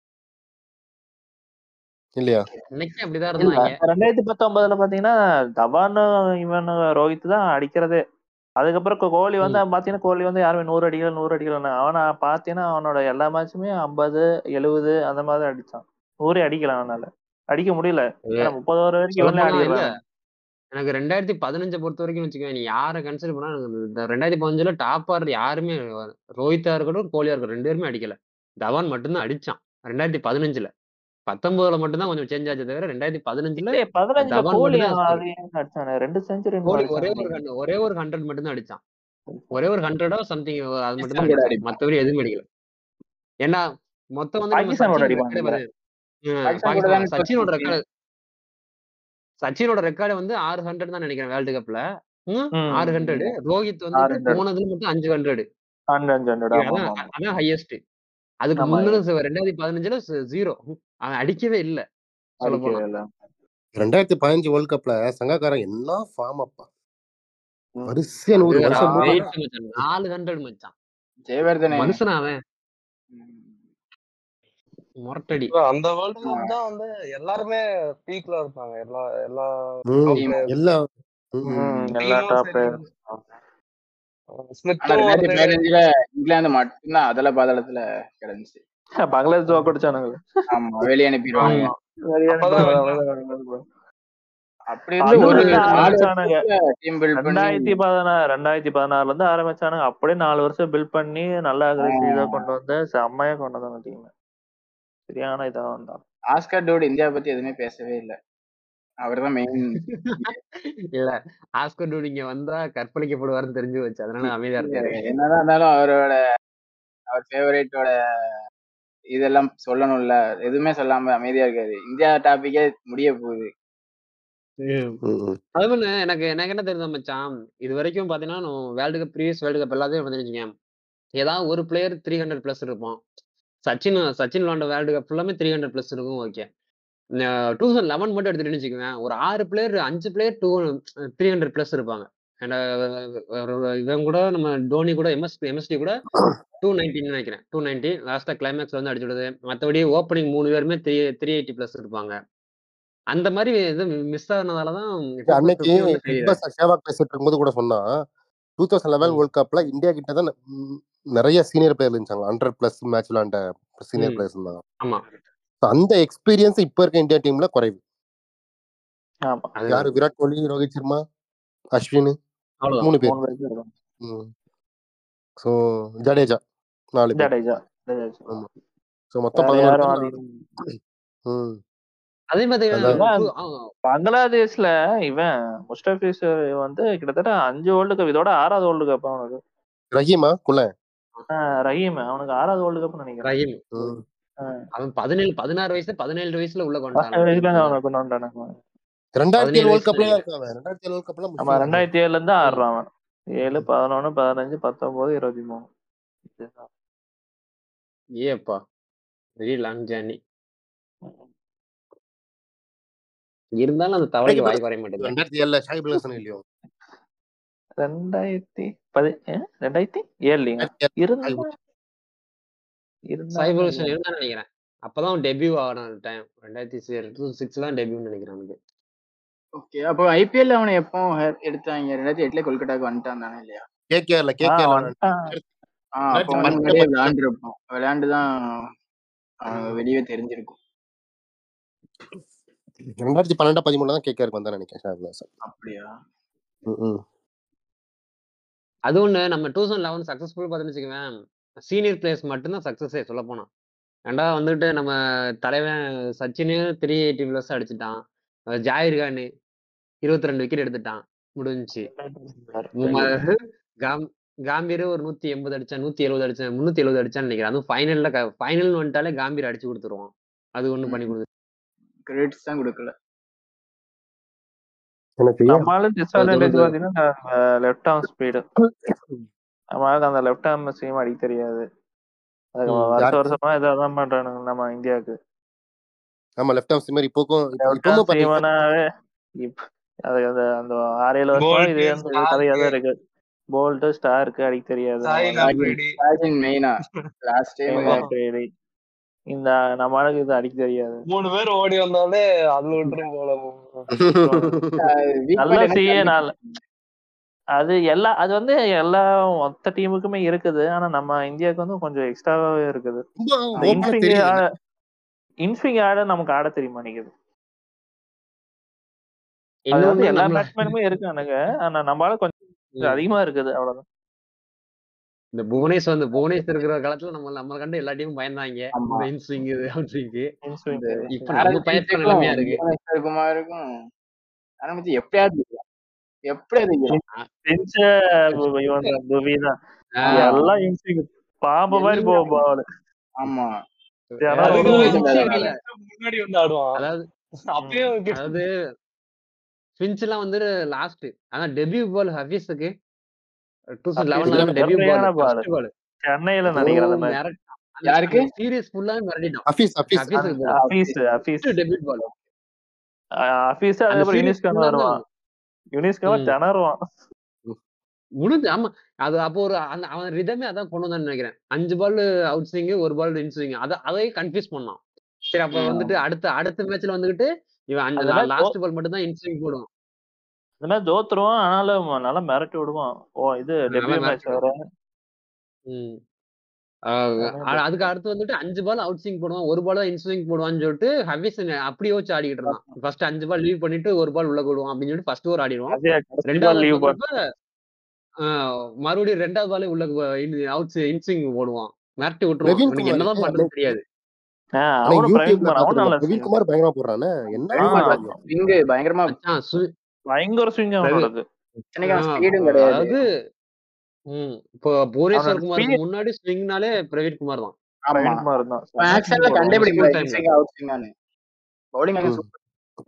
A: இல்லையா
C: இன்னைக்கு அப்படிதான்
D: இல்ல
C: இருந்தாங்க
D: ரெண்டாயிரத்தி பத்தொன்பதுல பாத்தீங்கன்னா தவான் இவன் ரோஹித் தான் அடிக்கிறதே அதுக்கப்புறம் கோ- கோலி வந்து
C: ம்.
D: பாத்தீங்கன்னா கோலி வந்து யாருமே நூறு அடிக்கல நூறு அடிக்கல அவனை பாத்தீங்கன்னா அவனோட எல்லா மேட்சுமே ஐம்பது எழுபது அந்த மாதிரி தான் அடிச்சான் நூறே அடிக்கல அவனால அடிக்க முடியல ஏன்னா முப்பது ஓவர் வரைக்கும் இவனே
C: சொல்லப்போனா இல்ல
D: ஆடிடுறான்
C: எனக்கு ரெண்டாயிரத்தி பதினஞ்சை பொறுத்த வரைக்கும் வச்சுக்கோங்க நீ யாரை கன்சிடர் பண்ணா எனக்கு இந்த ரெண்டாயிரத்தி பதினஞ்சுல டாப் ஆர்டர் யாருமே ரோஹித்தா இருக்கட்டும் கோலியா இருக்கட்டும் ரெண்டு பேருமே அடிக்கல தவான் மட்டும்தான் அடிச்சான் ரெண்டாயிரத்தி பதினஞ்சுல பத்தொன்பதுல மட்டும்தான் கொஞ்சம் சேஞ்ச் ஆச்சு தவிர ரெண்டாயிரத்தி பதினஞ்சுல
D: இல்லையே பதினஞ்சுல
C: தவான்
D: கோலி
C: மட்டும்தான்
D: அவன்
C: score.
D: அது ஏன் அடிச்சானே ரெண்டு செஞ்சுரி
C: கோலி ஒரே ஒரு hundred- ஒரே ஒரு ஹண்ட்ரட் மட்டும் தான் அடிச்சான் ஒரே ஒரு ஹண்ட்ரடோ சம்திங் அது மட்டும் தான்
E: கூட
C: அடிச்சான்
E: அடிப்பான்.
C: மத்தபடி எதுவுமே அடிக்கல ஏன்னா மொத்தம் வந்து நம்ம
D: பாகிஸ்தானோட
C: சச்சின்
D: அடிப்பானுங்க.
C: ரெக்கார்டு பாரு ஹம்,
E: பாகிஸ்தான் கூட
C: பாகிஸ்தான்
E: தானே
C: சச்சினோட
E: தோத்துச்சு.
C: ரெக்கார்டு சச்சினோட ரெக்கார்டு வந்து ஆறு ஹண்ட்ரட் தான் நினைக்கிறேன் வேர்ல்டு கப்ல ம்,
D: ம்.
C: ஆறு ஹண்ட்ரட் ரோஹித்
D: ஆறு
C: வந்து
D: hundred.
C: போனதுல மட்டும் அஞ்சு ஹண்ட்ரட்
D: அஞ்சு அஞ்சு hundred. ஆமா
C: அதான்
D: ஆமா
C: அதான் ஹையஸ்ட் அதுக்கு
D: ஆமா.
C: முன்ன ரெண்டாயிரத்தி பதினஞ்சுல ஜீரோ அவன் அடிக்கவே இல்ல சொல்ல போனா
D: அடிக்கவே இல்ல.
A: ரெண்டாயிரத்தி பதினஞ்சு வேர்ல்ட் கப்ல சங்கக்காரன் என்ன ஃபார்ம் அப்பா
D: ம்.
A: வரிசையா நூறு
C: அது
A: வருஷம்
C: அவன்
A: மூணு
C: weight மச்சான் நாலு ஹண்ட்ரட் மச்சான்
E: ஜெயவர்தனே
C: மனுஷனா அவன் முரட்டடி
B: bro, அந்த வேர்ல்டு கப் தான் வந்து எல்லாருமே பீக்ல இருப்பாங்க எல்லா எல்லா
A: ம்,
B: top players.
A: எல்லா ம்,
D: ம்,
B: Team
D: எல்லா
B: உம்
D: டாப்
B: சரி
E: ஆனா
B: ஸ்மித்தும்
E: ரெண்டாயிரத்தி
B: ஒரு
E: பதினஞ்சுல இங்கிலாந்து மட்டும்தான் அதல பாதாளத்துல கிடந்துச்சு
D: பங்களாதேஷ் ஜோக் அடிச்சானுங்க
E: ஆமா வெளியே அனுப்பிடுவாங்க
C: ஆமா
B: அப்பதான்
E: அப்படி இருந்து ஒரு
D: அதுல இருந்து
E: நாலு
D: ஆரம்பிச்சானுங்க
E: டீம் பில்ட் பண்ணி
D: ரெண்டாயிரத்தி பதினாறு ரெண்டாயிரத்தி பதினாறுல இருந்து ஆரம்பிச்சானுங்க அப்படியே நாலு வருஷம் பில்ட் பண்ணி நல்லா அக்ரெசிவா கொண்டு வந்து செம்மையா கொண்டு வந்தாங்க டீம் சரியான இதா வந்தான்
E: ஆஸ்கர் டோடு இந்தியா பத்தி எதுவுமே பேசவே இல்ல அவர்தான் மெயின்
C: இல்ல ஆஸ்கர் டூட் இங்க வந்தா கற்பழிக்கப்படுவாருன்னு தெரிஞ்சு வச்சு அதனால அமைதியா இருக்காரு
E: என்னதான் இருந்தாலும் அவரோட அவர் ஃபேவரேட்டோட இதெல்லாம் சொல்லணும்ல எதுவுமே சொல்லாம அமைதியா இருக்காரு இந்தியா டாபிக்கே முடிய போகுது
C: ம்.
A: ம், ம்.
C: அது பண்ணு எனக்கு எனக்கு என்ன தெரியுதா மச்சான் இது வரைக்கும் பாத்தீங்கன்னா world cup previous world cup எல்லாத்தையும் வந்துருச்சுங்க ஏதாவது ஒரு பிளேயர் த்ரீ ஹண்ட்ரட் பிளஸ் இருப்பான் சச்சின் சச்சின் விளாண்ட வேர்ல்டு கப் ஃபுல்லாமே த்ரீ ஹண்ட்ரட் பிளஸ் இருக்கும் ஓகே டூ தௌசண்ட் லெவன் மட்டும் எடுத்துட்டு வச்சுக்கோங்க ஒரு ஆறு பிளேயர் அஞ்சு player two three hundred plus இருப்பாங்க And, அஹ், இவன் கூட நம்ம டோனி கூட எம்எஸ் எம்எஸ்டி கூட டூ நைன்டின்னு நினைக்கிறேன் டூ நைன்டி லாஸ்டா கிளைமேக்ஸ் வந்து அடிச்சு விடுது மற்றபடி ஓப்பனிங் மூணு பேருமே த்ரீ த்ரீ எயிட்டி பிளஸ் இருப்பாங்க அந்த மாதிரி இது மிஸ் ஆனதால தான்
A: அன்னைக்கு பிக் பாஸ் சேவாக் பேசிட்டு இருக்கும்போது கூட சொன்னா டூ தௌசண்ட் லெவன்
C: ம்.
A: வேர்ல்ட் கப்ல இந்தியா கிட்ட தான் ம், நிறைய சீனியர் பிளேயர் இருந்துச்சாங்க ஹண்ட்ரட் பிளஸ் மேட்ச் விளாண்ட சீனியர்
C: ம்.
A: பிளேயர்ஸ் இருந்தாங்க
C: ஆமா
A: So, அந்த எக்ஸ்பீரியன்ஸ் இப்ப இருக்க இந்தியா டீம்ல குறைவு
D: ஆமா
C: அது
A: யாரு விராட் கோலி ரோஹித் சர்மா அஸ்வின்
C: அவ்வளவுதான்
A: மூணு பேர்
D: மூணு பேருக்கு இருக்கும்
A: ஸோ ஜடேஜா நாலு பேர்
D: ஜடேஜா ஜடேஜா.
A: ஆமா ஸோ மொத்தம்
D: வேற
A: பதினோரு
D: யாரும்
A: பேர்
D: அதிகம்
A: ம்
C: அதே மாதிரி
A: அதான்.
C: கு- ஆ,
D: பங்களாதேஷ்ல இவன் முஸ்டபிஸ் வந்து கிட்டத்தட்ட அஞ்சு வேர்ல்டு கப் இதோட ஆறாவது வேர்ல்டு கப் அவனுக்கு
A: ரஹீமா குல
D: ஆஹ் ரஹீம் அவனுக்கு ஆறாவது வேர்ல்டு கப் நினைக்கிறேன்
C: ரஹீம்
A: ம்.
C: அவன் பதினேழு பதினாறு வயசு பதினேழு வயசுல உள்ள
D: பதினேழு வயசுல இருந்து
C: கொண்டான்
D: அவனை கொண்டு வந்துட்டானுங்க.
A: ரெண்டாயிரத்தி ஏழு
C: பதினேழு
A: வேர்ல்ட் கப்ல
C: வயசுல
A: இருக்கான் அவன் ரெண்டாயிரத்தி ஏழு வேர்ல்ட் கப்ல
D: ஆமா
A: முக்கியம்
D: ரெண்டாயிரத்தி ஏழுல இருந்து ஆடுறான் அவன் ஏழு பதினொன்னு பதினஞ்சு பத்தொன்பது இருபத்தி மூணு இதுதான்.
C: ஏப்பா வெரி லாங் ஜேர்னி இருந்தாலும் அந்த தவளைக்கு வாய் குறைய மாட்டேங்குது
A: ரெண்டாயிரத்தி ஏழுல ஷாயிப் ஹசன் இல்லையோ
D: ரெண்டாயிரத்தி பதி ஏ? ரெண்டாயிரத்தி ஏழுலீங்க
A: ரெண்டாயிரத்தி ஏழு
D: இருந்தா
A: ஷாயிப்
D: இருந்தா
C: சைபர்ஷன் இருந்தான்னு நினைக்கிறேன் அப்பதான் டெபியூ ஆன டைம் ரெண்டாயிரத்தி டூ சிக்ஸ் தான் டெபியூன்னு நினைக்கிறேன் அவனுக்கு
E: ஓகே அப்போ ஐபிஎல் அவனை எப்போ ஹே- எடுத்தாங்க ரெண்டாயிரத்தி எட்டுல கொல்கட்டாக்கு வந்துட்டான் தானே இல்லையா
A: கேகேஆர்ல
D: ஆ,
A: கேகேஆர்ல
D: வந்துட்டான்.
E: ஆ அப்போ வந்து
A: ரெண்டாயிரத்தி
E: முன்னாடியே
A: பத்து
E: விளையாண்டுருப்போம் விளையாண்டு தான் அவனுக்கு வெளியே தெரிஞ்சிருக்கும்
A: ரெண்டாயிரத்தி பன்னெண்டா பதிமூணுல தான் கேகேஆருக்கு வந்தா நினைக்கிறேன் ஷாயிப் ஹசன்
E: அப்படியா
A: ம், ம்.
C: அது ஒண்ணு நம்ம டூ தௌசண்ட் லெவன் சக்சஸ்ஃபுல் பார்த்துன்னு வச்சுக்கவேன் சீனியர் பிளேயர்ஸ் மட்டும்தான் சக்சஸே சொல்ல போனா ஏன்டா வந்துட்டு நம்ம தலைவன் சச்சின் த்ரீ எயிட்டி பிளஸ் அடிச்சுட்டான் அஹ் ஜாகிர் கான் இருபத்தி ரெண்டு விக்கெட் எடுத்துட்டான் முடிஞ்சுச்சு ம- காம் காம்பீர் ஒரு நூத்தி எண்பது அடிச்சான் நூத்தி எழுபது அடிச்சான் முன்னூத்தி எழுபது அடிச்சான்னு நினைக்கிறேன் அதுவும் ஃபைனல்ல ஃபைனல் வந்துட்டாலே காம்பீர் அடிச்சு கொடுத்துருவான் அது ஒண்ணு பண்ணி கொடுத்து
E: கிரெடிட்ஸ் தான் கொடுக்கல
A: எனக்கு
D: நம்மளால டிஸ்அட்வான்டேஜ்
C: அது-
D: பாத்தீங்கன்னா லெஃப்ட் ஆர்ம் ஸ்பீடு நம்மளால அந்த லெஃப்ட் ஆர்ம் சீம் அடிக்க தெரியாது அதுக்கு
C: ம்.
D: வருஷ
A: யாருக்கு?
D: வருஷமா இதான் பண்றானுங்க நம்ம இந்தியாவுக்கு
A: ஆமா லெஃப்ட் ஆஃப் சிமர் இப்போக்கும்
D: லெஃப்ட் ஆர்ம்
A: இப்பவும் பாத்தீங்கன்னா
D: சீமனாவே இப்ப அது அந்த அந்த ஆறு ஏழு வருஷமா
B: Bolt,
D: இதே அந்த கதையா தான் இருக்கு போல்ட் ஸ்டாருக்கு அடிக்க தெரியாது
B: சாயில்
D: நம்மளால
B: அப்ரேடி
E: ராஜன் மெயினா லாஸ்ட் டைம்
D: Kevin Brady. இந்த நம்மளுக்கு இது அடிக்க தெரியாது
B: மூணு பேர் ஓடி வந்தாலே அதுல விட்டுரும் போல
D: நல்ல சிஏ நல்ல அது எல்லா அது வந்து எல்லா மொத்த டீமுக்குமே இருக்குது ஆனா நம்ம இந்தியாவுக்கு வந்து கொஞ்சம் எக்ஸ்ட்ராவே இருக்குது
A: ரொம்ப open ஆ
D: இன்ஸ்விங்
A: தெரியுது
D: ஆட இன்ஸ்விங் ஆட நமக்கு ஆட தெரிய மாட்டேங்குது அது வந்து
C: இன்னொன்னு
D: எல்லா
C: நம்மள
D: பேட்ஸ்மேனுமே இருக்கானுங்க ஆனா நம்மளால கொஞ்சம் அதிகமா இருக்குது அவ்வளவுதான்
C: இந்த புவனேஷ் வந்து புவனேஷ் இருக்கிற காலத்துல நம்ம நம்ம கண்டு எல்லா டீமும் பயந்தாங்க
E: ஆமா.
C: இந்த இன்ஸ்விங் இது அவுட் ஸ்விங்
D: இன்ஸ்விங்
C: இப்ப நம்ம பயப்படுற நிலைமையா இருக்கு
E: குமாருக்கும் ஆரம்பிச்சு எப்படியாவது ஜெயிக்கலாம். எப்படியாவது ஜெயிக்கலாம்.
D: பிஞ்ச இவன் துவி தான்
C: ஆஹ்
D: எல்லாம் இன்ஸ்விங் பாம்பு மாதிரி
C: எல்லாமே
D: போகும் பாவல்
C: ஆமா.
D: தினம்
C: அதுக்கு
D: ஒரு
C: வந்து
D: goal.
C: injury இல்ல.
B: முன்னாடி வந்து ஆடுவான்
C: அதாவது
B: அப்பயே wicket.
C: அதாவது ஃபின்ச் எல்லாம் வந்து லாஸ்ட் ஆனா டெபியூ பால் ஹபீஸுக்கு டூ தௌசண்ட் லெவன்ல
D: ஹபீஸ்க்கு
C: டெபியூ
D: சரியான
C: பால்
D: ball.
C: ஃபர்ஸ்ட் பால்
D: சென்னையில நினைக்கிறேன் அந்த மாதிரி
E: யாருக்கு?
C: சீரியஸ் ஃபுல்லா மிரட்டிட்டோம்
A: அஃபீஸ் அஃபீஸ்
C: ஹபீஸுக்கு ball.
D: அபீஸ் அபீஸ்
C: டெபியூ பால்
D: அபீஸ்
C: அந்த
D: அதுக்கப்புறம்
C: series
D: யூனிஸ்கான்
C: full-ஆ
D: வருவான் யூனிஸ்கான்
C: ம்.
D: திணறுவான்
C: முடிஞ்சு ஆமா அது அப்போ ஒரு அந்த அவன் ரிதமே அதான் கொண்டு வந்தான்னு நினைக்கிறேன் அஞ்சு பால் அவுட் ஸ்விங் ஒரு பால் இன் ஸ்விங் அத அதையும் கன்ஃபியூஸ் பண்ணான் சரி அப்ப
E: ம்.
C: வந்துட்டு அடுத்த அடுத்த மேட்ச்ல வந்துகிட்டு இவன் அஞ்சு
D: அதெல்லாம்
C: லாஸ்ட் பால் மட்டும் தான் இன் ஸ்விங் போடுவான்
D: இந்த மாதிரி தோத்துருவான் ஆனாலும் நல்லா மிரட்டி விடுவான் ஓ இது டெபியூ
C: நல்லா
D: மேட்ச்
C: மிரட்டி
D: வேற
C: ம். ஆஹ்
D: அதான்
C: அ- அதுக்கு அடுத்து வந்துட்டு அஞ்சு பால் அவுட் ஸ்விங் போடுவான் ஒரு பால் இன் ஸ்விங் போடுவான்னு சொல்லிட்டு ஹவிஸ் அப்படி யோசிச்சு ஆடிக்கிட்டு இருந்தான் ஃபர்ஸ்ட் அஞ்சு பால் லீவ் பண்ணிட்டு ஒரு பால் உள்ள போடுவான் அப்படின்னு சொல்லிட்டு ஃபர்ஸ்ட் ஓவர் ஆடிடுவான்
D: அதே கடைசி
C: ரெண்டாவது
D: லீவ்
C: ball போடுறப்ப ஆஹ் மறுபடியும் ரெண்டாவது பாலே உள்ள அவுட் இன் ஸ்விங் போடுவான் மிரட்டி விட்டுருவான்
A: பிரவீன்
C: இவனுக்கு
A: குமார்
C: என்னதான் பண்றது தெரியாது
A: ஆனா
D: அவனும் பிரவீன்
A: யூடியூப்ல
D: குமார் அவன் நல்ல
A: பாத்துருக்கேன் பிரவீன் குமார் பயங்கரமா போடுறானே என்ன
D: ஆ,
A: ஆடுறாங்க?
E: ஸ்விங் பயங்கரமா
C: மச்சான் சு-
D: பயங்கர ஸ்விங் அவனோடது
E: இத்தனைக்கு
C: ஆ,
E: ஸ்பீடும் கிடையாது
C: அதாவது ம் இப்போ புவனேஸ்வர்
D: அவனோட
C: குமாருக்கு
D: speed-
C: முன்னாடி ஸ்விங்னாலே பிரவீன் குமார் தான்
E: ஆமா
D: பிரவீன் குமார் தான்
E: ஆக்சுவலா
C: போடுவான்.
E: கண்டுபிடிக்க
C: School
E: முடியாது
C: time ல.
E: ஸ்விங் அவுட் ஸ்விங்கானு பவுலிங் அங்கே
A: ம்.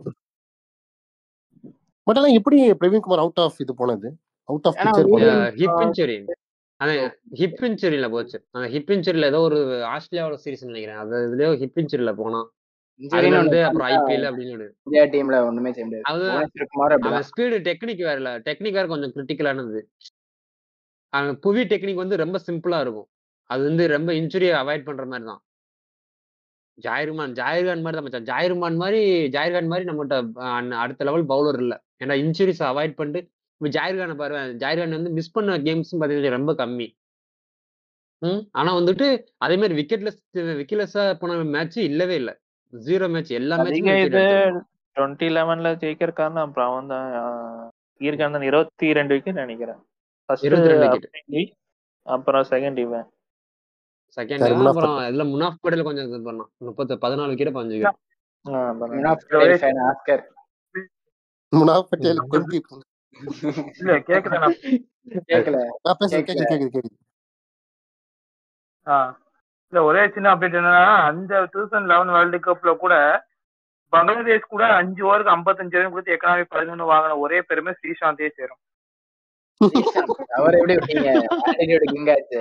A: பட் ஆனா எப்படி பிரவீன் குமார் அவுட் ஆஃப் இது போனது அவுட் ஆஃப்
E: ஏன்னா
A: பிக்சர்
E: medium-
A: போனது
C: ஹிப் இன்ச்சுரி அந்த ஹிப் இன்ச்சுரியில போச்சு அந்த ஹிப் இன்ச்சுரியில ஏதோ ஒரு ஆஸ்திரேலியாவோட சீரிஸ் நினைக்கிறேன் அது இதுலயோ ஹிப் இன்ச்சுரியில போனான் அதுல
E: இன்ஜுரின்னு
C: இருந்து
E: ஒண்ணு
C: அப்புறம்
E: வந்தா
C: ஐபிஎல் அப்படின்னு ஒரு-
E: இந்தியா டீம்ல ஒண்ணுமே செய்ய முடியாது
C: அது
E: புவனேஸ்வர் குமார் அப்படிதான்
C: அவன் ஸ்பீடு டெக்னிக் வேற இல்ல டெக்னிக் வேற கொஞ்சம் கிரிட்டிக்கலானது அவன் புவி டெக்னிக் வந்து ரொம்ப சிம்பிளா இருக்கும் அது வந்து ரொம்ப இன்ஜுரியை அவாய்ட் பண்ற மாதிரி தான் ஜாயிர்மான் ஜாயிர்கான் மாதிரி தான் மச்சான் ஜாயிர்மான் மாதிரி ஜாயிர்கான் மாதிரி நம்மகிட்ட அஹ், அடுத்த லெவல் பவுலர் இல்ல ஏன்னா இன்ஜுரிஸ் அவாய்ட் பண்ணிட்டு இப்போ ஜாயிர்கானை பாரு ஜாயிர்கான் வந்து மிஸ் பண்ண கேம்ஸ் பார்த்தீங்கன்னா ரொம்ப கம்மி ம் ஆனா வந்துட்டு அதே மாதிரி விக்கெட்லெஸ் விக்கெட்லெஸ்ஸா போன மேட்ச் இல்லவே இல்ல ஜீரோ மேட்ச் எல்லா
D: அதிக
C: மேட்சுமே
D: இது டுவெண்ட்டி லெவன்ல ஜெயிக்கிற காரணம் அப்புறம் அவன் தான் ஈர்காந்தன் இருபத்தி ரெண்டு விக்கெட் நினைக்கிறேன் ஃபர்ஸ்ட்
C: 22 wicket.
D: அப்புறம் செகண்ட் இவன்
C: செகண்ட்
A: சரி, முனாஃப்
C: அப்புறம் இதுல முனாஃப் படேல கொஞ்சம் இது பண்ணான் முப்பத்து பதினாலு விக்கெட் பஞ்சு விக்கெட்
D: ஆ, அப்புறம்
E: முனாஃப் பட்டேல் fan ஆஸ்கர்
A: முனாஃப் பட்டேல் கொண்டு
F: இல்ல கேக்குறேன் நான்
E: கேட்கல
A: நான் பேசுறது கேக்குது கேக்குது கேக்குது
F: ஆ. இல்ல ஒரே சின்ன அப்டேட் என்னன்னா அந்த டூ தௌசண்ட் லெவன் வேர்ல்டு கப்ல கூட பங்களாதேஷ் கூட அஞ்சு ஓவருக்கு ஐம்பத்தஞ்சு ரன் கொடுத்து எக்கனாமி பதினொன்று வாங்கின ஒரே பெருமை ஸ்ரீசாந்தே சேரும்
E: அவர் எப்படி விட்டீங்க ஆட்டிடியூட் கிங் ஆச்சு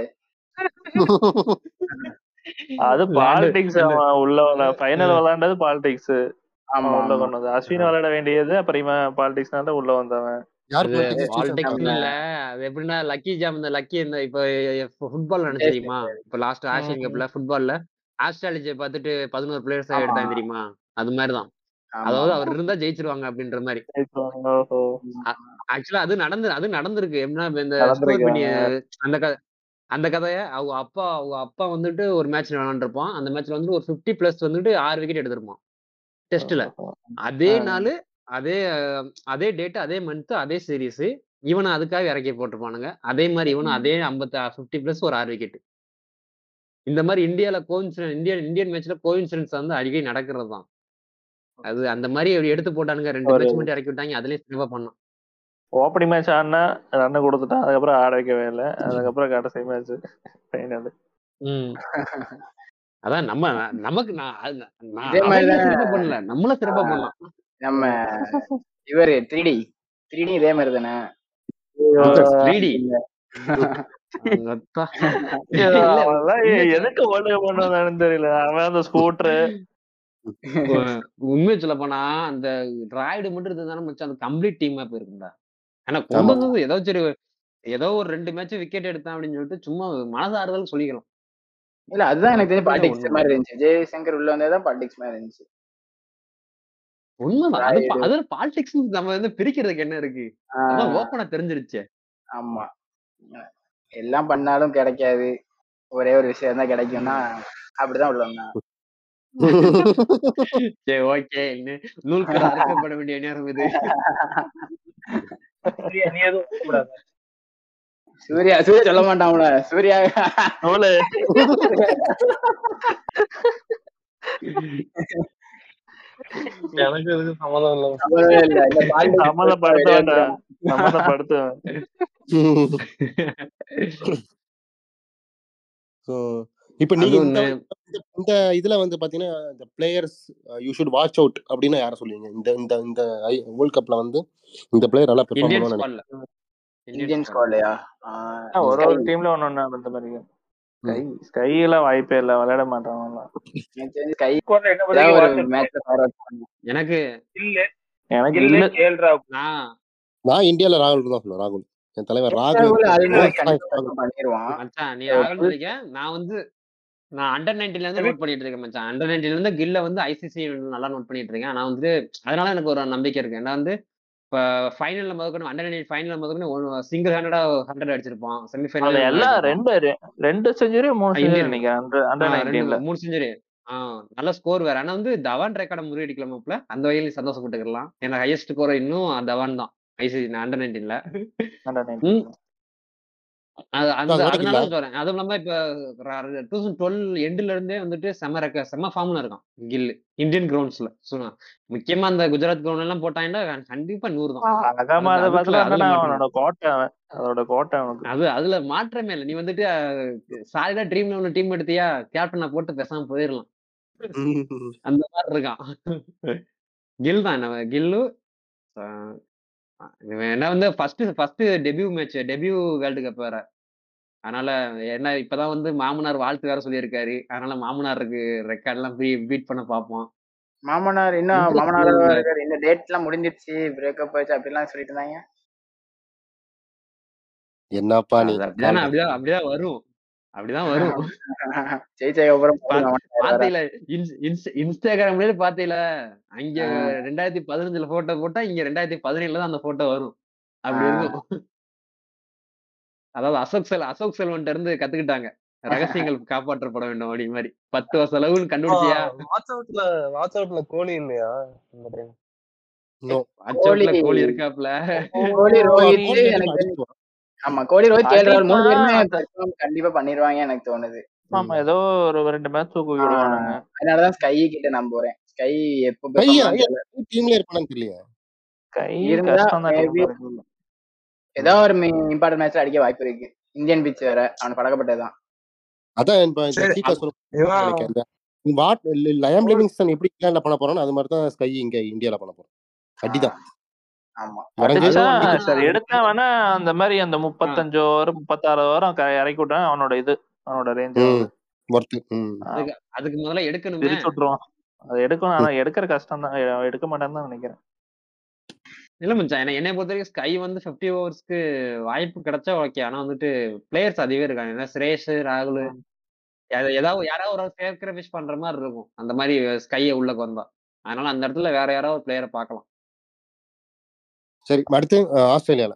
D: அது
C: விளையாண்டு-
D: பாலிடிக்ஸ் அவன் உள்ள ஃபைனல் விளையாண்டது பாலிடிக்ஸ்
E: ஆமா
D: உள்ள
E: ஆமா.
D: கொண்டு வந்தது அஸ்வின் விளையாட வேண்டியது அப்புறம் இவன் பாலிடிக்ஸ்னால உள்ள வந்தவன்
A: யார்
C: இது
A: politics
C: பாலிடிக்ஸ்
A: சீசன்
C: இல்ல அது எப்படின்னா லக்கி ஜாம் இந்த லக்கி இந்த இப்ப ஃபுட்பால் நினைச்சு தெரியுமா இப்ப லாஸ்ட் ஆசியன் கப்ல ஃபுட்பால்ல ஆஸ்ட்ராலஜியை பார்த்துட்டு பதினோரு பிளேயர்ஸ்
E: ஆமா.
C: எடுத்தாங்க தெரியுமா அது மாதிரிதான்
E: ஆமா,
C: அதாவது
E: ஆமா.
C: அவர் இருந்தா ஜெயிச்சிருவாங்க அப்படின்ற மாதிரி
D: ஓஹோ
C: ஆக்சுவலா அது நடந்து அது நடந்திருக்கு எப்படின்னா இப்ப இந்த
D: நடந்திருக்கு,
C: ஸ்கோர் பண்ணி அந்த கதை அந்த கதைய அவங்க அப்பா அவங்க அப்பா வந்துட்டு ஒரு மேட்ச் விளாண்டுருப்பான் அந்த மேட்ச்ல வந்துட்டு ஒரு 50 பிளஸ் வந்துட்டு ஆறு விக்கெட் எடுத்திருப்பான் டெஸ்ட்ல அதே
E: ஆ.
C: நாள் அதே அஹ், அதே டேட் அதே மந்த் அதே சீரீஸ் இவனை அதுக்காக இறக்கி போட்டிருப்பானுங்க அதே மாதிரி இவனும் அதே ஐம்பத்தி ஃபிஃப்டி பிளஸ் ஒரு ஆறு விக்கெட் இந்த மாதிரி இந்தியால கோயின்சிடன்ஸ் இந்தியன் இந்தியன் மேட்ச்ல கோயின்சிடன்ஸ் வந்து அடிக்கடி நடக்கிறது தான் அது அந்த மாதிரி அப்படி எடுத்து போட்டானுங்க ரெண்டு
D: ஒரு-
C: மேட்ச் மட்டும் இறக்கி விட்டாங்க அதுலயும் சிறப்பா பண்ணோம்
D: ஓப்பனிங் மேட்ச் ஆடினா ரன் கொடுத்துட்டான் அதுக்கப்புறம் ஆட வைக்கவே இல்லை அதுக்கப்புறம் கடைசி மேட்ச் ஃபைனல்
C: ம். அதான் நம்ம நமக்கு நான் அது- நான்
E: இதே
C: அவங்கள
E: மாதிரிதான்
C: சிறப்பா பண்ணல நம்மள சிறப்பா பண்ணலாம்
E: நம்ம இவரு த்ரீ டி த்ரீ டி இதே மாதிரி தானே
C: 3D. அங்கத்தா. இல்ல,
D: அவன்லாம் எதுக்கு ஓல்டு பண்ணதான்னு தெரியல அவன் அந்த ஸ்கூட்டர்
C: உ- உண்மையை சொல்ல போனா அந்த டிராய்டு மட்டும் இருந்தா மச்சான் அந்த கம்ப்ளீட் டீமா போயிருக்கும்டா ஆனா கொண்டு
A: ஆமா.
C: வந்தது ஏதோ சரி ஏதோ ஒரு ரெண்டு மேட்ச் விக்கெட் எடுத்தான் அப்படின்னு சொல்லிட்டு சும்மா மனசாறுதல் சொல்லிக்கலாம்
E: இல்ல அதுதான் எனக்கு தெரிஞ்ச
C: அப்படியே
E: பாலிடிக்ஸ்
C: ஒண்ணும்
E: மாதிரி இருந்துச்சு விஜய் சங்கர் உள்ள வந்ததான் பாலிடிக்ஸ் மாதிரி இருந்துச்சு
C: உண்மைதான் அது
E: Right.
C: அது பாலிடிக்ஸ் நம்ம வந்து பிரிக்கிறதுக்கு என்ன இருக்கு
E: ஆஹ்
C: அதான் ஓப்பனா தெரிஞ்சிருச்சு
E: ஆமா எல்லாம் பண்ணாலும் கிடைக்காது ஒரே ஒரு விஷயம் தான் கிடைக்கும்னா அப்படிதான் உள்ள வந்தான்
C: சரி ஓகே நூல்கர் அறுக்கப்பட வேண்டிய நேரம் இது
F: சூர்யா, நீ எதுவும் சொல்லக்கூடாது.
E: சூர்யா சூர்யா சொல்ல மாட்டான் சூர்யா
D: நூலு
B: எனக்கு இதுக்கு சம்மதம் இல்ல
E: அவ்வளவே இல்ல இந்த politics
D: சம்மந்தப்படுத்த
E: வெளியே
D: வேண்டாம்
E: வந்துரும்.
D: சம்மந்தப்படுத்துவேன்
A: So, இப்ப நீங்க
C: அதுவும்
A: இந்த
C: நே-
A: இந்த- இந்த இதுல வந்து பாத்தீங்கன்னா இந்த players you should watch out அப்படின்னு யார சொல்லுவீங்க இந்த இந்த இந்த வேர்ல்ட் கப்ல வந்து இந்த பிளேயர் நல்லா பெர்ஃபார்ம்
C: இந்தியன்
A: பண்ணுவான்னு
C: ஸ்குவாட்ல
E: இந்தியன் ஸ்குவாட்லயா
D: ஒரு ஒரு டீம்ல ஒண்ணு ஒண்ணு அந்த மாதிரி ஸ்கை ஸ்கைல வாய்ப்பே இல்ல விளையாட மாட்டான் அவன்லாம்.
E: கை
F: ஸ்கோர்ல என்ன
E: ஏதாவது ஒரு
F: பண்ணி
E: மேட்ச்ல ஃபார்வர்ட் பண்ணு
C: எனக்கு
F: இல்ல
D: எனக்கு
F: இல்ல
D: இல்ல
F: கேஎல் ராகுல்
C: நான்
A: நான் இந்தியால ராகுல் தான் சொல்லுவேன் ராகுல் என் தலைவர் ராகுல்
E: ராகுல் அதுல
A: ராகுல்
E: கண்டிப்பா பண்ணிடுவான்
C: மச்சான் நீ ராகுல் சொல்லிக்க நான் வந்து நான் அண்டர் நைன்டீன்ல இருந்து நோட் பண்ணிட்டு இருக்கேன் மச்சான் அண்டர் நைன்டீன்ல இருந்து கில்ல வந்து ஐசிசி நல்லா நோட் பண்ணிட்டு இருக்கேன் ஆனா வந்து அதனால எனக்கு ஒரு நம்பிக்கை இருக்கு ஏன்னா வந்து இப்ப ஃபைனல்ல முதக்கணும் அண்டர் நைன்டீன் ஃபைனல்ல முதக்கணும் சிங்கிள் ஹண்ட்ரடா ஹண்ட்ரட் அடிச்சிருப்பான்
D: அதுல
C: செமிஃபைனல்
D: எல்லாம் ரெண்டு ரெ- ரெண்டு செஞ்சுரி மூணு செஞ்சுரி
C: இந்தியன்.
D: நினைக்கிறேன் அண்டர் அண்டர் நைன்டீன்ல
C: மூணு செஞ்சுரி ஆஹ் நல்ல ஸ்கோர் வேற ஆனா வந்து தவான் ரெக்கார்டை முறியடிக்கலாமாப்ல அந்த வகையில் நீ சந்தோஷப்பட்டுக்கலாம் ஏன்னா ஹையஸ்ட் ஸ்கோர் இன்னும் தவான் தான் ஐசிசி அண்டர் நைன்டீன்ல
D: அண்டர் நைன்டீன்
C: அது அந்த
A: அதான்
C: அதனால
A: நோட்டிக்கல.
C: தான் சொல்றேன் அதுவும் இல்லாம இப்ப டூ தௌசண்ட் டுவெல் எண்டுல இருந்தே வந்துட்டு செம ரெக்க செம ஃபார்ம்ல இருக்கான் கில் இந்தியன் கிரவுண்ட்ஸ்ல சொன்னா முக்கியமா அந்த குஜராத் கிரவுண்ட் எல்லாம் போட்டாங்கன்னா கண்டிப்பா நூறு தான்
D: அகமது
C: அதுல-
D: பத்ல
C: அதுல மாட்டணும்.
D: அவனோட கோட்டை அவன் அதோட கோட்டை அவனுக்கு
C: அது அதுல மாற்றமே இல்லை நீ வந்துட்டு சாலிடா ட்ரீம் லெவன்ல டீம் எடுத்தியா கேப்டனை போட்டு பேசாம போயிடலாம் அந்த மாதிரி இருக்கான் கில் தான் என்ன கில்லு ஆஹ் இவன் என்ன வந்து first first debut match debut world cup வேற அதனால என்ன இப்பதான் வந்து மாமனார் வாழ்த்து வேற சொல்லியிருக்காரு அதனால மாமனாருக்கு ரெக்கார்ட் எல்லாம் பீட் பண்ண பார்ப்போம்
E: மாமனார் இன்னும்
C: இந்தியா
E: மாமனார்
C: இல்ல.
E: இருக்காரு இந்த டேட் எல்லாம் முடிஞ்சிருச்சு பிரேக்கப் ஆயிடுச்சு அப்படிலாம் சொல்லிட்டு இருந்தாங்க
A: என்னப்பா நீ
C: அது அப்படிதான் அப்படிதான் அப்படிதான் வரும் அப்படிதான் வரும்
E: ஜெயிச்சதுக்கு அப்புறம்
C: பாத்-
E: மாமனார் வேற.
C: பாத்தீங்களா இன்ஸ்- இன்ஸ்- இன்ஸ்டாகிராம்லயே பாத்தீங்களா அங்க
E: ஆ.
C: ரெண்டாயிரத்தி பதினஞ்சுல போட்டோ போட்டா இங்க ரெண்டாயிரத்தி பதினேழுல தான் அந்த போட்டோ வரும் அப்படி
E: ஆ.
C: இருக்கும் அதாவது அசோக் செல் அசோக் செல்வன்ட்ட இருந்து கத்துக்கிட்டாங்க ரகசியங்கள் காப்பாற்றப்பட வேண்டும் அப்படி மாதிரி பத்து வருஷம் செலவுன்னு கண்டுபிடிச்சியா
B: வாட்ச் அவுட்ல வாட்ச் அவுட்ல கோலி இல்லையா இந்த டைம்
A: நோ
C: அச்சோட்ல
E: கோலி-
C: கோழி இருக்காப்ல
E: கோலி ரோஹித்
A: கோலி
E: எனக்கு தெரிஞ்சு-
A: அடிச்சுட்டு வா.
E: ஆமா கோலி ரோஹித் கேஎல் ராகுல் மூணு பேருமே
D: அடிப்பா.
E: perform கண்டிப்பா பண்ணிருவாங்க எனக்கு தோணுது
D: ஆமா ஏதோ ஒரு ரெண்டு மேட்ச் தூக்கி விடுவானுங்க
E: ஆஹ் அதனாலதான் ஸ்கை கிட்ட நம்புறேன் ஸ்கை எப்போ perform
A: ஐயா
E: பண்ணான்னு
A: ஐயா
E: தெரியல.
A: டீம்ல இருப்பானு தெரியல
D: கை
E: இருந்தா
D: கஷ்டம் தான்
E: maybe ஏதோ ஒரு இம்பார்ட்டன்ட் மேட்ச்ல அடிக்க வாய்ப்பு இருக்கு இந்தியன் பிச் வேற அவனுக்கு பழக்கப்பட்டதுதான்
A: அதான் இப்ப இந்த
B: சரி,
A: சீக்கா சொல்ல
B: இவன்
A: நினைக்கிறேன் இந்த வாட் லயம் லிவிங்ஸ்டன் எப்படி இங்கிலாந்துல பண்ண போறானோ அது மாதிரி தான் ஸ்கை இங்க இந்தியால பண்ண போறோம் அடிதான்
E: ஆமா
A: வரைஞ்சு
D: அடிச்சா
C: அதுவும்
D: சரி எடுத்தா வேணா அந்த மாதிரி அந்த முப்பத்தஞ்சு ஓவர் முப்பத்தாறு ஓவரம் இறக்கி விட்டான் அவனோட இது அவனோட ரேஞ்ச்
A: ம் ஒர்த்து ம்
C: அதுக்கு அதுக்கு முதல்ல எடுக்கணுமே
D: பிரிச்சு விட்டுருவான் அது எடுக்கணும் ஆனா எடுக்கிற கஷ்டம் தான் எடுக்க மாட்டேன்னு தான் நினைக்கிறேன்
C: இல்ல மச்சான் என்ன என்னை பொறுத்த வரைக்கும் ஸ்கை வந்து ஃபிஃப்டி ஓவர்ஸ்க்கு வாய்ப்பு கிடைச்சா ஓகே ஆனா வந்துட்டு பிளேயர்ஸ் அதிகமே இருக்காங்க ஏன்னா சுரேஷ் ராகுல் எத- ஏதாவது யாராவது ஒரு சேக்ரிஃபைஸ் பண்ற மாதிரி இருக்கும் அந்த மாதிரி ஸ்கையை உள்ளக்கு வந்தா அதனால அந்த இடத்துல வேற யாராவது பிளேயரை பார்க்கலாம்
A: சரி அடுத்து அஹ், ஆஸ்திரேலியால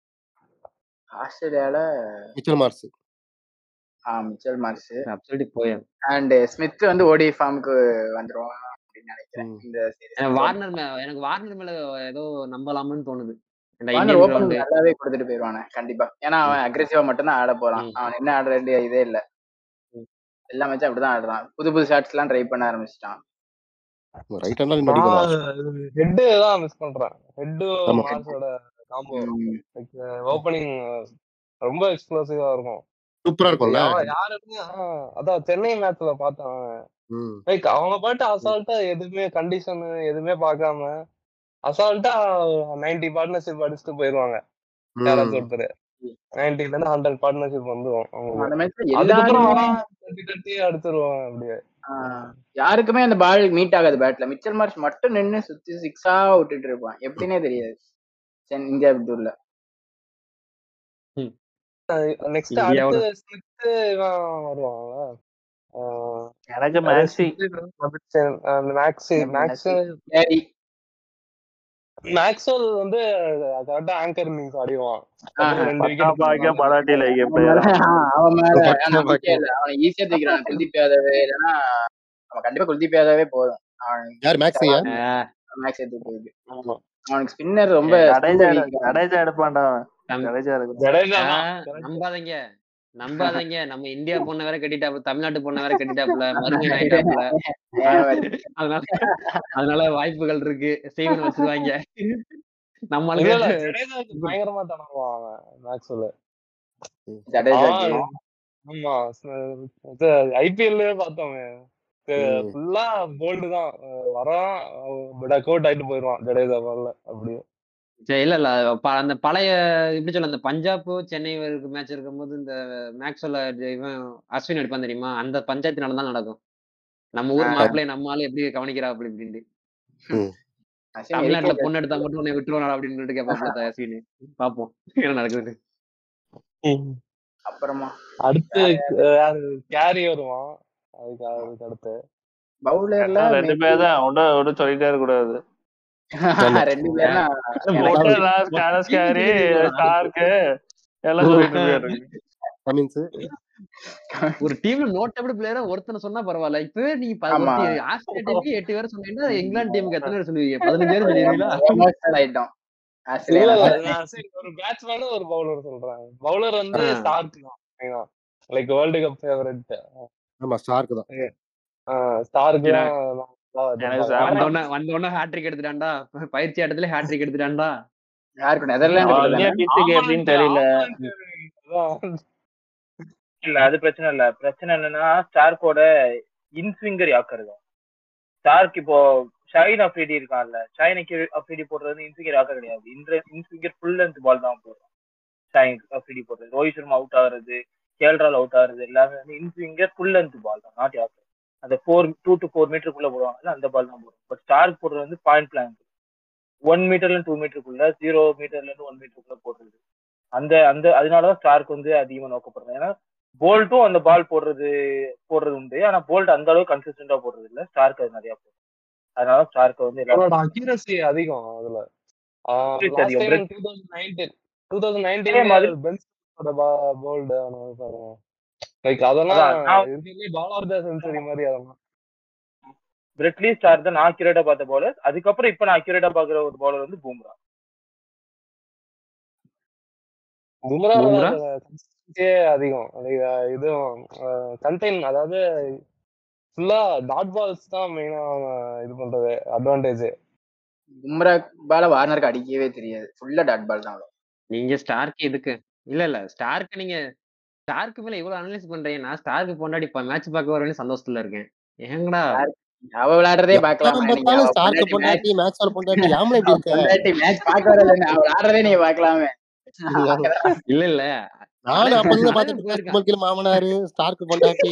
E: ஆஸ்திரேலியால
A: மிச்சல் மார்ஸ்
E: ஆஹ் மிச்சல் மார்ஸ்
C: அப்சல்யூட்லி போய்
E: அண்ட் ஸ்மித் வந்து ஓடி ஃபார்முக்கு வந்துருவான் அப்படின்னு நினைக்கிறேன்
A: ம்.
E: இந்த
C: எனக்கு
E: சீரிஸ்
C: வார்னர் மே எனக்கு வார்னர் மேல ஏதோ நம்பலாம்னு தோணுது இந்த
E: வார்னர்
C: இந்தியன்
E: ஓப்பனிங்
C: கிரவுண்டு
E: நல்லாவே கொடுத்துட்டு போயிருவானே கண்டிப்பா ஏன்னா அவன் அக்ரெசிவா மட்டும் தான் ஆட போறான்
C: ம்.
E: அவன் என்ன ஆட வேண்டிய இதே இல்ல
C: ம்.
E: எல்லா மேட்சும் அப்படிதான் ஆடுறான் புது புது ஷாட்ஸ் எல்லாம் ட்ரை பண்ண ஆரம்பிச்சிட்டான்
A: ரைட் ஹேண்ட்ல நின்று அடிக்கலாம்
B: ஹெட் தான் மிஸ் பண்றேன் ஹெட்
A: ஆமா.
B: மார்ஸோட காம்போ
E: ம்.
B: ஓப்பனிங் ரொம்ப எக்ஸ்ப்ளோசிவா இருக்கும்
A: சூப்பரா இருக்கும்ல
B: யா- யாருமே ஆ, அதான் சென்னை மேட்ச்ல பார்த்தேன்
A: ம்
B: லைக் அவங்க பாட்டு அசால்ட்டா எதுவுமே கண்டிஷன் எதுவுமே பார்க்காம அசால்ட்டா நைன்டி பார்ட்னர்ஷிப் அடிச்சுட்டு போயிருவாங்க யாராச்சும் ஒருத்தர் நைன்டில இருந்து ஹண்ட்ரட் பார்ட்னர்ஷிப் வந்துரும் அவங்களுக்கு
E: அந்த மேட்ச்ல
B: அதுக்கப்புறம்
E: எல்லாருமே
B: அவன் தட்டி தட்டி அடிச்சிருவான் அப்படியே
E: ஆஹ் யாருக்குமே அந்த பால் மீட் ஆகாது பேட்ல மிச்சல் மார்ச் மட்டும் நின்னு சுத்தி சிக்ஸா விட்டுட்டு இருப்பான் எப்படின்னே தெரியாது சென் இந்தியா டூர்ல
B: நெக்ஸ்ட்
C: இந்தியாவோட
B: அடுத்து ஸ்மித் இவன் வருவான்ல ஆஹ்
D: எனக்கு
B: அது
D: மேக்ஸி
B: ஸ்மித், அந்த மேக்ஸி மேக்ஸ்
E: சரி
B: மேக்ஸ்வெல் வந்து கரெக்டா ஆங்கர் இன்னிங்ஸ் ஆடிவான்
E: ஆஹ்
B: ரெண்டு
D: பட்டா
B: விக்கெட்
D: பாக்கிய படாட்டில
E: அவன் மேல ஆஹ் அவன் மேல
A: பக்கா
E: நம்பிக்கை
A: பக்கா.
E: இல்ல அவனை ஈஸியா தூக்கிறான் குல்தீப் யாதவ் இல்லைன்னா அவன் கண்டிப்பா குல்தீப் யாதவே போதும் அவன்
A: யார் மேக்ஸியா
E: மேக்ஸ் எடுத்து
B: ஆமா
E: அவனுக்கு ஸ்பின்னர் ரொம்ப
D: ஜடேஜா
E: ரொம்ப
D: எடு-
E: weak.
D: ஜடேஜா எடுப்பான்டா அவன்
C: நம்-
D: ஜடேஜா இருக்கு
B: ஜடேஜா
C: ஆ,
B: தான் correct.
C: நம்பாதீங்க நம்பாதீங்க நம்ம இந்தியா பொண்ண வேற கட்டிட்டாப்ல தமிழ்நாட்டு பொண்ண வேற கட்டிட்டாப்ல மறுமையில் ஆயிட்டாப்ல அதனால அதனால வாய்ப்புகள் இருக்கு ஸ்டீவன் வச்சிருவாங்க
B: இல்ல
C: நம்மளுக்கு
B: இல்ல ஜடேஜாக்கு பயங்கரமா தானாவான் அவன் மேக்ஸ்வெல்
E: ஜடேஜாக்கு
B: ஆமா இது ஐபிஎல்லே பார்த்தோமே
A: ம்.
B: ஃபுல்லா போல்டு தான் அஹ் வரான் டக் அவுட் ஆயிட்டு போயிடுவான் ஜடேஜா பால்ல அப்படியே
C: சரி, இல்ல இல்ல ப- அந்த பழைய எப்படி சொல்ல அந்த பஞ்சாப் சென்னை மேட்ச் இருக்கும்போது இந்த மேக்ஸ்வெல்ல இவன் அஸ்வின் எடுப்பான் தெரியுமா அந்த பஞ்சாயத்து தான் நடக்கும் நம்ம ஊர்
E: ஆ.
C: மாப்பிள்ளை நம்ம ஆளு எப்படி கவனிக்கிறா அப்படி இப்படின்ட்டு
E: அஸ்வின்
C: தமிழ்நாட்டுல
E: எரிக்க
C: பொண்ணு எடுத்தா மட்டும் உன்னை விட்டுருவானா அப்படின்னு சொல்லிட்டு கேட்பாப்ல அஸ்வின் பாப்போம் என்ன நடக்குது
E: அப்புறமா
B: அடுத்து அஹ், யாரு கேரி வருவான் அதுக்கு அதுக்கு அடுத்து
E: பவுலர்ல
D: ரெண்டு பேர் தான் ஒன்றும் ஒன்றும் சொல்லிட்டே இருக்க கூடாது
E: ரெண்டு பேர்னா
D: ஸ்காரி ஸ்டார்க்கு எல்லாம் சொல்லிட்டு போயிடுறாங்க
A: கமின்ஸ்
C: ஒரு டீம்ல நோட்டபிள் பிளேயரா ஒருத்தனை சொன்னா பரவாயில்ல இப்பவே நீங்க ப-
E: ஆமா.
C: ஒருத்தி ஆஸ்திரேலியா டீமுக்கு எட்டு பேர் சொன்னீங்கன்னா இங்கிலாந்து டீமுக்கு எத்தனை பேர் சொல்லுவீங்க பதினஞ்சு பேர் சொல்லுவீங்களா
E: எமோஷனல் ஆயிட்டோம்
B: இல்ல
E: ஆஸ்திரேலியா
B: இல்ல நான் சரி ஒரு பேட்ஸ்மேனும் ஒரு பவுலர் சொல்றேன் பவுலர் வந்து
C: ஆ.
B: ஸ்டார்க் தான் லைக் வேர்ல்டு கப் ஃபேவரட்
A: ஆமா ஸ்டார்க் தான்
B: ஸ்டார்க் தான்
D: எனக்கு
B: நான்
C: வந்த உடனே வந்த உடனே ஹேட்ரிக் எடுத்துட்டான்டா பயிற்சி ஆட்டத்துல ஹேட்ரிக் எடுத்துட்டான்டா
E: யாருக்கு நெதர்லாந்து கூட
D: இந்தியா
E: தானே?
D: பிச்சுக்கு எப்படின்னு தெரியல
B: அதான்.
F: இல்ல அது பிரச்சனை இல்ல பிரச்சனை என்னன்னா ஸ்டார்க்கோட இன்ஸ்விங்கர் யாக்கர் தான் ஸ்டார்க் இப்போ ஷைன் அப்ரீடி இருக்கான்ல ஷைனுக்கு அப்ரீடி போடுறது வந்து இன்ஸ்விங்கர் யாக்கர் கிடையாது இன்ட்ர இன்ஸ்விங்கர் ஃபுல் லென்த் பால் தான் போடுறான் ஷைன் அப்ரீடி போடுறது ரோஹித் சர்மா அவுட் ஆகுறது கேல்ரால் அவுட் ஆகுறது எல்லாமே வந்து இன்ஸ்விங்கர் ஃபுல் லென்த் பால் தான் நாட் யாக்கர் அந்த ஃபோர் டூ டு ஃபோர் மீட்டருக்குள்ள போடுவாங்கல்ல அந்த பால் தான் போடும் பட் ஸ்டார்க் போடுறது வந்து பாயிண்ட் பிளாங்க் ஒன் மீட்டர்ல டூ மீட்டருக்குள்ள ஜீரோ மீட்டர்ல இருந்து ஒன் மீட்டருக்குள்ள போடுறது அந்த அந்த அதனாலதான் ஸ்டார்க் வந்து அதிகமா நோக்கப்படுறது ஏன்னா போல்ட்டும் அந்த பால் போடுறது போடுறது உண்டு ஆனா போல்ட் அந்த அளவுக்கு கன்சிஸ்டன்டா போடுறது இல்ல ஸ்டார்க் அது நிறைய போடுறது அதனால ஸ்டார்க் வந்து எல்லாரும்
B: அவரோட அக்யூரசி அதிகம் அதுல
F: Accuracy அதிகம்.
B: Last time two thousand nineteen two thousand
F: அதே
B: நைன்டீன்
F: மாதிரி-
B: பென்ஸோட போல்டு பாருங்க லைக் அதெல்லாம்
F: அதான், நான்-
B: இருக்கிறதுலே பால் ஆஃப் த செஞ்சுரி மாதிரி அதெல்லாம்
F: பிரெட்லி ஸ்டார் தான் நான் அக்யூரேட்டா பார்த்த பவுலர் அதுக்கப்புறம் இப்ப நான் அக்யூரேட்டா பாக்குற ஒரு பவுலர் வந்து பூம்ரா
B: பும்ரா
C: பும்ரா?
B: கன்சிஸ்டன்சியே அதிகம் Like, அஹ் இதுவும் கண்டெயின் அதாவது ஃபுல்லா டாட் பால்ஸ் தான் மெயினா இது பண்றது அட்வான்டேஜ்
E: பும்ரா பால வார்னருக்கு அடிக்கவே தெரியாது ஃபுல்லா டாட் பால் தான் வரும்
C: நீங்க ஸ்டார்க்கு எதுக்கு இல்ல இல்ல ஸ்டார்க்கு நீங்க ஸ்டார்க்கு மேல இவ்வளவு அனலைஸ் பண்றீங்க நான் ஸ்டார்க்கு பொண்டாடி மேட்ச் பார்க்க வரேன்னு சந்தோஷத்துல இருக்கேன் ஏங்கடா
E: அவ விளையாடுறதே பாக்கலாம்
A: பார்த்தாலும் ஸ்டார்க்கு பொண்டாட்டி மேட்ச் ஆல் பொண்டாட்டி யாமல இப்படி இருக்க
E: மேட்ச் பார்க்க வரல அவ விளையாடுறதே நீங்க பாக்கலாமே
C: இல்ல இல்ல
A: நானும் அப்பதான்
C: தலைவன்
A: பார்த்துட்டு
C: போயிருக்கான்.
A: சுமன் கில் மாமனாரு ஸ்டார்க்கு பொண்டாட்டி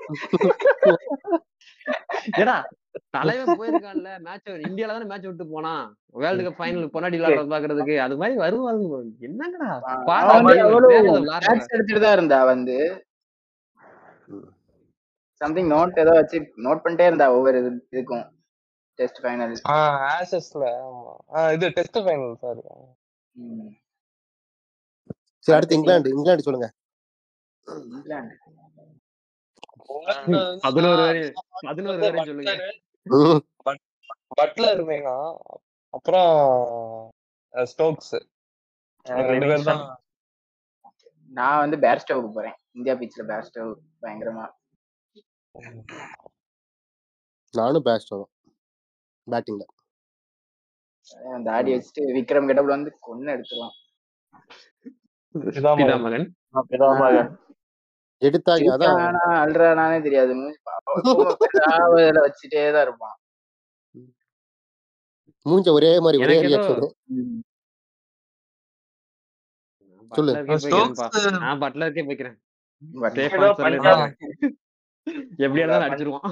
C: ஏடா தலைவன் போயிருக்கான்ல மேட்ச் இந்தியால தானே மேட்ச் விட்டு போனான் வேர்ல்டு கப் ஃபைனல் பொன்னாடி விளையாடுறது பாக்குறதுக்கு அது மாதிரி வருவாங்க என்னங்கடா பாரு,
E: அவன் வந்து
C: வேற
E: எவ்வளவு
C: ஏதோ விளையாடுறாங்க.
E: மேட்ச் எடுத்துட்டு தான் இருந்தா வந்து சம்திங் நோட் ஏதோ வச்சு நோட் பண்ணிட்டே இருந்தா ஒவ்வொரு இது- இதுக்கும் டெஸ்ட் ஃபைனல்
B: ஆசஸ்ல ஆமா இது டெஸ்ட் ஃபைனல் சாரி
A: சரி அடுத்து இங்கிலாந்து இங்கிலாந்து சொல்லுங்க
E: இங்கிலாந்து
C: பதினோரு வரை பதினோரு வரை சொல்லுங்க
A: ம்.
B: பட்லர் மெயினா அப்புறம் ஸ்டோக்ஸ்
D: எனக்கு
B: ரெண்டு பேர்
D: லிவிங்ஸ்டன்.
B: தான்
E: நான் வந்து பேர்ஸ்டோவுக்கு போறேன் இந்தியா பீச்ல பேர்ஸ்டோவ் பயங்கரமா
A: நானும் பேஸ்ட் வரும் பேட்டிங்ல
E: அவன் தாடி வச்சுட்டு விக்ரம் கெட்டப்ல வந்து கொன்னு எடுத்துருவான்
B: இதான்
C: பிதா மகன்
D: பிதாமகன்.
A: எடுத்தாங்க அதான்
E: இருக்கானா அல்றானானே தெரியாது மூஞ்சி பாவம் பெருசாவதுல வச்சுட்டே தான் இருப்பான்
A: மூஞ்ச ஒரே மாதிரி ஒரே
C: எனக்கு ஏதோ-
A: ரியாக்ஷன் சொல்லு.
C: பட்லருக்கே போய்க்கிறேன்ப்பா. நான் பட்லருக்கே போய்க்கிறேன்
E: But
C: Safe
F: ஏதோ
C: answer ல
F: பஞ்சாப்
C: எப்படியா இருந்தாலும் அடிச்சிருவான்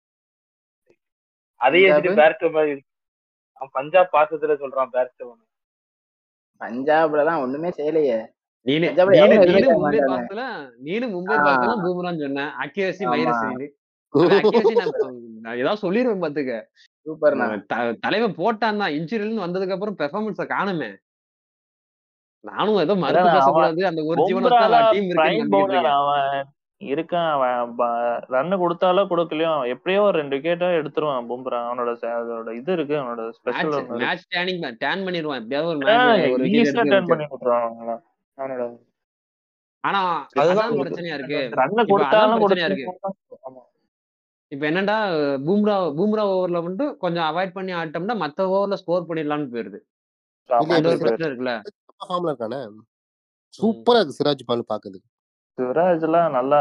F: அதையே
E: பஞ்சாப்?
F: வச்சுட்டு பேர்ஸ்டோ மாதிரி இருக்கு. அவன் பஞ்சாப் பாசத்துல சொல்றான் பேர்ஸ்டோ
E: பஞ்சாப்ல தான் ஒண்ணுமே செய்யலையே
C: நீனு
E: பஞ்சாப்ல
C: நீனு
E: எவனும்
C: நீனு
E: எதிர்க்க
C: மும்பை
E: மாட்டானே.
C: பாஸ்ல நீனு மும்பை
E: ஆ.
C: பாஸ்ல பூமரான்னு சொன்னேன் அக்யூரசி
E: ஆமா.
C: மைனஸ் அக்யூரசி நான் நான் ஏதாவது சொல்லிருவேன் பாத்துக்க
E: சூப்பர் நான்
C: த- தலைவன் போட்டான் தான் இன்ஜுரியில வந்ததுக்கு அப்புறம் பெர்ஃபார்மன்ஸ காணுமே நானும் ஏதோ மறுத்து
D: அதான் அவன்
C: பேசக்கூடாது அந்த ஒரு ஜீவனை
D: பும்ரால
C: டீம்
D: prime
C: இருக்குன்னு
D: bowler
C: நம்பிக்கிட்டு இருக்கேன்.
D: அவன் இருக்கான் அவன் ரன் கொடுத்தாலோ கொடுக்கலையோ எப்படியோ ஒரு ரெண்டு விக்கெட்டோ எடுத்துருவான் பும்ரா அவனோட ச- அதோட இது இருக்கு அவனோட ஸ்பெஷல்
C: மேட்ச்
D: ஒன்று இருக்கு
C: மேட்ச் டேனிங் டேன் பண்ணிடுவான் எப்படியாவது ஒரு மேட்ச் ஒரு wicket
D: ஈஸியா
C: எடுத்து
D: டர்ன்
C: வச்சிரு.
D: பண்ணி விட்டுருவான் அவங்கள. அவனோட
C: ஆனா
B: அதுதான்
C: அதான் பிரச்சனையா இருக்கு
D: ரன்
C: இப்ப
D: கொடுத்தாலும்
C: அதான் பிரச்சனையா இருக்கு
D: கொடுத்து ஆமா.
C: இப்ப என்னடா பூம்ரா பூம்ரா ஓவர்ல மட்டும் கொஞ்சம் அவாய்ட் பண்ணி ஆட்டோம்னா மத்த ஓவர்ல ஸ்கோர் பண்ணிடலாம்னு போயிருது
D: ஆமா,
A: இல்ல,
C: அந்த ஒரு
A: இப்ப
C: பிரச்சனை இருக்குல்ல
A: ஃபார்ம்ல இருக்கானே சூப்பரா இருக்கு சிராஜ் பால் பாக்குது
D: சிவராஜ் எல்லாம் நல்லா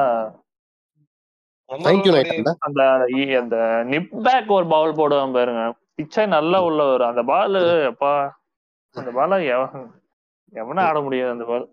A: Fine tune ஆயிட்டான்ல
D: அந்த இ- அந்த நிப் பேக் ஒரு பவுல் போடுவான் பாருங்க பிச்சை நல்லா உள்ள வரும் அந்த பால் அப்பா அந்த பால எவனா ஆட முடியாது அந்த பால்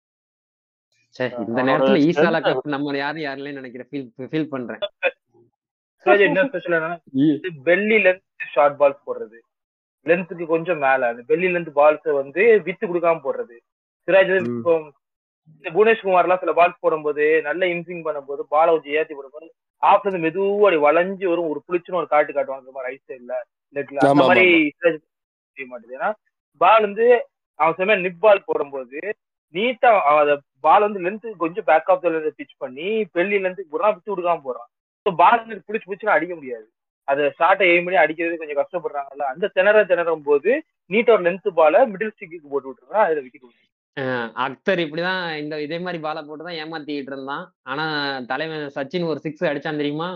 C: சே இந்த
D: அவனோட
C: நேரத்துல ஈசாலா
D: strength
C: கப் நம்ம யாரும் யாருலன்னு நினைக்கிறேன் ஃபீல் ஃபீல் பண்றேன்
F: சிவாஜி என்ன ஸ்பெஷல் என்னன்னா பெல்லி லென்த் ஷார்ட் பால்ஸ் போடுறது லென்த்துக்கு கொஞ்சம் மேல அந்த பெல்லி லென்த் பால்ஸ் வந்து வித்து கொடுக்காம போடுறது சிராஜ்
A: ம்.
F: இப்போ இந்த புவனேஷ்குமார் எல்லாம் சில பால்ஸ் போடும்போது நல்ல இன்சிங் பண்ணும்போது பாலை கொஞ்சம் ஏத்தி போடும்போது ஆஃப்ல இருந்து மெதுவா அப்படி வளைஞ்சு வரும் ஒரு புளிச்சுன்னு ஒரு காட்டு காட்டுவாங்க இந்த மாதிரி ரைட் சைட்ல லெக்ல அந்த
A: ஆமா,
F: மாதிரி சிராஜ் செய்ய மாட்டேது ஏன்னா பால் வந்து அவன் சொன்ன நிப் பால் போடும்போது நீட்டா அந்த பால் வந்து லென்த் கொஞ்சம் பேக் ஆஃப் த பிச் பண்ணி பெல்லி லென்த்துக்கு போடுறான் விட்டு கொடுக்காம போடுறான் ஸோ பால் வந்து பிடிச்சு பிடிச்சுன்னு அடிக்க முடியாது அது ஷார்ட்டை எய்ம் பண்ணி அடிக்கிறது கொஞ்சம் கஷ்டப்படுறாங்கல்ல அந்த திணற திணறும் போது நீட் ஒரு லென்த் பால மிடில் ஸ்டிக்கு போட்டு விட்டுறான் அதுல விக்கெட்
C: அஹ் அக்தர் இப்படிதான் இந்த இதே மாதிரி பாலை போட்டு தான் ஏமாத்திட்டு இருந்தான் ஆனா தலைவன் சச்சின் ஒரு சிக்ஸ் அடிச்சான் தெரியுமா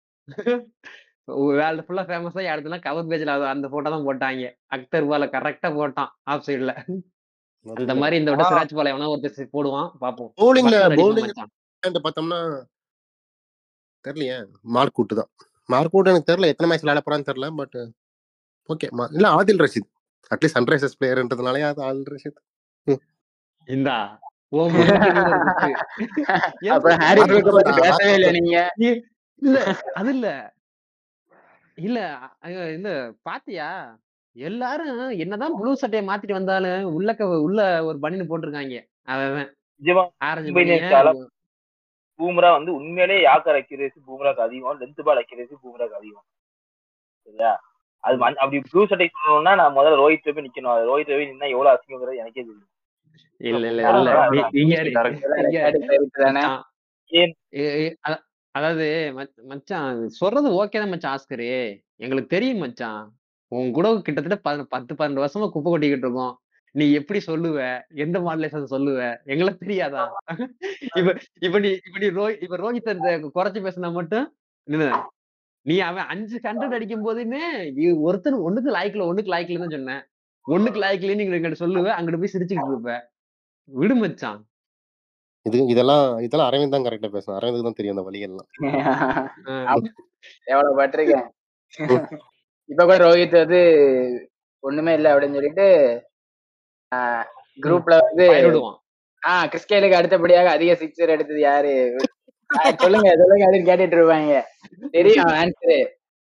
C: வேர்ல்டு ஃபுல்லா ஃபேமஸ் ஆகி அடுத்தனா கவர் பேஜ்ல அந்த போட்டோ தான் போட்டாங்க அக்தர் பால கரெக்டா போட்டான் ஆஃப் சைடுல அந்த மாதிரி இந்த விட
B: ஆனா-
C: சிராஜ் பால எவனா ஒருத்தர் போடுவான் பாப்போம்
A: பவுலிங்ல
C: பட்லர் அடிப்பான்
A: பவுலிங்
C: மச்சான்.
A: பார்த்தோம்னா தெரியலையே மார்க் அவுட் தான் மார்க் அவுட் எனக்கு தெரியல எத்தனை மேட்ச் விளையாட போறான்னு தெரியல பட் ஓகே இல்ல ஆதில் ரஷீத் அட்லீஸ்ட் சன்ரைசர்ஸ் பிளேயர்ன்றதுனாலே அது ஆதில் ரஷீத்
C: இந்தா ஓ முதுகுல ஒரு குத்து. ஏன்
E: அப்புறம் ஹாரி
A: அது
E: ப்ரூக்க பத்தி
A: அது
E: பேசவே இல்லை நீங்க
C: இல்ல அது இல்ல இல்ல அ- இல்ல பாத்தியா எல்லாரும் என்னதான் ப்ளூ சட்டையை மாத்திட்டு வந்தாலும் உள்ளக்க உள்ள ஒரு பனியன் போட்டிருக்காங்க அவன்
F: நிஜமா
C: ஆரஞ்சு
F: மும்பை
C: பனியன்
F: இந்தியன்ஸ் ஆல பூம்ரா வந்து உண்மையிலேயே யாக்கர் அக்யூரேசி பூம்ராக்கு அதிகம் லென்த் பால் அக்யூரேசி பூம்ராக்கு அதிகம் சரியா அது மன்- அப்படி ப்ளூ சட்டை சொல்லணும்னா நான் முதல்ல ரோஹித் போய் நிக்கணும் அது ரோஹித் போய் நின்னா எவ்வளவு அசிங்கங்கிறது எனக்கே தெரியும்
C: இல்ல இல்ல
D: ஆ,
C: இல்ல
D: ஆ,
C: நீ-
D: ஆ.
C: நீங்க இரு.
D: Correct.
E: இதெல்லாம்
C: இங்க
E: record போயிருக்கு தானே
C: மச்சான். ஏ- ஏ, அ- அதாவது மச்- மச்சான் சொல்றது ஓகே தான் மச்சான் ஆஸ்கரு எங்களுக்கு தெரியும் மச்சான் உன் கூட கிட்டத்தட்ட பத- பத்து பன்னெண்டு வருஷமா குப்பை கொட்டிக்கிட்டு இருக்கோம் நீ எப்படி சொல்லுவ எந்த மாடலேஷன் சொல்லுவ எங்களுக்கு தெரியாதா இப்ப இப்ப நீ இப்ப நீ ரோஹி இப்ப ரோஹித் அந்த குறைச்சு பேசினா மட்டும் என்ன நீ அவன் அஞ்சு ஹண்ட்ரட் அடிக்கும் போதுமே இ- ஒருத்தன் ஒண்ணுக்கு லாய்க்கல ஒண்ணுக்கு லாய்க்கல தான் சொன்னேன் ஒண்ணுக்கு லாய்க்கல நீங்க எங்கிட்ட சொல்லுவ அங்கிட்டு போய் சிரிச்சுக்கிட்டு இருப்ப விடு மச்சான்
A: இது இதெல்லாம் இதெல்லாம் அரவிந்த் தான் கரெக்டா பேசணும் அரவிந்த் தான் தெரியும் அந்த வழிகள்லாம்
C: ஆஹ்
E: எவ்வளவு பட்டிருக்கேன் இப்ப கூட ரோஹித் வந்து ஒண்ணுமே இல்ல அப்படின்னு சொல்லிட்டு குரூப்ல வந்து
C: பயிர் விடுவான்
E: ஆஹ் கிறிஸ்கேலுக்கு அடுத்தபடியாக அதிக சிக்ஸர் எடுத்தது யாரு ஆஹ் சொல்லுங்க சொல்லுங்க அப்படின்னு கேட்டுட்டு இருப்பாங்க தெரியும் ஆன்சரு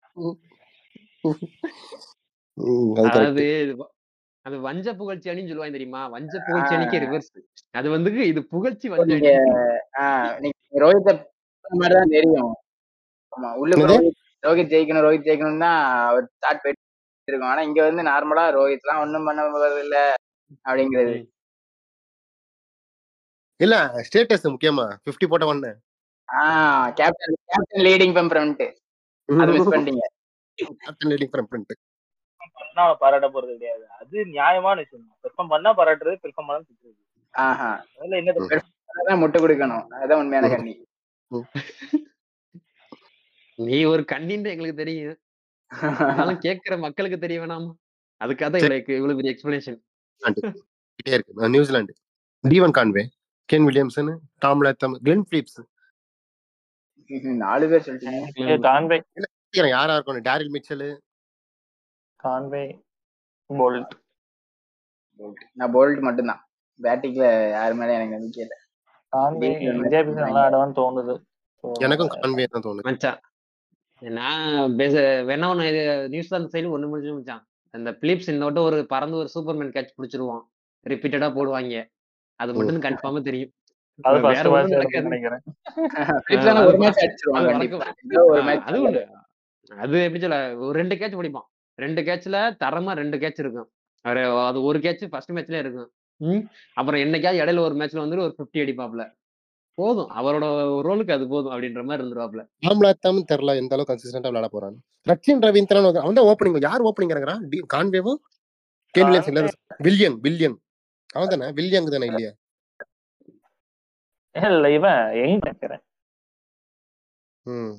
A: ம், அது correct.
C: அதாவது இது வ- அது வஞ்ச புகழ்ச்சி அணின்னு சொல்லுவாங்க தெரியுமா வஞ்ச புகழ்ச்சி அணிக்கு ரிவர்ஸ் அது வந்து இது புகழ்ச்சி வஞ்ச
E: நீங்க
C: அணி
E: ஆஹ் நீங்க ரோஹித்த மாதிரிதான் தெரியும் ஆமா உள்ளுக்கு
A: என்னது?
E: ரோஹித் ரோஹித் ஜெயிக்கணும் ரோஹித் ஜெயிக்கணும் தான் அவர் ஸ்டார்ட் போயிட்டு இருக்கும் ஆனா இங்க வந்து நார்மலா ரோஹித் எல்லாம் ஒண்ணும் பண்ண போறது இல்ல அப்படிங்கிறது
A: இல்ல ஸ்டேட்டஸ் முக்கியமா 50 போட்ட ஒண்ணு
E: ஆஹ் captain captain leading from front அதை மிஸ் பண்ணிட்டீங்க
A: கேப்டன் லீடிங் ஃப்ரம் ஃப்ரண்ட்
F: பண்ணா அவனை பாராட்ட போறது கிடையாது அது நியாயமான விஷயம் பெர்ஃபார்ம் பண்ணா பாராட்டுறது பெர்ஃபார்ம் பண்ணா திட்டுறது
E: ஆஹா
F: அதுல என்ன தப்பு?
E: அதான் முட்டு கொடுக்கணும் அதான் உண்மையான கண்ணி
C: நீ ஒரு கண்ணின்னு எங்களுக்கு தெரியும் ஆனாலும் கேட்கிற மக்களுக்கு தெரிய வேணாமா அதுக்காக தான் இவ்வளவு இவ்வளவு பெரிய எக்ஸ்பிளனேஷன்
A: கிட்டே இருக்கு அஹ் New Zealand Devon Conway Kane Williamson Tom Latham Glenn Phillips
E: நாலு பேர் சொல்லிட்டீங்க
D: கான்வே
A: யாரா இருக்கணும் டேரில் மிச்சல்
D: கான்வே போல்ட்
E: நான் போல்ட் மட்டும்தான் பேட்டிங்ல யாரு மேல எனக்கு நம்பிக்கை இல்ல
D: கான்வே
E: England
D: இந்தியா பீஸ் நல்லா ஆடுவான்னு தோணுது So,
A: எனக்கும் கான்வே தான் தோணுது
C: மச்சான் நான் பேச வேணா ஒண்ணு இது நியூசிலாந்து சைடு ஒண்ணு முடிஞ்சு மச்சான் அந்த பிலிப்ஸ் இந்த வட்டம் ஒரு பறந்து ஒரு சூப்பர்மேன் கேட்ச் பிடிச்சிருவான் ரிப்பீட்டடா போடுவாங்க அது மட்டும் கன்ஃபார்மா தெரியும்
D: அது
C: வேற
D: ஃபர்ஸ்ட்
C: ஒண்ணும்
D: மேட்ச்
C: நடக்காது
D: நினைக்கிறேன்
E: Phillips ஆனா
C: அது
E: ஒரு
C: ப-
E: மேட்ச் அடிச்சிருவான்
C: அது
E: கண்டிப்பா
C: வழக்கம்.
E: ஏதோ ஒரு
C: ஆ,
E: மேட்ச்
C: அது ஒண்ணு அது எப்படி சொல்ல ஒரு ரெண்டு கேட்ச் பிடிப்பான் ரெண்டு கேட்ச்ல தரமா ரெண்டு கேட்ச் இருக்கும் ஒரு அது ஒரு கேட்ச் ஃபர்ஸ்ட் மேட்ச்ல இருக்கும் ம் அப்புறம் என்னைக்காவது இடையில ஒரு மேட்ச்ல வந்து ஒரு 50 அடிப்பாப்ல போதும் அவரோட ரோலுக்கு அது போதும் அப்படின்ற மாதிரி இருந்துருவாப்ல
A: டாம் லேத்தம் தெரியல எந்த அளவுக்கு கன்சிஸ்டன்டா விளையாட போறான் ரச்சின் ரவீந்திரன் அவன் தான் ஓப்பனிங் யார் ஓப்பனிங் இறங்குறான் டி- கான்வேவும் கென் வில்லியம்ஸ் இல்ல வில்லியங் வில்லியங் அவன் தானே வில்லியங் தானே இல்லையா
D: இல்ல இவன் எங்க நினைக்கிறேன்
A: ம்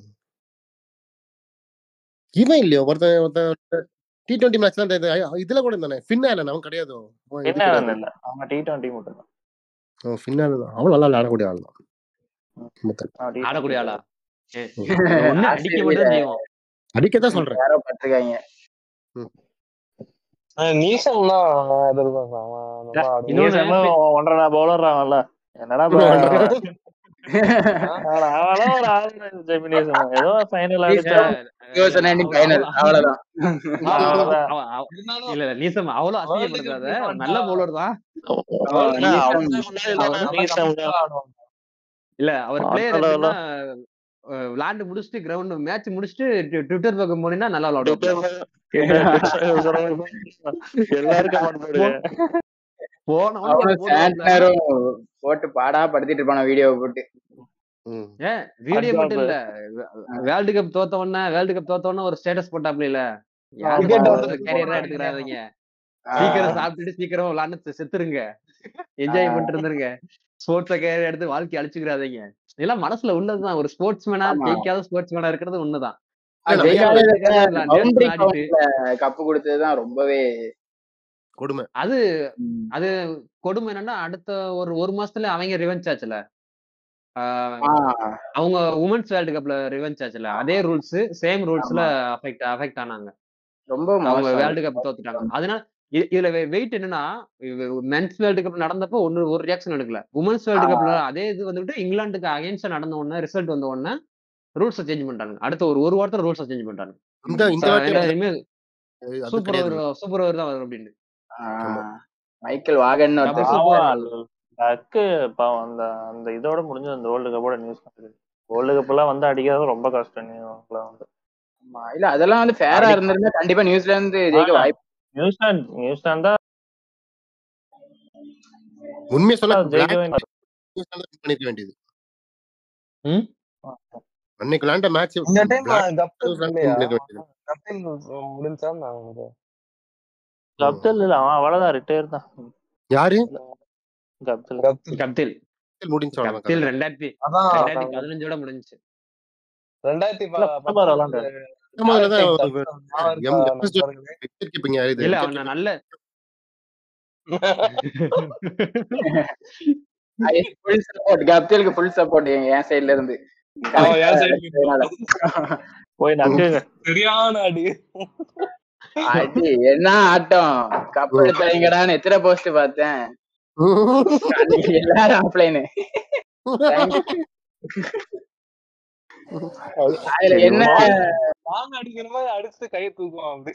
A: இவன் இல்லையோ ஒருத்தன் ஒருத்தன் டி டுவெண்ட்டி மேட்ச் தான் இந்த ஐ- இதுல கூட இருந்தானே ஃபின்னாலன் அவன் கிடையாது அவன் இது
D: என்ன
A: கிடையாது.
D: இல்ல அவங்க டி டுவெண்ட்டி மட்டும் தான்
A: அவன் ஃபின்னாலன் தான் அவன் நல்லா விளையாடக்கூடிய ஆள் தான் மொத்தம்.
D: அவன் T20
C: ஆடக்கூடிய ஆளா ஏ,
A: ம்.
C: ஒண்ணு அடிக்க மட்டும் செய்வான்
A: அடிக்கத்தான் சொல்றேன்
E: யாரோ பட்டிருக்காங்க
B: நீசம் தான் எதிர்பார்ப்பேன் அவன் நல்லா ஆடுவான்.
C: இன்னொன்னு
D: நீசம் தான் ஒன்றரை பவுலர் ஆகல என்னடா பா- அவன் அவனும் ஒரு ஆள் ஜெமினிசம் ஏதோ ஃபைனல் அடிச்சா
E: ஃபைனல் அவ்வளவுதான்
D: அவ்வளவுதான்.
C: அவ- அவ- இல்ல இல்ல நீசம் அவ்வளவு அசிங்கப்படுத்தாத நல்ல பவுலர் தான்
D: அவன்
E: நீசம்.
D: நீசம் தான்.
C: இல்ல அவர்
D: ஆ,
C: பிளேயர்
D: அதெல்லாம்
C: எப்படின்னா அஹ், விளையாண்டு முடிச்சுட்டு கிரவுண்ட் மேட்ச் முடிச்சுட்டு ட்வி- ட்விட்டர் பக்கம் போனீங்கன்னா நல்லா விளையாடுவாங்க
D: எல்லாருக்கும் பண்ணுறது
C: போன உடனே
E: அவனும்
C: போடுவாப்ல.
E: சாண்ட்னரும் போட்டு பாடா படுத்திட்டு இருப்பான வீடியோவை போட்டு
A: ம்.
C: ஏன் வீடியோ மட்டும் இல்ல வேர்ல்டு கப் தோத்த உடனே வேர்ல்டு கப் தோத்த உடனே ஒரு ஸ்டேட்டஸ் போட்டாப்ல இல்ல
B: Cricket வந்து
C: கேரியரா எடுத்துக்கிறாதீங்க சீக்கிரம் சாப்பிட்டுட்டு சீக்கிரம் விளையாண்டு செத்துருங்க என்ஜாய்
E: ஆ.
C: பண்ணிட்டு இருந்துருங்க ஸ்போர்ட்ஸ கேரியர் எடுத்து வாழ்க்கை அழிச்சுக்கிறாதீங்க இதெல்லாம் மனசுல உள்ளதுதான் ஒரு ஸ்போர்ட்ஸ் மேனா
E: ஆமா.
C: ஜெயிக்காத ஸ்போர்ட்ஸ் மேனா இருக்கிறது உண்மைதான்
A: இல்ல,
E: பவுண்டரி
C: விளையாடிட்டு.
E: கப்பு கொடுத்ததுதான் ரொம்பவே
A: கொடுமை
C: அது
E: ம்,
C: அது கொடுமை என்னன்னா அடுத்த ஒரு ஒரு மாசத்துல அவங்க ரிவெஞ்ச் ஆச்சுல ஆஹ்
E: ஆ,
C: அவங்க உமன்ஸ் வேர்ல்டு கப்ல ரிவெஞ்ச் ஆச்சுல அதே ரூல்ஸ் சேம் ரூல்ஸ்ல அஃபெக்ட் அஃபெக்ட் ஆனாங்க
E: ரொம்ப
C: அவங்க
E: மோசம்
C: வேர்ல்டு கப் தோத்துட்டாங்க அதனால இ- இதுல வெயிட் என்னன்னா மென்ஸ் வேர்ல்டு கப் நடந்தப்போ ஒன்னு ஒரு ரியாக்ஷன் எடுக்கல உமன்ஸ் வேர்ல்டு
E: ஆமா.
C: கப்ல அதே இது வந்துட்டு இங்கிலாந்துக்கு அகைன்ஸ்டா நடந்த உடனே ரிசல்ட் வந்த உடனே ரூல்ஸை சேஞ்ச் பண்ணிட்டாங்க அடுத்த ஒரு ஒரு வாரத்துல ரூல்ஸை சேஞ்ச் பண்ணிட்டாங்க
A: இந்த இந்த
C: ச-
A: வாட்டி
C: ஏன்னா
A: அது
C: இனிமேல் சூப்பர்
A: கிடையாது
C: ஓவர் சூப்பர் ஓவர் தான் வரும் அப்படின்னு
A: ஆமா.
E: மைக்கேல் வாகன்
C: Double
E: ஒருத்தர்
C: super.
D: பாவம் டக்கு பாவம் அந்த அந்த இதோட முடிஞ்ச அந்த வேர்ல்டு கப்போட நியூஸ் வேர்ல்டு கப் எல்லாம் வந்து அடிக்கிறது ரொம்ப கஷ்டம் நீ அவங்களாம் வந்து
E: ஆமா. இல்ல அதெல்லாம் வந்து ஃபேரா
D: அடி-
E: இருந்திருந்தா கண்டிப்பா நியூசிலாந்து ஜெயிக்க
D: ஆ.
E: வாய்ப்பு
D: நியூசிலாந்து நியூசிலாந்து தான்
A: உண்மையை சொல்ல
D: ஜெயிக்க
A: black
D: வேண்டியது
A: நியூசிலாந்து win பண்ணிருக்க வேண்டியது
C: ம்?
A: அன்னைக்கு விளையாண்ட மேட்ச்
B: இந்த டைம்
A: black
B: கப்தில்
A: நியூசிலாந்து
B: இல்லையா
A: win பண்ணிருக்க வேண்டியது
B: கப்தில் முடிஞ்சா நான் உனக்கு
D: கப்தல் இல்ல அவன் அவ்வளவுதான் ரிட்டையர் தான்
A: யாரு
D: கப்தல்
B: கப்தில்
C: கப்தில்
A: முடிஞ்சு அவ்வளவுதான்
C: கப்தில்
A: கதை.
C: ரெண்டாயிரத்தி
B: அதான்
C: ரெண்டாயிரத்தி பதினஞ்சோட முடிஞ்சுச்சு
B: ரெண்டாயிரத்தி
D: இல்ல, பத்தொன்பதுல விளையாண்டாரு.
A: முதல்ல தான்
B: ஞாபகம்
A: எம்
B: இருக்கா
A: எம்எஸ்
B: நண்பர்களே?
A: விக்கெட் கீப்பிங் யாரு இது
C: இல்ல
A: wicket
C: அவன்
A: keeping.
C: நல்ல
E: ஃபுல் சப்போர்ட் கப்திலுக்கு ஃபுல் சப்போர்ட் என் சைடுல இருந்து
B: அவன் என் side ல
E: அதனால.
D: போய் நக்குங்க
B: சரியான அடி
E: அடி என்ன ஆட்டம் கப் எடுத்தாங்கடான்னு எத்தனை போஸ்ட் பார்த்தேன் அன்னைக்கு எல்லாரும் ஆஃப்லைனு அதுல என்ன
B: வாங்க அடிக்கிற மாதிரி அடிச்சு கையை தூக்குவான் அப்படி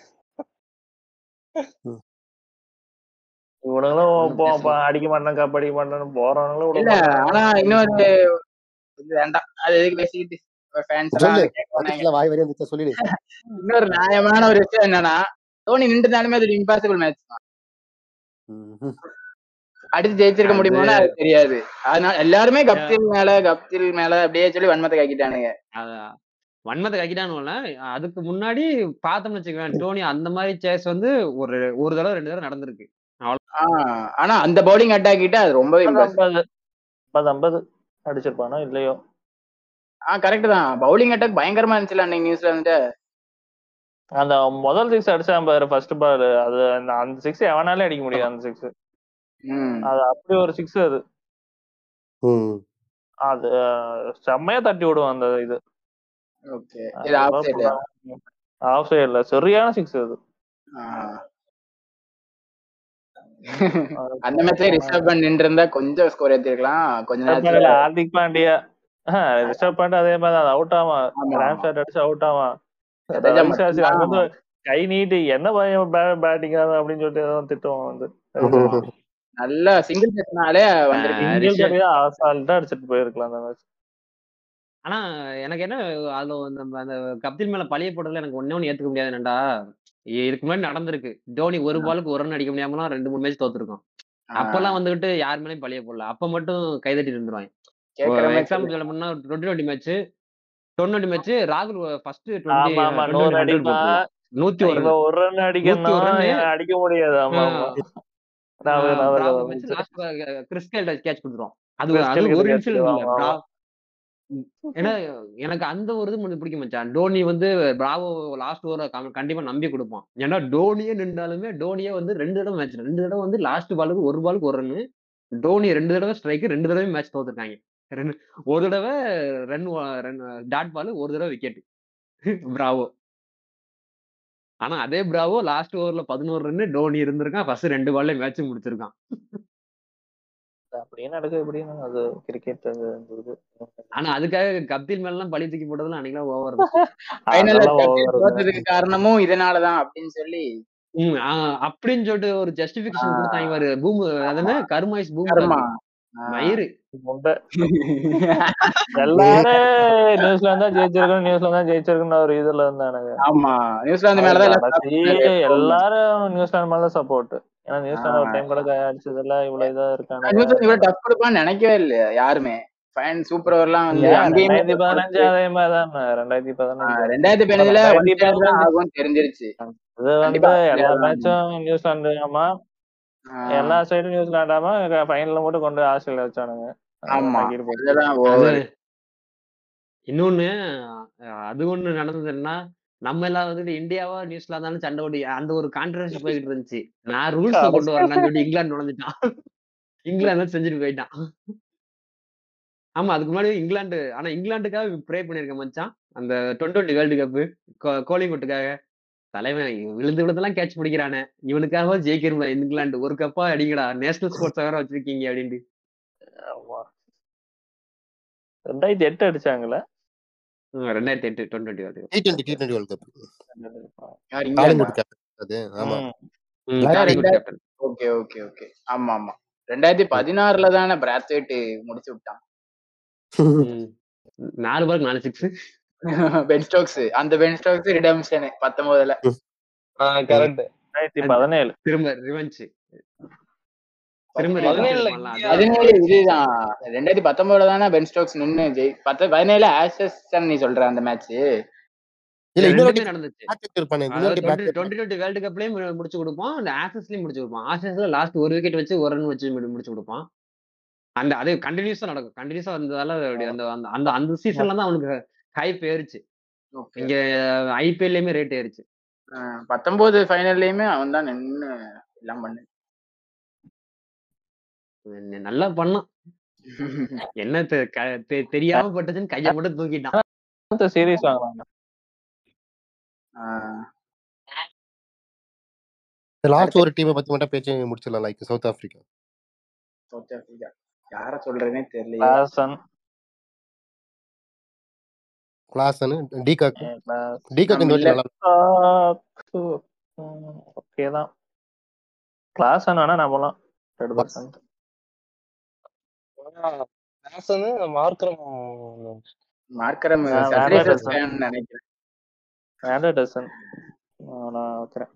D: இவனுங்களும் போ- போ- அடிக்க மாட்டேன் கப் அடிக்க மாட்டேன்னு போறவங்களும் விட
E: இல்ல
D: மாட்டாங்க.
E: ஆனா இன்னொரு இது வேண்டாம் அது எதுக்கு பேசிக்கிட்டு ஃபேன்ஸ் எல்லாம்
A: சொல்லு.
E: அதை கேட்க வந்தாங்க.
A: அதுக்குள்ள வாய் வரையும் இருந்துச்சு சொல்லிடு
E: இன்னொரு நியாயமான ஒரு விஷயம் என்னன்னா தோனி நின்றுனாலுமே அது இம்பாசிபிள் மேட்ச் தான்
A: ம்ஹும்.
E: அடிச்சு ஜெயிச்சிருக்க
C: அது-
E: முடியுமான்னு அது தெரியாது அதனால எல்லாருமே கப்தில் மேல கப்தில் மேல அப்படியே சொல்லி வன்மத்தை காக்கிட்டானுங்க
C: அதான். வன்மத்தை கக்கிட்டானுல அதுக்கு முன்னாடி பார்த்தோம்னு வச்சுக்கவேன் டோனி அந்த மாதிரி சேஸ் வந்து ஒரு ஒரு தடவை ரெண்டு தடவை நடந்திருக்கு
E: ஆஹ் ஆனா அந்த பவுலிங் அட்டாக் கிட்ட அது ரொம்பவே
D: ஐம்பது
E: impressive.
D: ஐம்பது ஐம்பது ஐம்பது அடிச்சிருப்பானோ இல்லையோ
E: ஆஹ் கரெக்ட் தான் பவுலிங் அட்டாக் பயங்கரமா இருந்துச்சுல அன்னைக்கு நியூஸ்ல வந்து
D: அந்த முதல் சிக்ஸ் அடிச்சான் பாரு ஃபர்ஸ்ட் பால் அது அந்த அந்த சிக்ஸ் எவனாலே அடிக்க முடியாது அந்த சிக்ஸ்
E: ம்
D: அது அப்படி ஒரு சிக்ஸ் அது
A: ம்.
D: அது அஹ், செம்மையா தட்டி விடுவான் அந்த இது
E: ஓகே இது ஆஃப் சைடு
D: ஆஃப் சைடுல சரியான சிக்ஸ் அது
E: அந்த மேட்ச்ல ரிசர்வ் பண்ணி நின்று இருந்தா கொஞ்சம் ஸ்கோர் ஏத்திருக்கலாம் கொஞ்ச நேரத்துல
D: ஹார்திக் பாண்டியா ரிஷப் பாண்ட் அதே மாதிரி அது அவுட் ஆவான்
E: ஆமா.
D: ரேம் ஷாட் அடிச்சு அவுட் ஆவான்
E: ஜடேஜா
D: ரவி சாஸ்திரி
E: மட்டும்தான்.
D: அங்க வந்து கை நீட்டி என்ன பையன் பேட்டிங் அப்படின்னு சொல்லிட்டு ஏதோ திட்டுவான் வந்து
E: நல்லா சிங்கிள் பேசினாலே வந்திருக்கு
C: ஆஹ்
D: சிங்கிள்
C: ரிஷப்
D: தடவையா அசால்ட்டா அடிச்சிட்டு போயிருக்கலாம் அந்த மேட்ச்
C: ஆனா எனக்கு என்ன அதுல நம்ம அந்த கப்தில் மேல பழிய போடுறதுல எனக்கு ஒண்ணே ஒண்ணு ஏத்துக்க முடியாது என்னடா இதுக்கு முன்னாடி நடந்திருக்கு டோனி ஒரு பாலுக்கு ஒரு ரன் அடிக்க முடியாமலாம் ரெண்டு மூணு மேட்ச் தோத்துருக்கோம் அப்பெல்லாம் வந்துகிட்டு யார் மேலயும் பழிய போடல அப்ப மட்டும் கைதட்டி இருந்துருவாங்க
E: கேக்குற மாதிரி
C: எக்ஸாம்பிள் சொல்ல போனா twenty twenty match twenty match ராகுல் ஃபர்ஸ்ட்
D: ஆமா ஆமா நூறு அடிப்பா
C: நூத்தி ஒரு
D: இவன் ஒரு ரன் அடிக்கணும்
C: நூத்தி ஒரு run.
D: இவன் அடிக்க முடியாது ஆமா ஆமா நான் நான்
C: பிராவோ
D: நான்
C: மேட்ச் லாஸ்ட் கிறிஸ்கல் கேட்ச் கொடுத்துரும் அது
D: Chris
C: அது
D: Gayle
C: ஒரு
D: catch
C: இன்சிடென்ட்
D: கொடுத்துருவான்,
C: இல்ல
D: ஆமா.
C: பிரா- ஏன்னா எனக்கு அந்த ஒரு இது மட்டும் பிடிக்க மச்சான் டோனி வந்து பிராவோ லாஸ்ட் ஓவர் கண்டிப்பா நம்பி கொடுப்பான் ஏன்னா டோனியே நின்றாலுமே டோனியே வந்து ரெண்டு தடவை மேட்ச் ரெண்டு தடவை வந்து லாஸ்ட் பாலுக்கு ஒரு பாலுக்கு ஒரு ரன் டோனி ரெண்டு தடவை ஸ்ட்ரைக்கு ரெண்டு தடவை மேட்ச் தோத்துருக்காங்க ரெண்டு ஒரு தடவை ரன் ரன் டாட் பால் ஒரு தடவை விக்கெட் பிராவோ ஆனா அதே பிராவோ லாஸ்ட் ஓவர்ல பதினோரு ரன் டோனி இருந்திருக்கான் ஃபர்ஸ்ட் ரெண்டு பால்ல மேட்ச் முடிச்சிருக்கான்
D: அப்படியே நடக்க எப்படின்னு அது கிரிக்கெட் அது அந்த இது.
C: ஆனா அதுக்காக கப்தில் மேல எல்லாம் பழி தூக்கி போட்டதுலாம் அன்னைக்கெல்லாம் ஓவர்
E: ஃபைனல்ல
D: அதெல்லாம் over தான்.
E: தோத்ததுக்கு காரணமும் இதனாலதான் அப்படின்னு சொல்லி
C: ம் ஆ, அப்படின்னு சொல்லிட்டு ஒரு ஜஸ்டிபிகேஷன்
E: ஆ.
C: கொடுத்தாங்க பாரு பூம் அதுன்னு கருமாய்ஸ் பூம்
E: கர்மா
C: மயிறு
D: முண்டை. எல்லாரும் நியூசிலாந்து தான் ஜெயிச்சிருக்கணும் நியூசிலாந்து தான் ஜெயிச்சிருக்கணும் ஒரு இதுல இருந்தானுங்க
E: ஆமா நியூசிலாந்து மேலதான் எல்லாம்
D: கடைசி எல்லாரும் நியூசிலாந்து மேல சப்போர்ட் ஏன்னா நியூசிலாந்து ஒரு
E: ஆ.
D: டைம் கூட அடிச்சதுல இவ்வளவு இதா இருக்காங்க
E: நியூசிலாந்து இவ்வளவு டஃப் கொடுப்பான்னு நினைக்கவே இல்லையா யாருமே ஃபைன் சூப்பர் ஓவர்லாம் வந்து
D: ஏன்
E: அங்கேயுமே
D: ரெண்டாயிரத்தி பதினஞ்சு அதே மாதிரி தான் ரெண்டாயிரத்தி
E: ஆ,
D: பதினஞ்சு
E: ரெண்டாயிரத்தி பதினஞ்சுல
D: ரெண்டாயிரத்தி
E: one side தான்
D: பதினஞ்சு.
E: ஆகும்னு தெரிஞ்சிருச்சு
D: அது வந்து
E: கண்டிப்பா.
D: எல்லா மேட்சும் நியூசிலாந்து ஆமா
E: ஆ,
D: எல்லா சைடும் நியூசிலாந்து ஆமா ஃபைனல்ல மட்டும் கொண்டு போய் ஆஸ்திரேலியா வச்சானுங்க
E: ஆமா
D: நக்கிட்டு போச்சு.
E: அதுதான்
C: அது
E: ஓவர்
C: இன்னொன்னு அஹ், அது ஒண்ணு நடந்ததுன்னா நம்ம எல்லாம் வந்துட்டு இந்தியாவா நியூசிலாந்தாலும் சண்டை ஓடி அந்த ஒரு கான்ட்ரவர்சி போய்கிட்டு இருந்துச்சு நான் ரூல்ஸ் கொண்டு வரேன்னு சொல்லி இங்கிலாந்து நுழைஞ்சிட்டான் இங்கிலாந்து செஞ்சுட்டு போயிட்டான் ஆமா அதுக்கு முன்னாடி இங்கிலாந்து ஆனா இங்கிலாந்துக்காக ப்ரே பண்ணிருக்கேன் மச்சான் அந்த டுவெண்ட்டி டுவெண்ட்டி வேர்ல்டு கப் கோலிங்குட்டுக்காக தலைவன் விழுந்து விழுந்தெல்லாம் கேட்ச் பிடிக்கிறானே இவனுக்காக ஜெயிக்கிறோம்ல இங்கிலாந்து ஒரு கப்பா அடிங்கடா நேஷனல் ஸ்போர்ட்ஸ் வேற வச்சிருக்கீங்க அப்படின்ட்டு
D: ஆமா ரெண்டாயிரத்தி எட்டு அடிச்சாங்கல்ல
C: ம், ரெண்டாயிரத்தி எட்டு twenty twenty
A: T twenty T twenty world cup
E: யார் இங்கிலாந்தா
A: காலிங்குட் கேப்டன் அது ஆமா
D: ம்.
A: Black
C: very
A: King.
C: Good captain
E: okay okay okay ஆமா ஆமா ரெண்டாயிரத்தி பதினாறுல தானே பிராத்வேட் முடிச்சு விட்டான்
C: நாலு பாருக்கு நாலு சிக்ஸ்
E: பென் ஸ்டோக்ஸ் அந்த பென் ஸ்டோக்ஸ் ரிடம்ஷன் பத்தொன்பதுல
B: கரெக்ட்
D: ரெண்டாயிரத்தி பதினேழு
C: திரும்ப ரிவெஞ்ச் திரும்ப
B: பதினேழுல
C: revenge
B: இந்தியா-
C: பண்ணலாம்.
E: பதினேழு இதுதான் ரெண்டாயிரத்தி பத்தொன்பதுல தானே பென் ஸ்டோக்ஸ் நின்னு ஜெய் பத்து பதினேழு ஆஷஸ் நீ சொல்ற அந்த மேட்ச்
A: இல்ல இன்னொரு
C: ரெண்டுமே நடந்துச்சு
A: பேக் இருப்பானே
C: அதாவது
A: இன்னொரு
C: twenty
A: back
C: twenty twenty world கப்லயும் முடிச்சு கொடுப்பான் அந்த ஆசஸ்லயும் முடிச்சு கொடுப்பான் ஆசஸ்ல லாஸ்ட் ஒரு விக்கெட் வச்சு ஒரு ரன் வச்சு முடி- முடிச்சு கொடுப்பான் அந்த அது கண்டினியூஸா நடக்கும் கண்டினியூஸா வந்ததால அப்படி அந்த அந்த அந்த அந்த சீசன்ல தான் அவனுக்கு ஹைப் ஏறிச்சு
E: ஓகே
C: இங்க ஐபிஎல்லையுமே ரேட் ஏறிச்சு
E: பத்தொன்பது ஃபைனல்லையுமே அவன் தான் நின்னு எல்லாம் பண்ணு
C: ந- நல்லா பண்ணான் என்ன தெ- க- தெ- தெரியாம பட்டுச்சுன்னு கையை மட்டும் தூக்கிட்டான்
D: சீரீஸ் வாங்கினாங்க
E: ஆஹ்
A: லாஸ்ட் ஒரு டீமை பத்தி மட்டும் பேச்சு முடிச்சிடலாம் like South Africa
E: South Africa யார சொல்றதுனே தெரியலையே
D: Klaasen
A: Klaasen de Kock
D: Klaas
A: de Kock இந்த வாட்டி நல்லா
D: ஓகே தான் கிளாசன் வேணா நம்பலாம் ரெண்டு பர்சன்ட்
B: நாசனு மார்க்கரம்
E: மார்க்கரம்
D: நான்
E: சன்ரைசர்ஸ்
D: வேண்டாம்
E: ஃபேன் நினைக்கிறேன்
D: ஆண்டர்டசன் நான் வைக்கிறேன்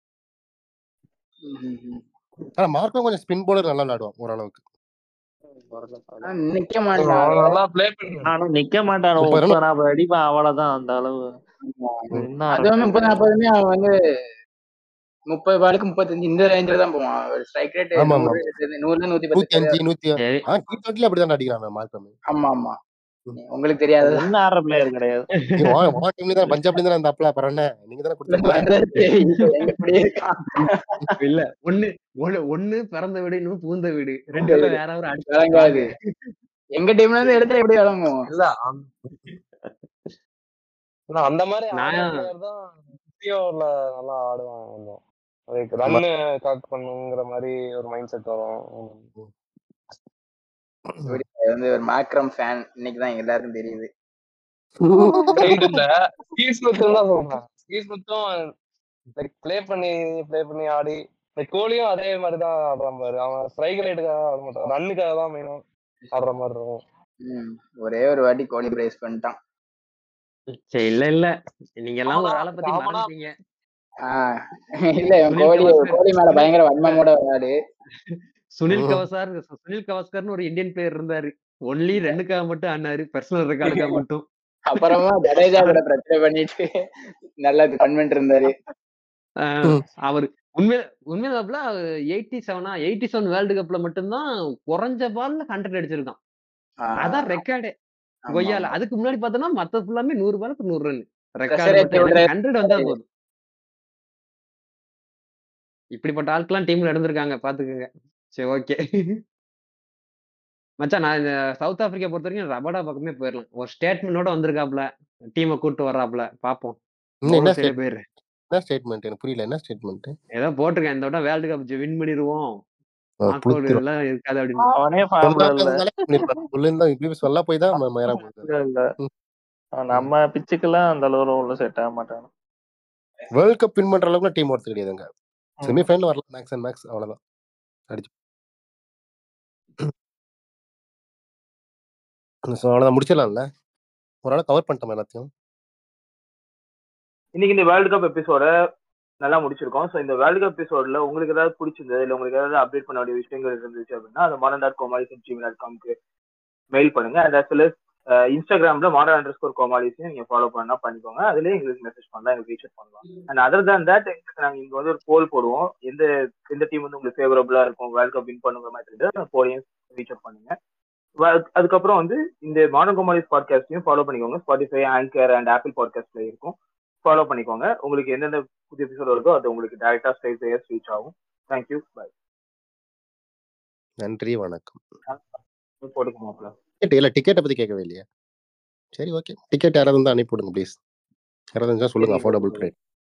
E: ம்ஹும்.
A: ஆனா மார்க்கம் கொஞ்சம் ஸ்பின் போலர் நல்லா விளையாடுவான் ஓரளவுக்கு
E: ஆனா நிக்க மாட்டான்
B: அவன் நல்லா ப்ளே பண்ணி
D: ஆனா நிக்க மாட்டான்
A: முப்பது run.
D: முப்பது நாற்பது அடிப்பான் அவ்வளவுதான் அந்த அளவு என்ன
E: அதுவும் முப்பது நாற்பதுமே அவன் வந்து முப்பது பாலுக்கு முப்பத்தஞ்சு இந்த ரேஞ்சில தான் போவான் ஸ்ட்ரைக் ரேட்
A: ஆமா, ஆமா.
E: நூறுல நூத்தி
A: நூத்தி
E: பத்து
A: அஞ்சு நூத்தி
C: சரி
A: ஆ டி டுவெண்ட்டில அப்படிதான் அடிக்கிறான் மார்க்கம்
E: ஆமா ஆமா உங்களுக்கு தெரியாது
D: என்ன ஆடுற பிளேயர் கிடையாது
A: டீம்ல தான் பஞ்சாப்ல இருந்து அந்த அப்பல அப்புறம் என்ன நீங்க தானே
E: எப்படி இருக்கான்
C: இல்ல ஒண்ணு ஒண்ணு ஒண்ணு பிறந்த வீடு இன்னும் பூந்த வீடு ரெண்டு
E: பூந்த
C: பேரும் வேற ஒரு அடிச்சு
E: விளங்காது எங்க டீம்ல இருந்து எடுத்தா எப்படி விளங்கும்
B: இல்ல அந்த- இல்ல, அந்த மாதிரி
C: நான்
B: பிளேயர் தான் ஓவர்ல நல்லா ஆடுவான் கொஞ்சம் அதுக்கு ரன்னு காக் பண்ணுங்கிற மாதிரி ஒரு மைண்ட் செட் வரும்
E: அது வந்து ஒரு மாக்ரம் ஃபேன் இன்னைக்கு தான் எல்லாருக்கும் தெரியுது
B: Right இல்ல ஸ்டீவ் ஸ்மித்தும் தான் சொல்றேன் ஸ்டீவ் ஸ்மித்தும் லைக் ப்ளே பண்ணி ப்ளே பண்ணி ஆடி லைக் கோலியும் அதே மாதிரி தான் ஆடுறான் பாரு அவன் ஸ்ட்ரைக் ரைட்டுக்காக ஆட மாட்டான் ரன்னுக்காக தான் மெயினும் ஆடுற மாதிரி இருக்கும்
E: ம், ஒரே ஒரு வாட்டி கோலி பிரைஸ் பண்ணிட்டான்
C: சரி இல்ல இல்ல நீங்க எல்லாம் ஒரு
B: ஆமா,
C: ஆளை பத்தி
B: ஆமாடா.
C: மறந்துட்டீங்க
E: ஆஹ் இல்ல இவன்
C: சுனில்
E: கோலி
C: கவாஸ்கர்.
E: கோலி மேல பயங்கர வன்மமோட விளையாடு
C: சுனில்
A: ம்.
C: கவசார் சுனில் கவாஸ்கர்னு ஒரு இந்தியன் பிளேயர் இருந்தாரு ஒன்லி ரெண்டுக்காக மட்டும் ஆனாரு பர்சனல் ரெக்கார்டுக்காக மட்டும்
E: அப்புறமா ஜடேஜா கூட பிரச்சனை பண்ணிட்டு நல்லா கன்வென்ட் இருந்தாரு
C: ஆஹ் அவர் உண்மையில உண்மையில எயிட்டி செவனா எயிட்டி செவன் வேர்ல்டு கப்ல மட்டும்தான் குறைஞ்ச பால்ல ஹண்ட்ரட் அடிச்சிருக்கான்
E: ஆஹ்
C: அதான் ரெக்கார்டே
E: ஆமா,
C: கொய்யால
E: ஆமா.
C: அதுக்கு முன்னாடி பார்த்தோம்னா மத்த ஃபுல்லாமே நூறு பாலுக்கு நூறு ரன்
E: Pressure ஏத்தி விடுற-
C: ரெக்கார்டு ஹண்ட்ரட் வந்தா போதும் இப்படிப்பட்ட ஆட்கள்லாம் டீம்ல இருந்திருக்காங்க பாத்துக்கோங்க சரி ஓகே மச்சான் நான் இந்த சவுத் ஆப்பிரிக்கா பொறுத்த வரைக்கும் ரபடா பக்கமே போயிடலாம் ஒரு ஸ்டேட்மெண்டோட வந்திருக்காப்ல டீமை கூட்டு வர்றாப்ல பாப்போம்
A: இன்னும் என்ன
C: ஒரு சில
A: ஸ்டேட்
C: பேர்
A: என்ன ஸ்டேட்மெண்ட் எனக்கு புரியல என்ன ஸ்டேட்மெண்ட்
C: ஏதோ போட்டிருக்கேன் இந்த வட்டம் வேர்ல்டு கப் வின் பண்ணிடுவோம் நாக் அவுட் எல்லாம் இருக்காது அப்படின்னு
D: அவனே ஃபார்ம்ல இல்ல
A: சொல்லிருந்தா இப்படி சொல்ல போய் தான் ம- மயிரா போகுது
D: இல்ல, இல்ல அவன் நம்ம பிச்சுக்கெல்லாம் அந்த அளவு உள்ள செட் ஆக மாட்டான்
A: வேர்ல்ட் கப் வின் பண்ற அளவுக்கு டீம் ஒர்த்து கிடையாதுங்க
D: ம்.
A: செமிஃபைனல் வரலாம் மேக்ஸ் அண்ட் மேக்ஸ் அவ்வளவுதான் அடிச்சு ஸோ அவ்வளோதான் முடிச்சிடலாம்ல ஓரளவு கவர் பண்ணிட்டோம் எல்லாத்தையும்
F: இன்னைக்கு இந்த வேர்ல்டு கப் எபிசோட நல்லா முடிச்சிருக்கோம் ஸோ இந்த வேர்ல்டு கப் எபிசோட்ல உங்களுக்கு ஏதாவது பிடிச்சிருந்தது இல்லை உங்களுக்கு ஏதாவது அப்டேட் பண்ண வேண்டிய விஷயங்கள் இருந்துச்சு அப்படின்னா அது மாடர்ன் டாட் கோமாலிசன் ஜிமெயில் டாட் காம்க்கு மெயில் பண்ணுங்க அண்ட் as well as இன்ஸ்டாகிராம்ல மாடர்ன் அண்டர் ஸ்கோர் கோமாலிசையும் நீங்க ஃபாலோ பண்ணா பண்ணிக்கோங்க அதுலயே எங்களுக்கு மெசேஜ் பண்ணலாம் எங்களுக்கு ரீச் பண்ணலாம் அண்ட் அதர் தேன் தட் நாங்க இங்க வந்து ஒரு போல் போடுவோம் எந்த எந்த டீம் வந்து உங்களுக்கு ஃபேவரபிளா இருக்கும் வேர்ல்டு கப் வின் பண்ணுங்கிற மாதிரி இருந்து அந்த போலையும் ரீச் அப் பண்ணுங்க வ- அதுக்கப்புறம் வந்து இந்த மாடர்ன் கோமாலிஸ் பாட்காஸ்டையும் ஃபாலோ பண்ணிக்கோங்க ஸ்பாட்டிஃபை ஆங்கர் அண்ட் ஆப்பிள் பாட்காஸ்ட்ல இருக்கும் ஃபாலோ பண்ணிக்கோங்க உங்களுக்கு எந்தெந்த புதிய எபிசோட் வருதோ அது உங்களுக்கு டேரக்டா ஸ்ட்ரைட் பேயர்ஸ் ரீச் ஆகும் தேங்க்யூ பாய்
A: நன்றி வணக்கம்
F: போட்டுக்க மாப்பிள்ள
A: டிக்கெட் இல்லை டிக்கெட்டை பத்தி கேட்கவே இல்லையா சரி ஓகே டிக்கெட் யாராவது இருந்தால் அனுப்பி விடுங்க ப்ளீஸ் யாராவது இருந்தால் சொல்லுங்க அஃபோர்டபுள் ப்ரைஸ்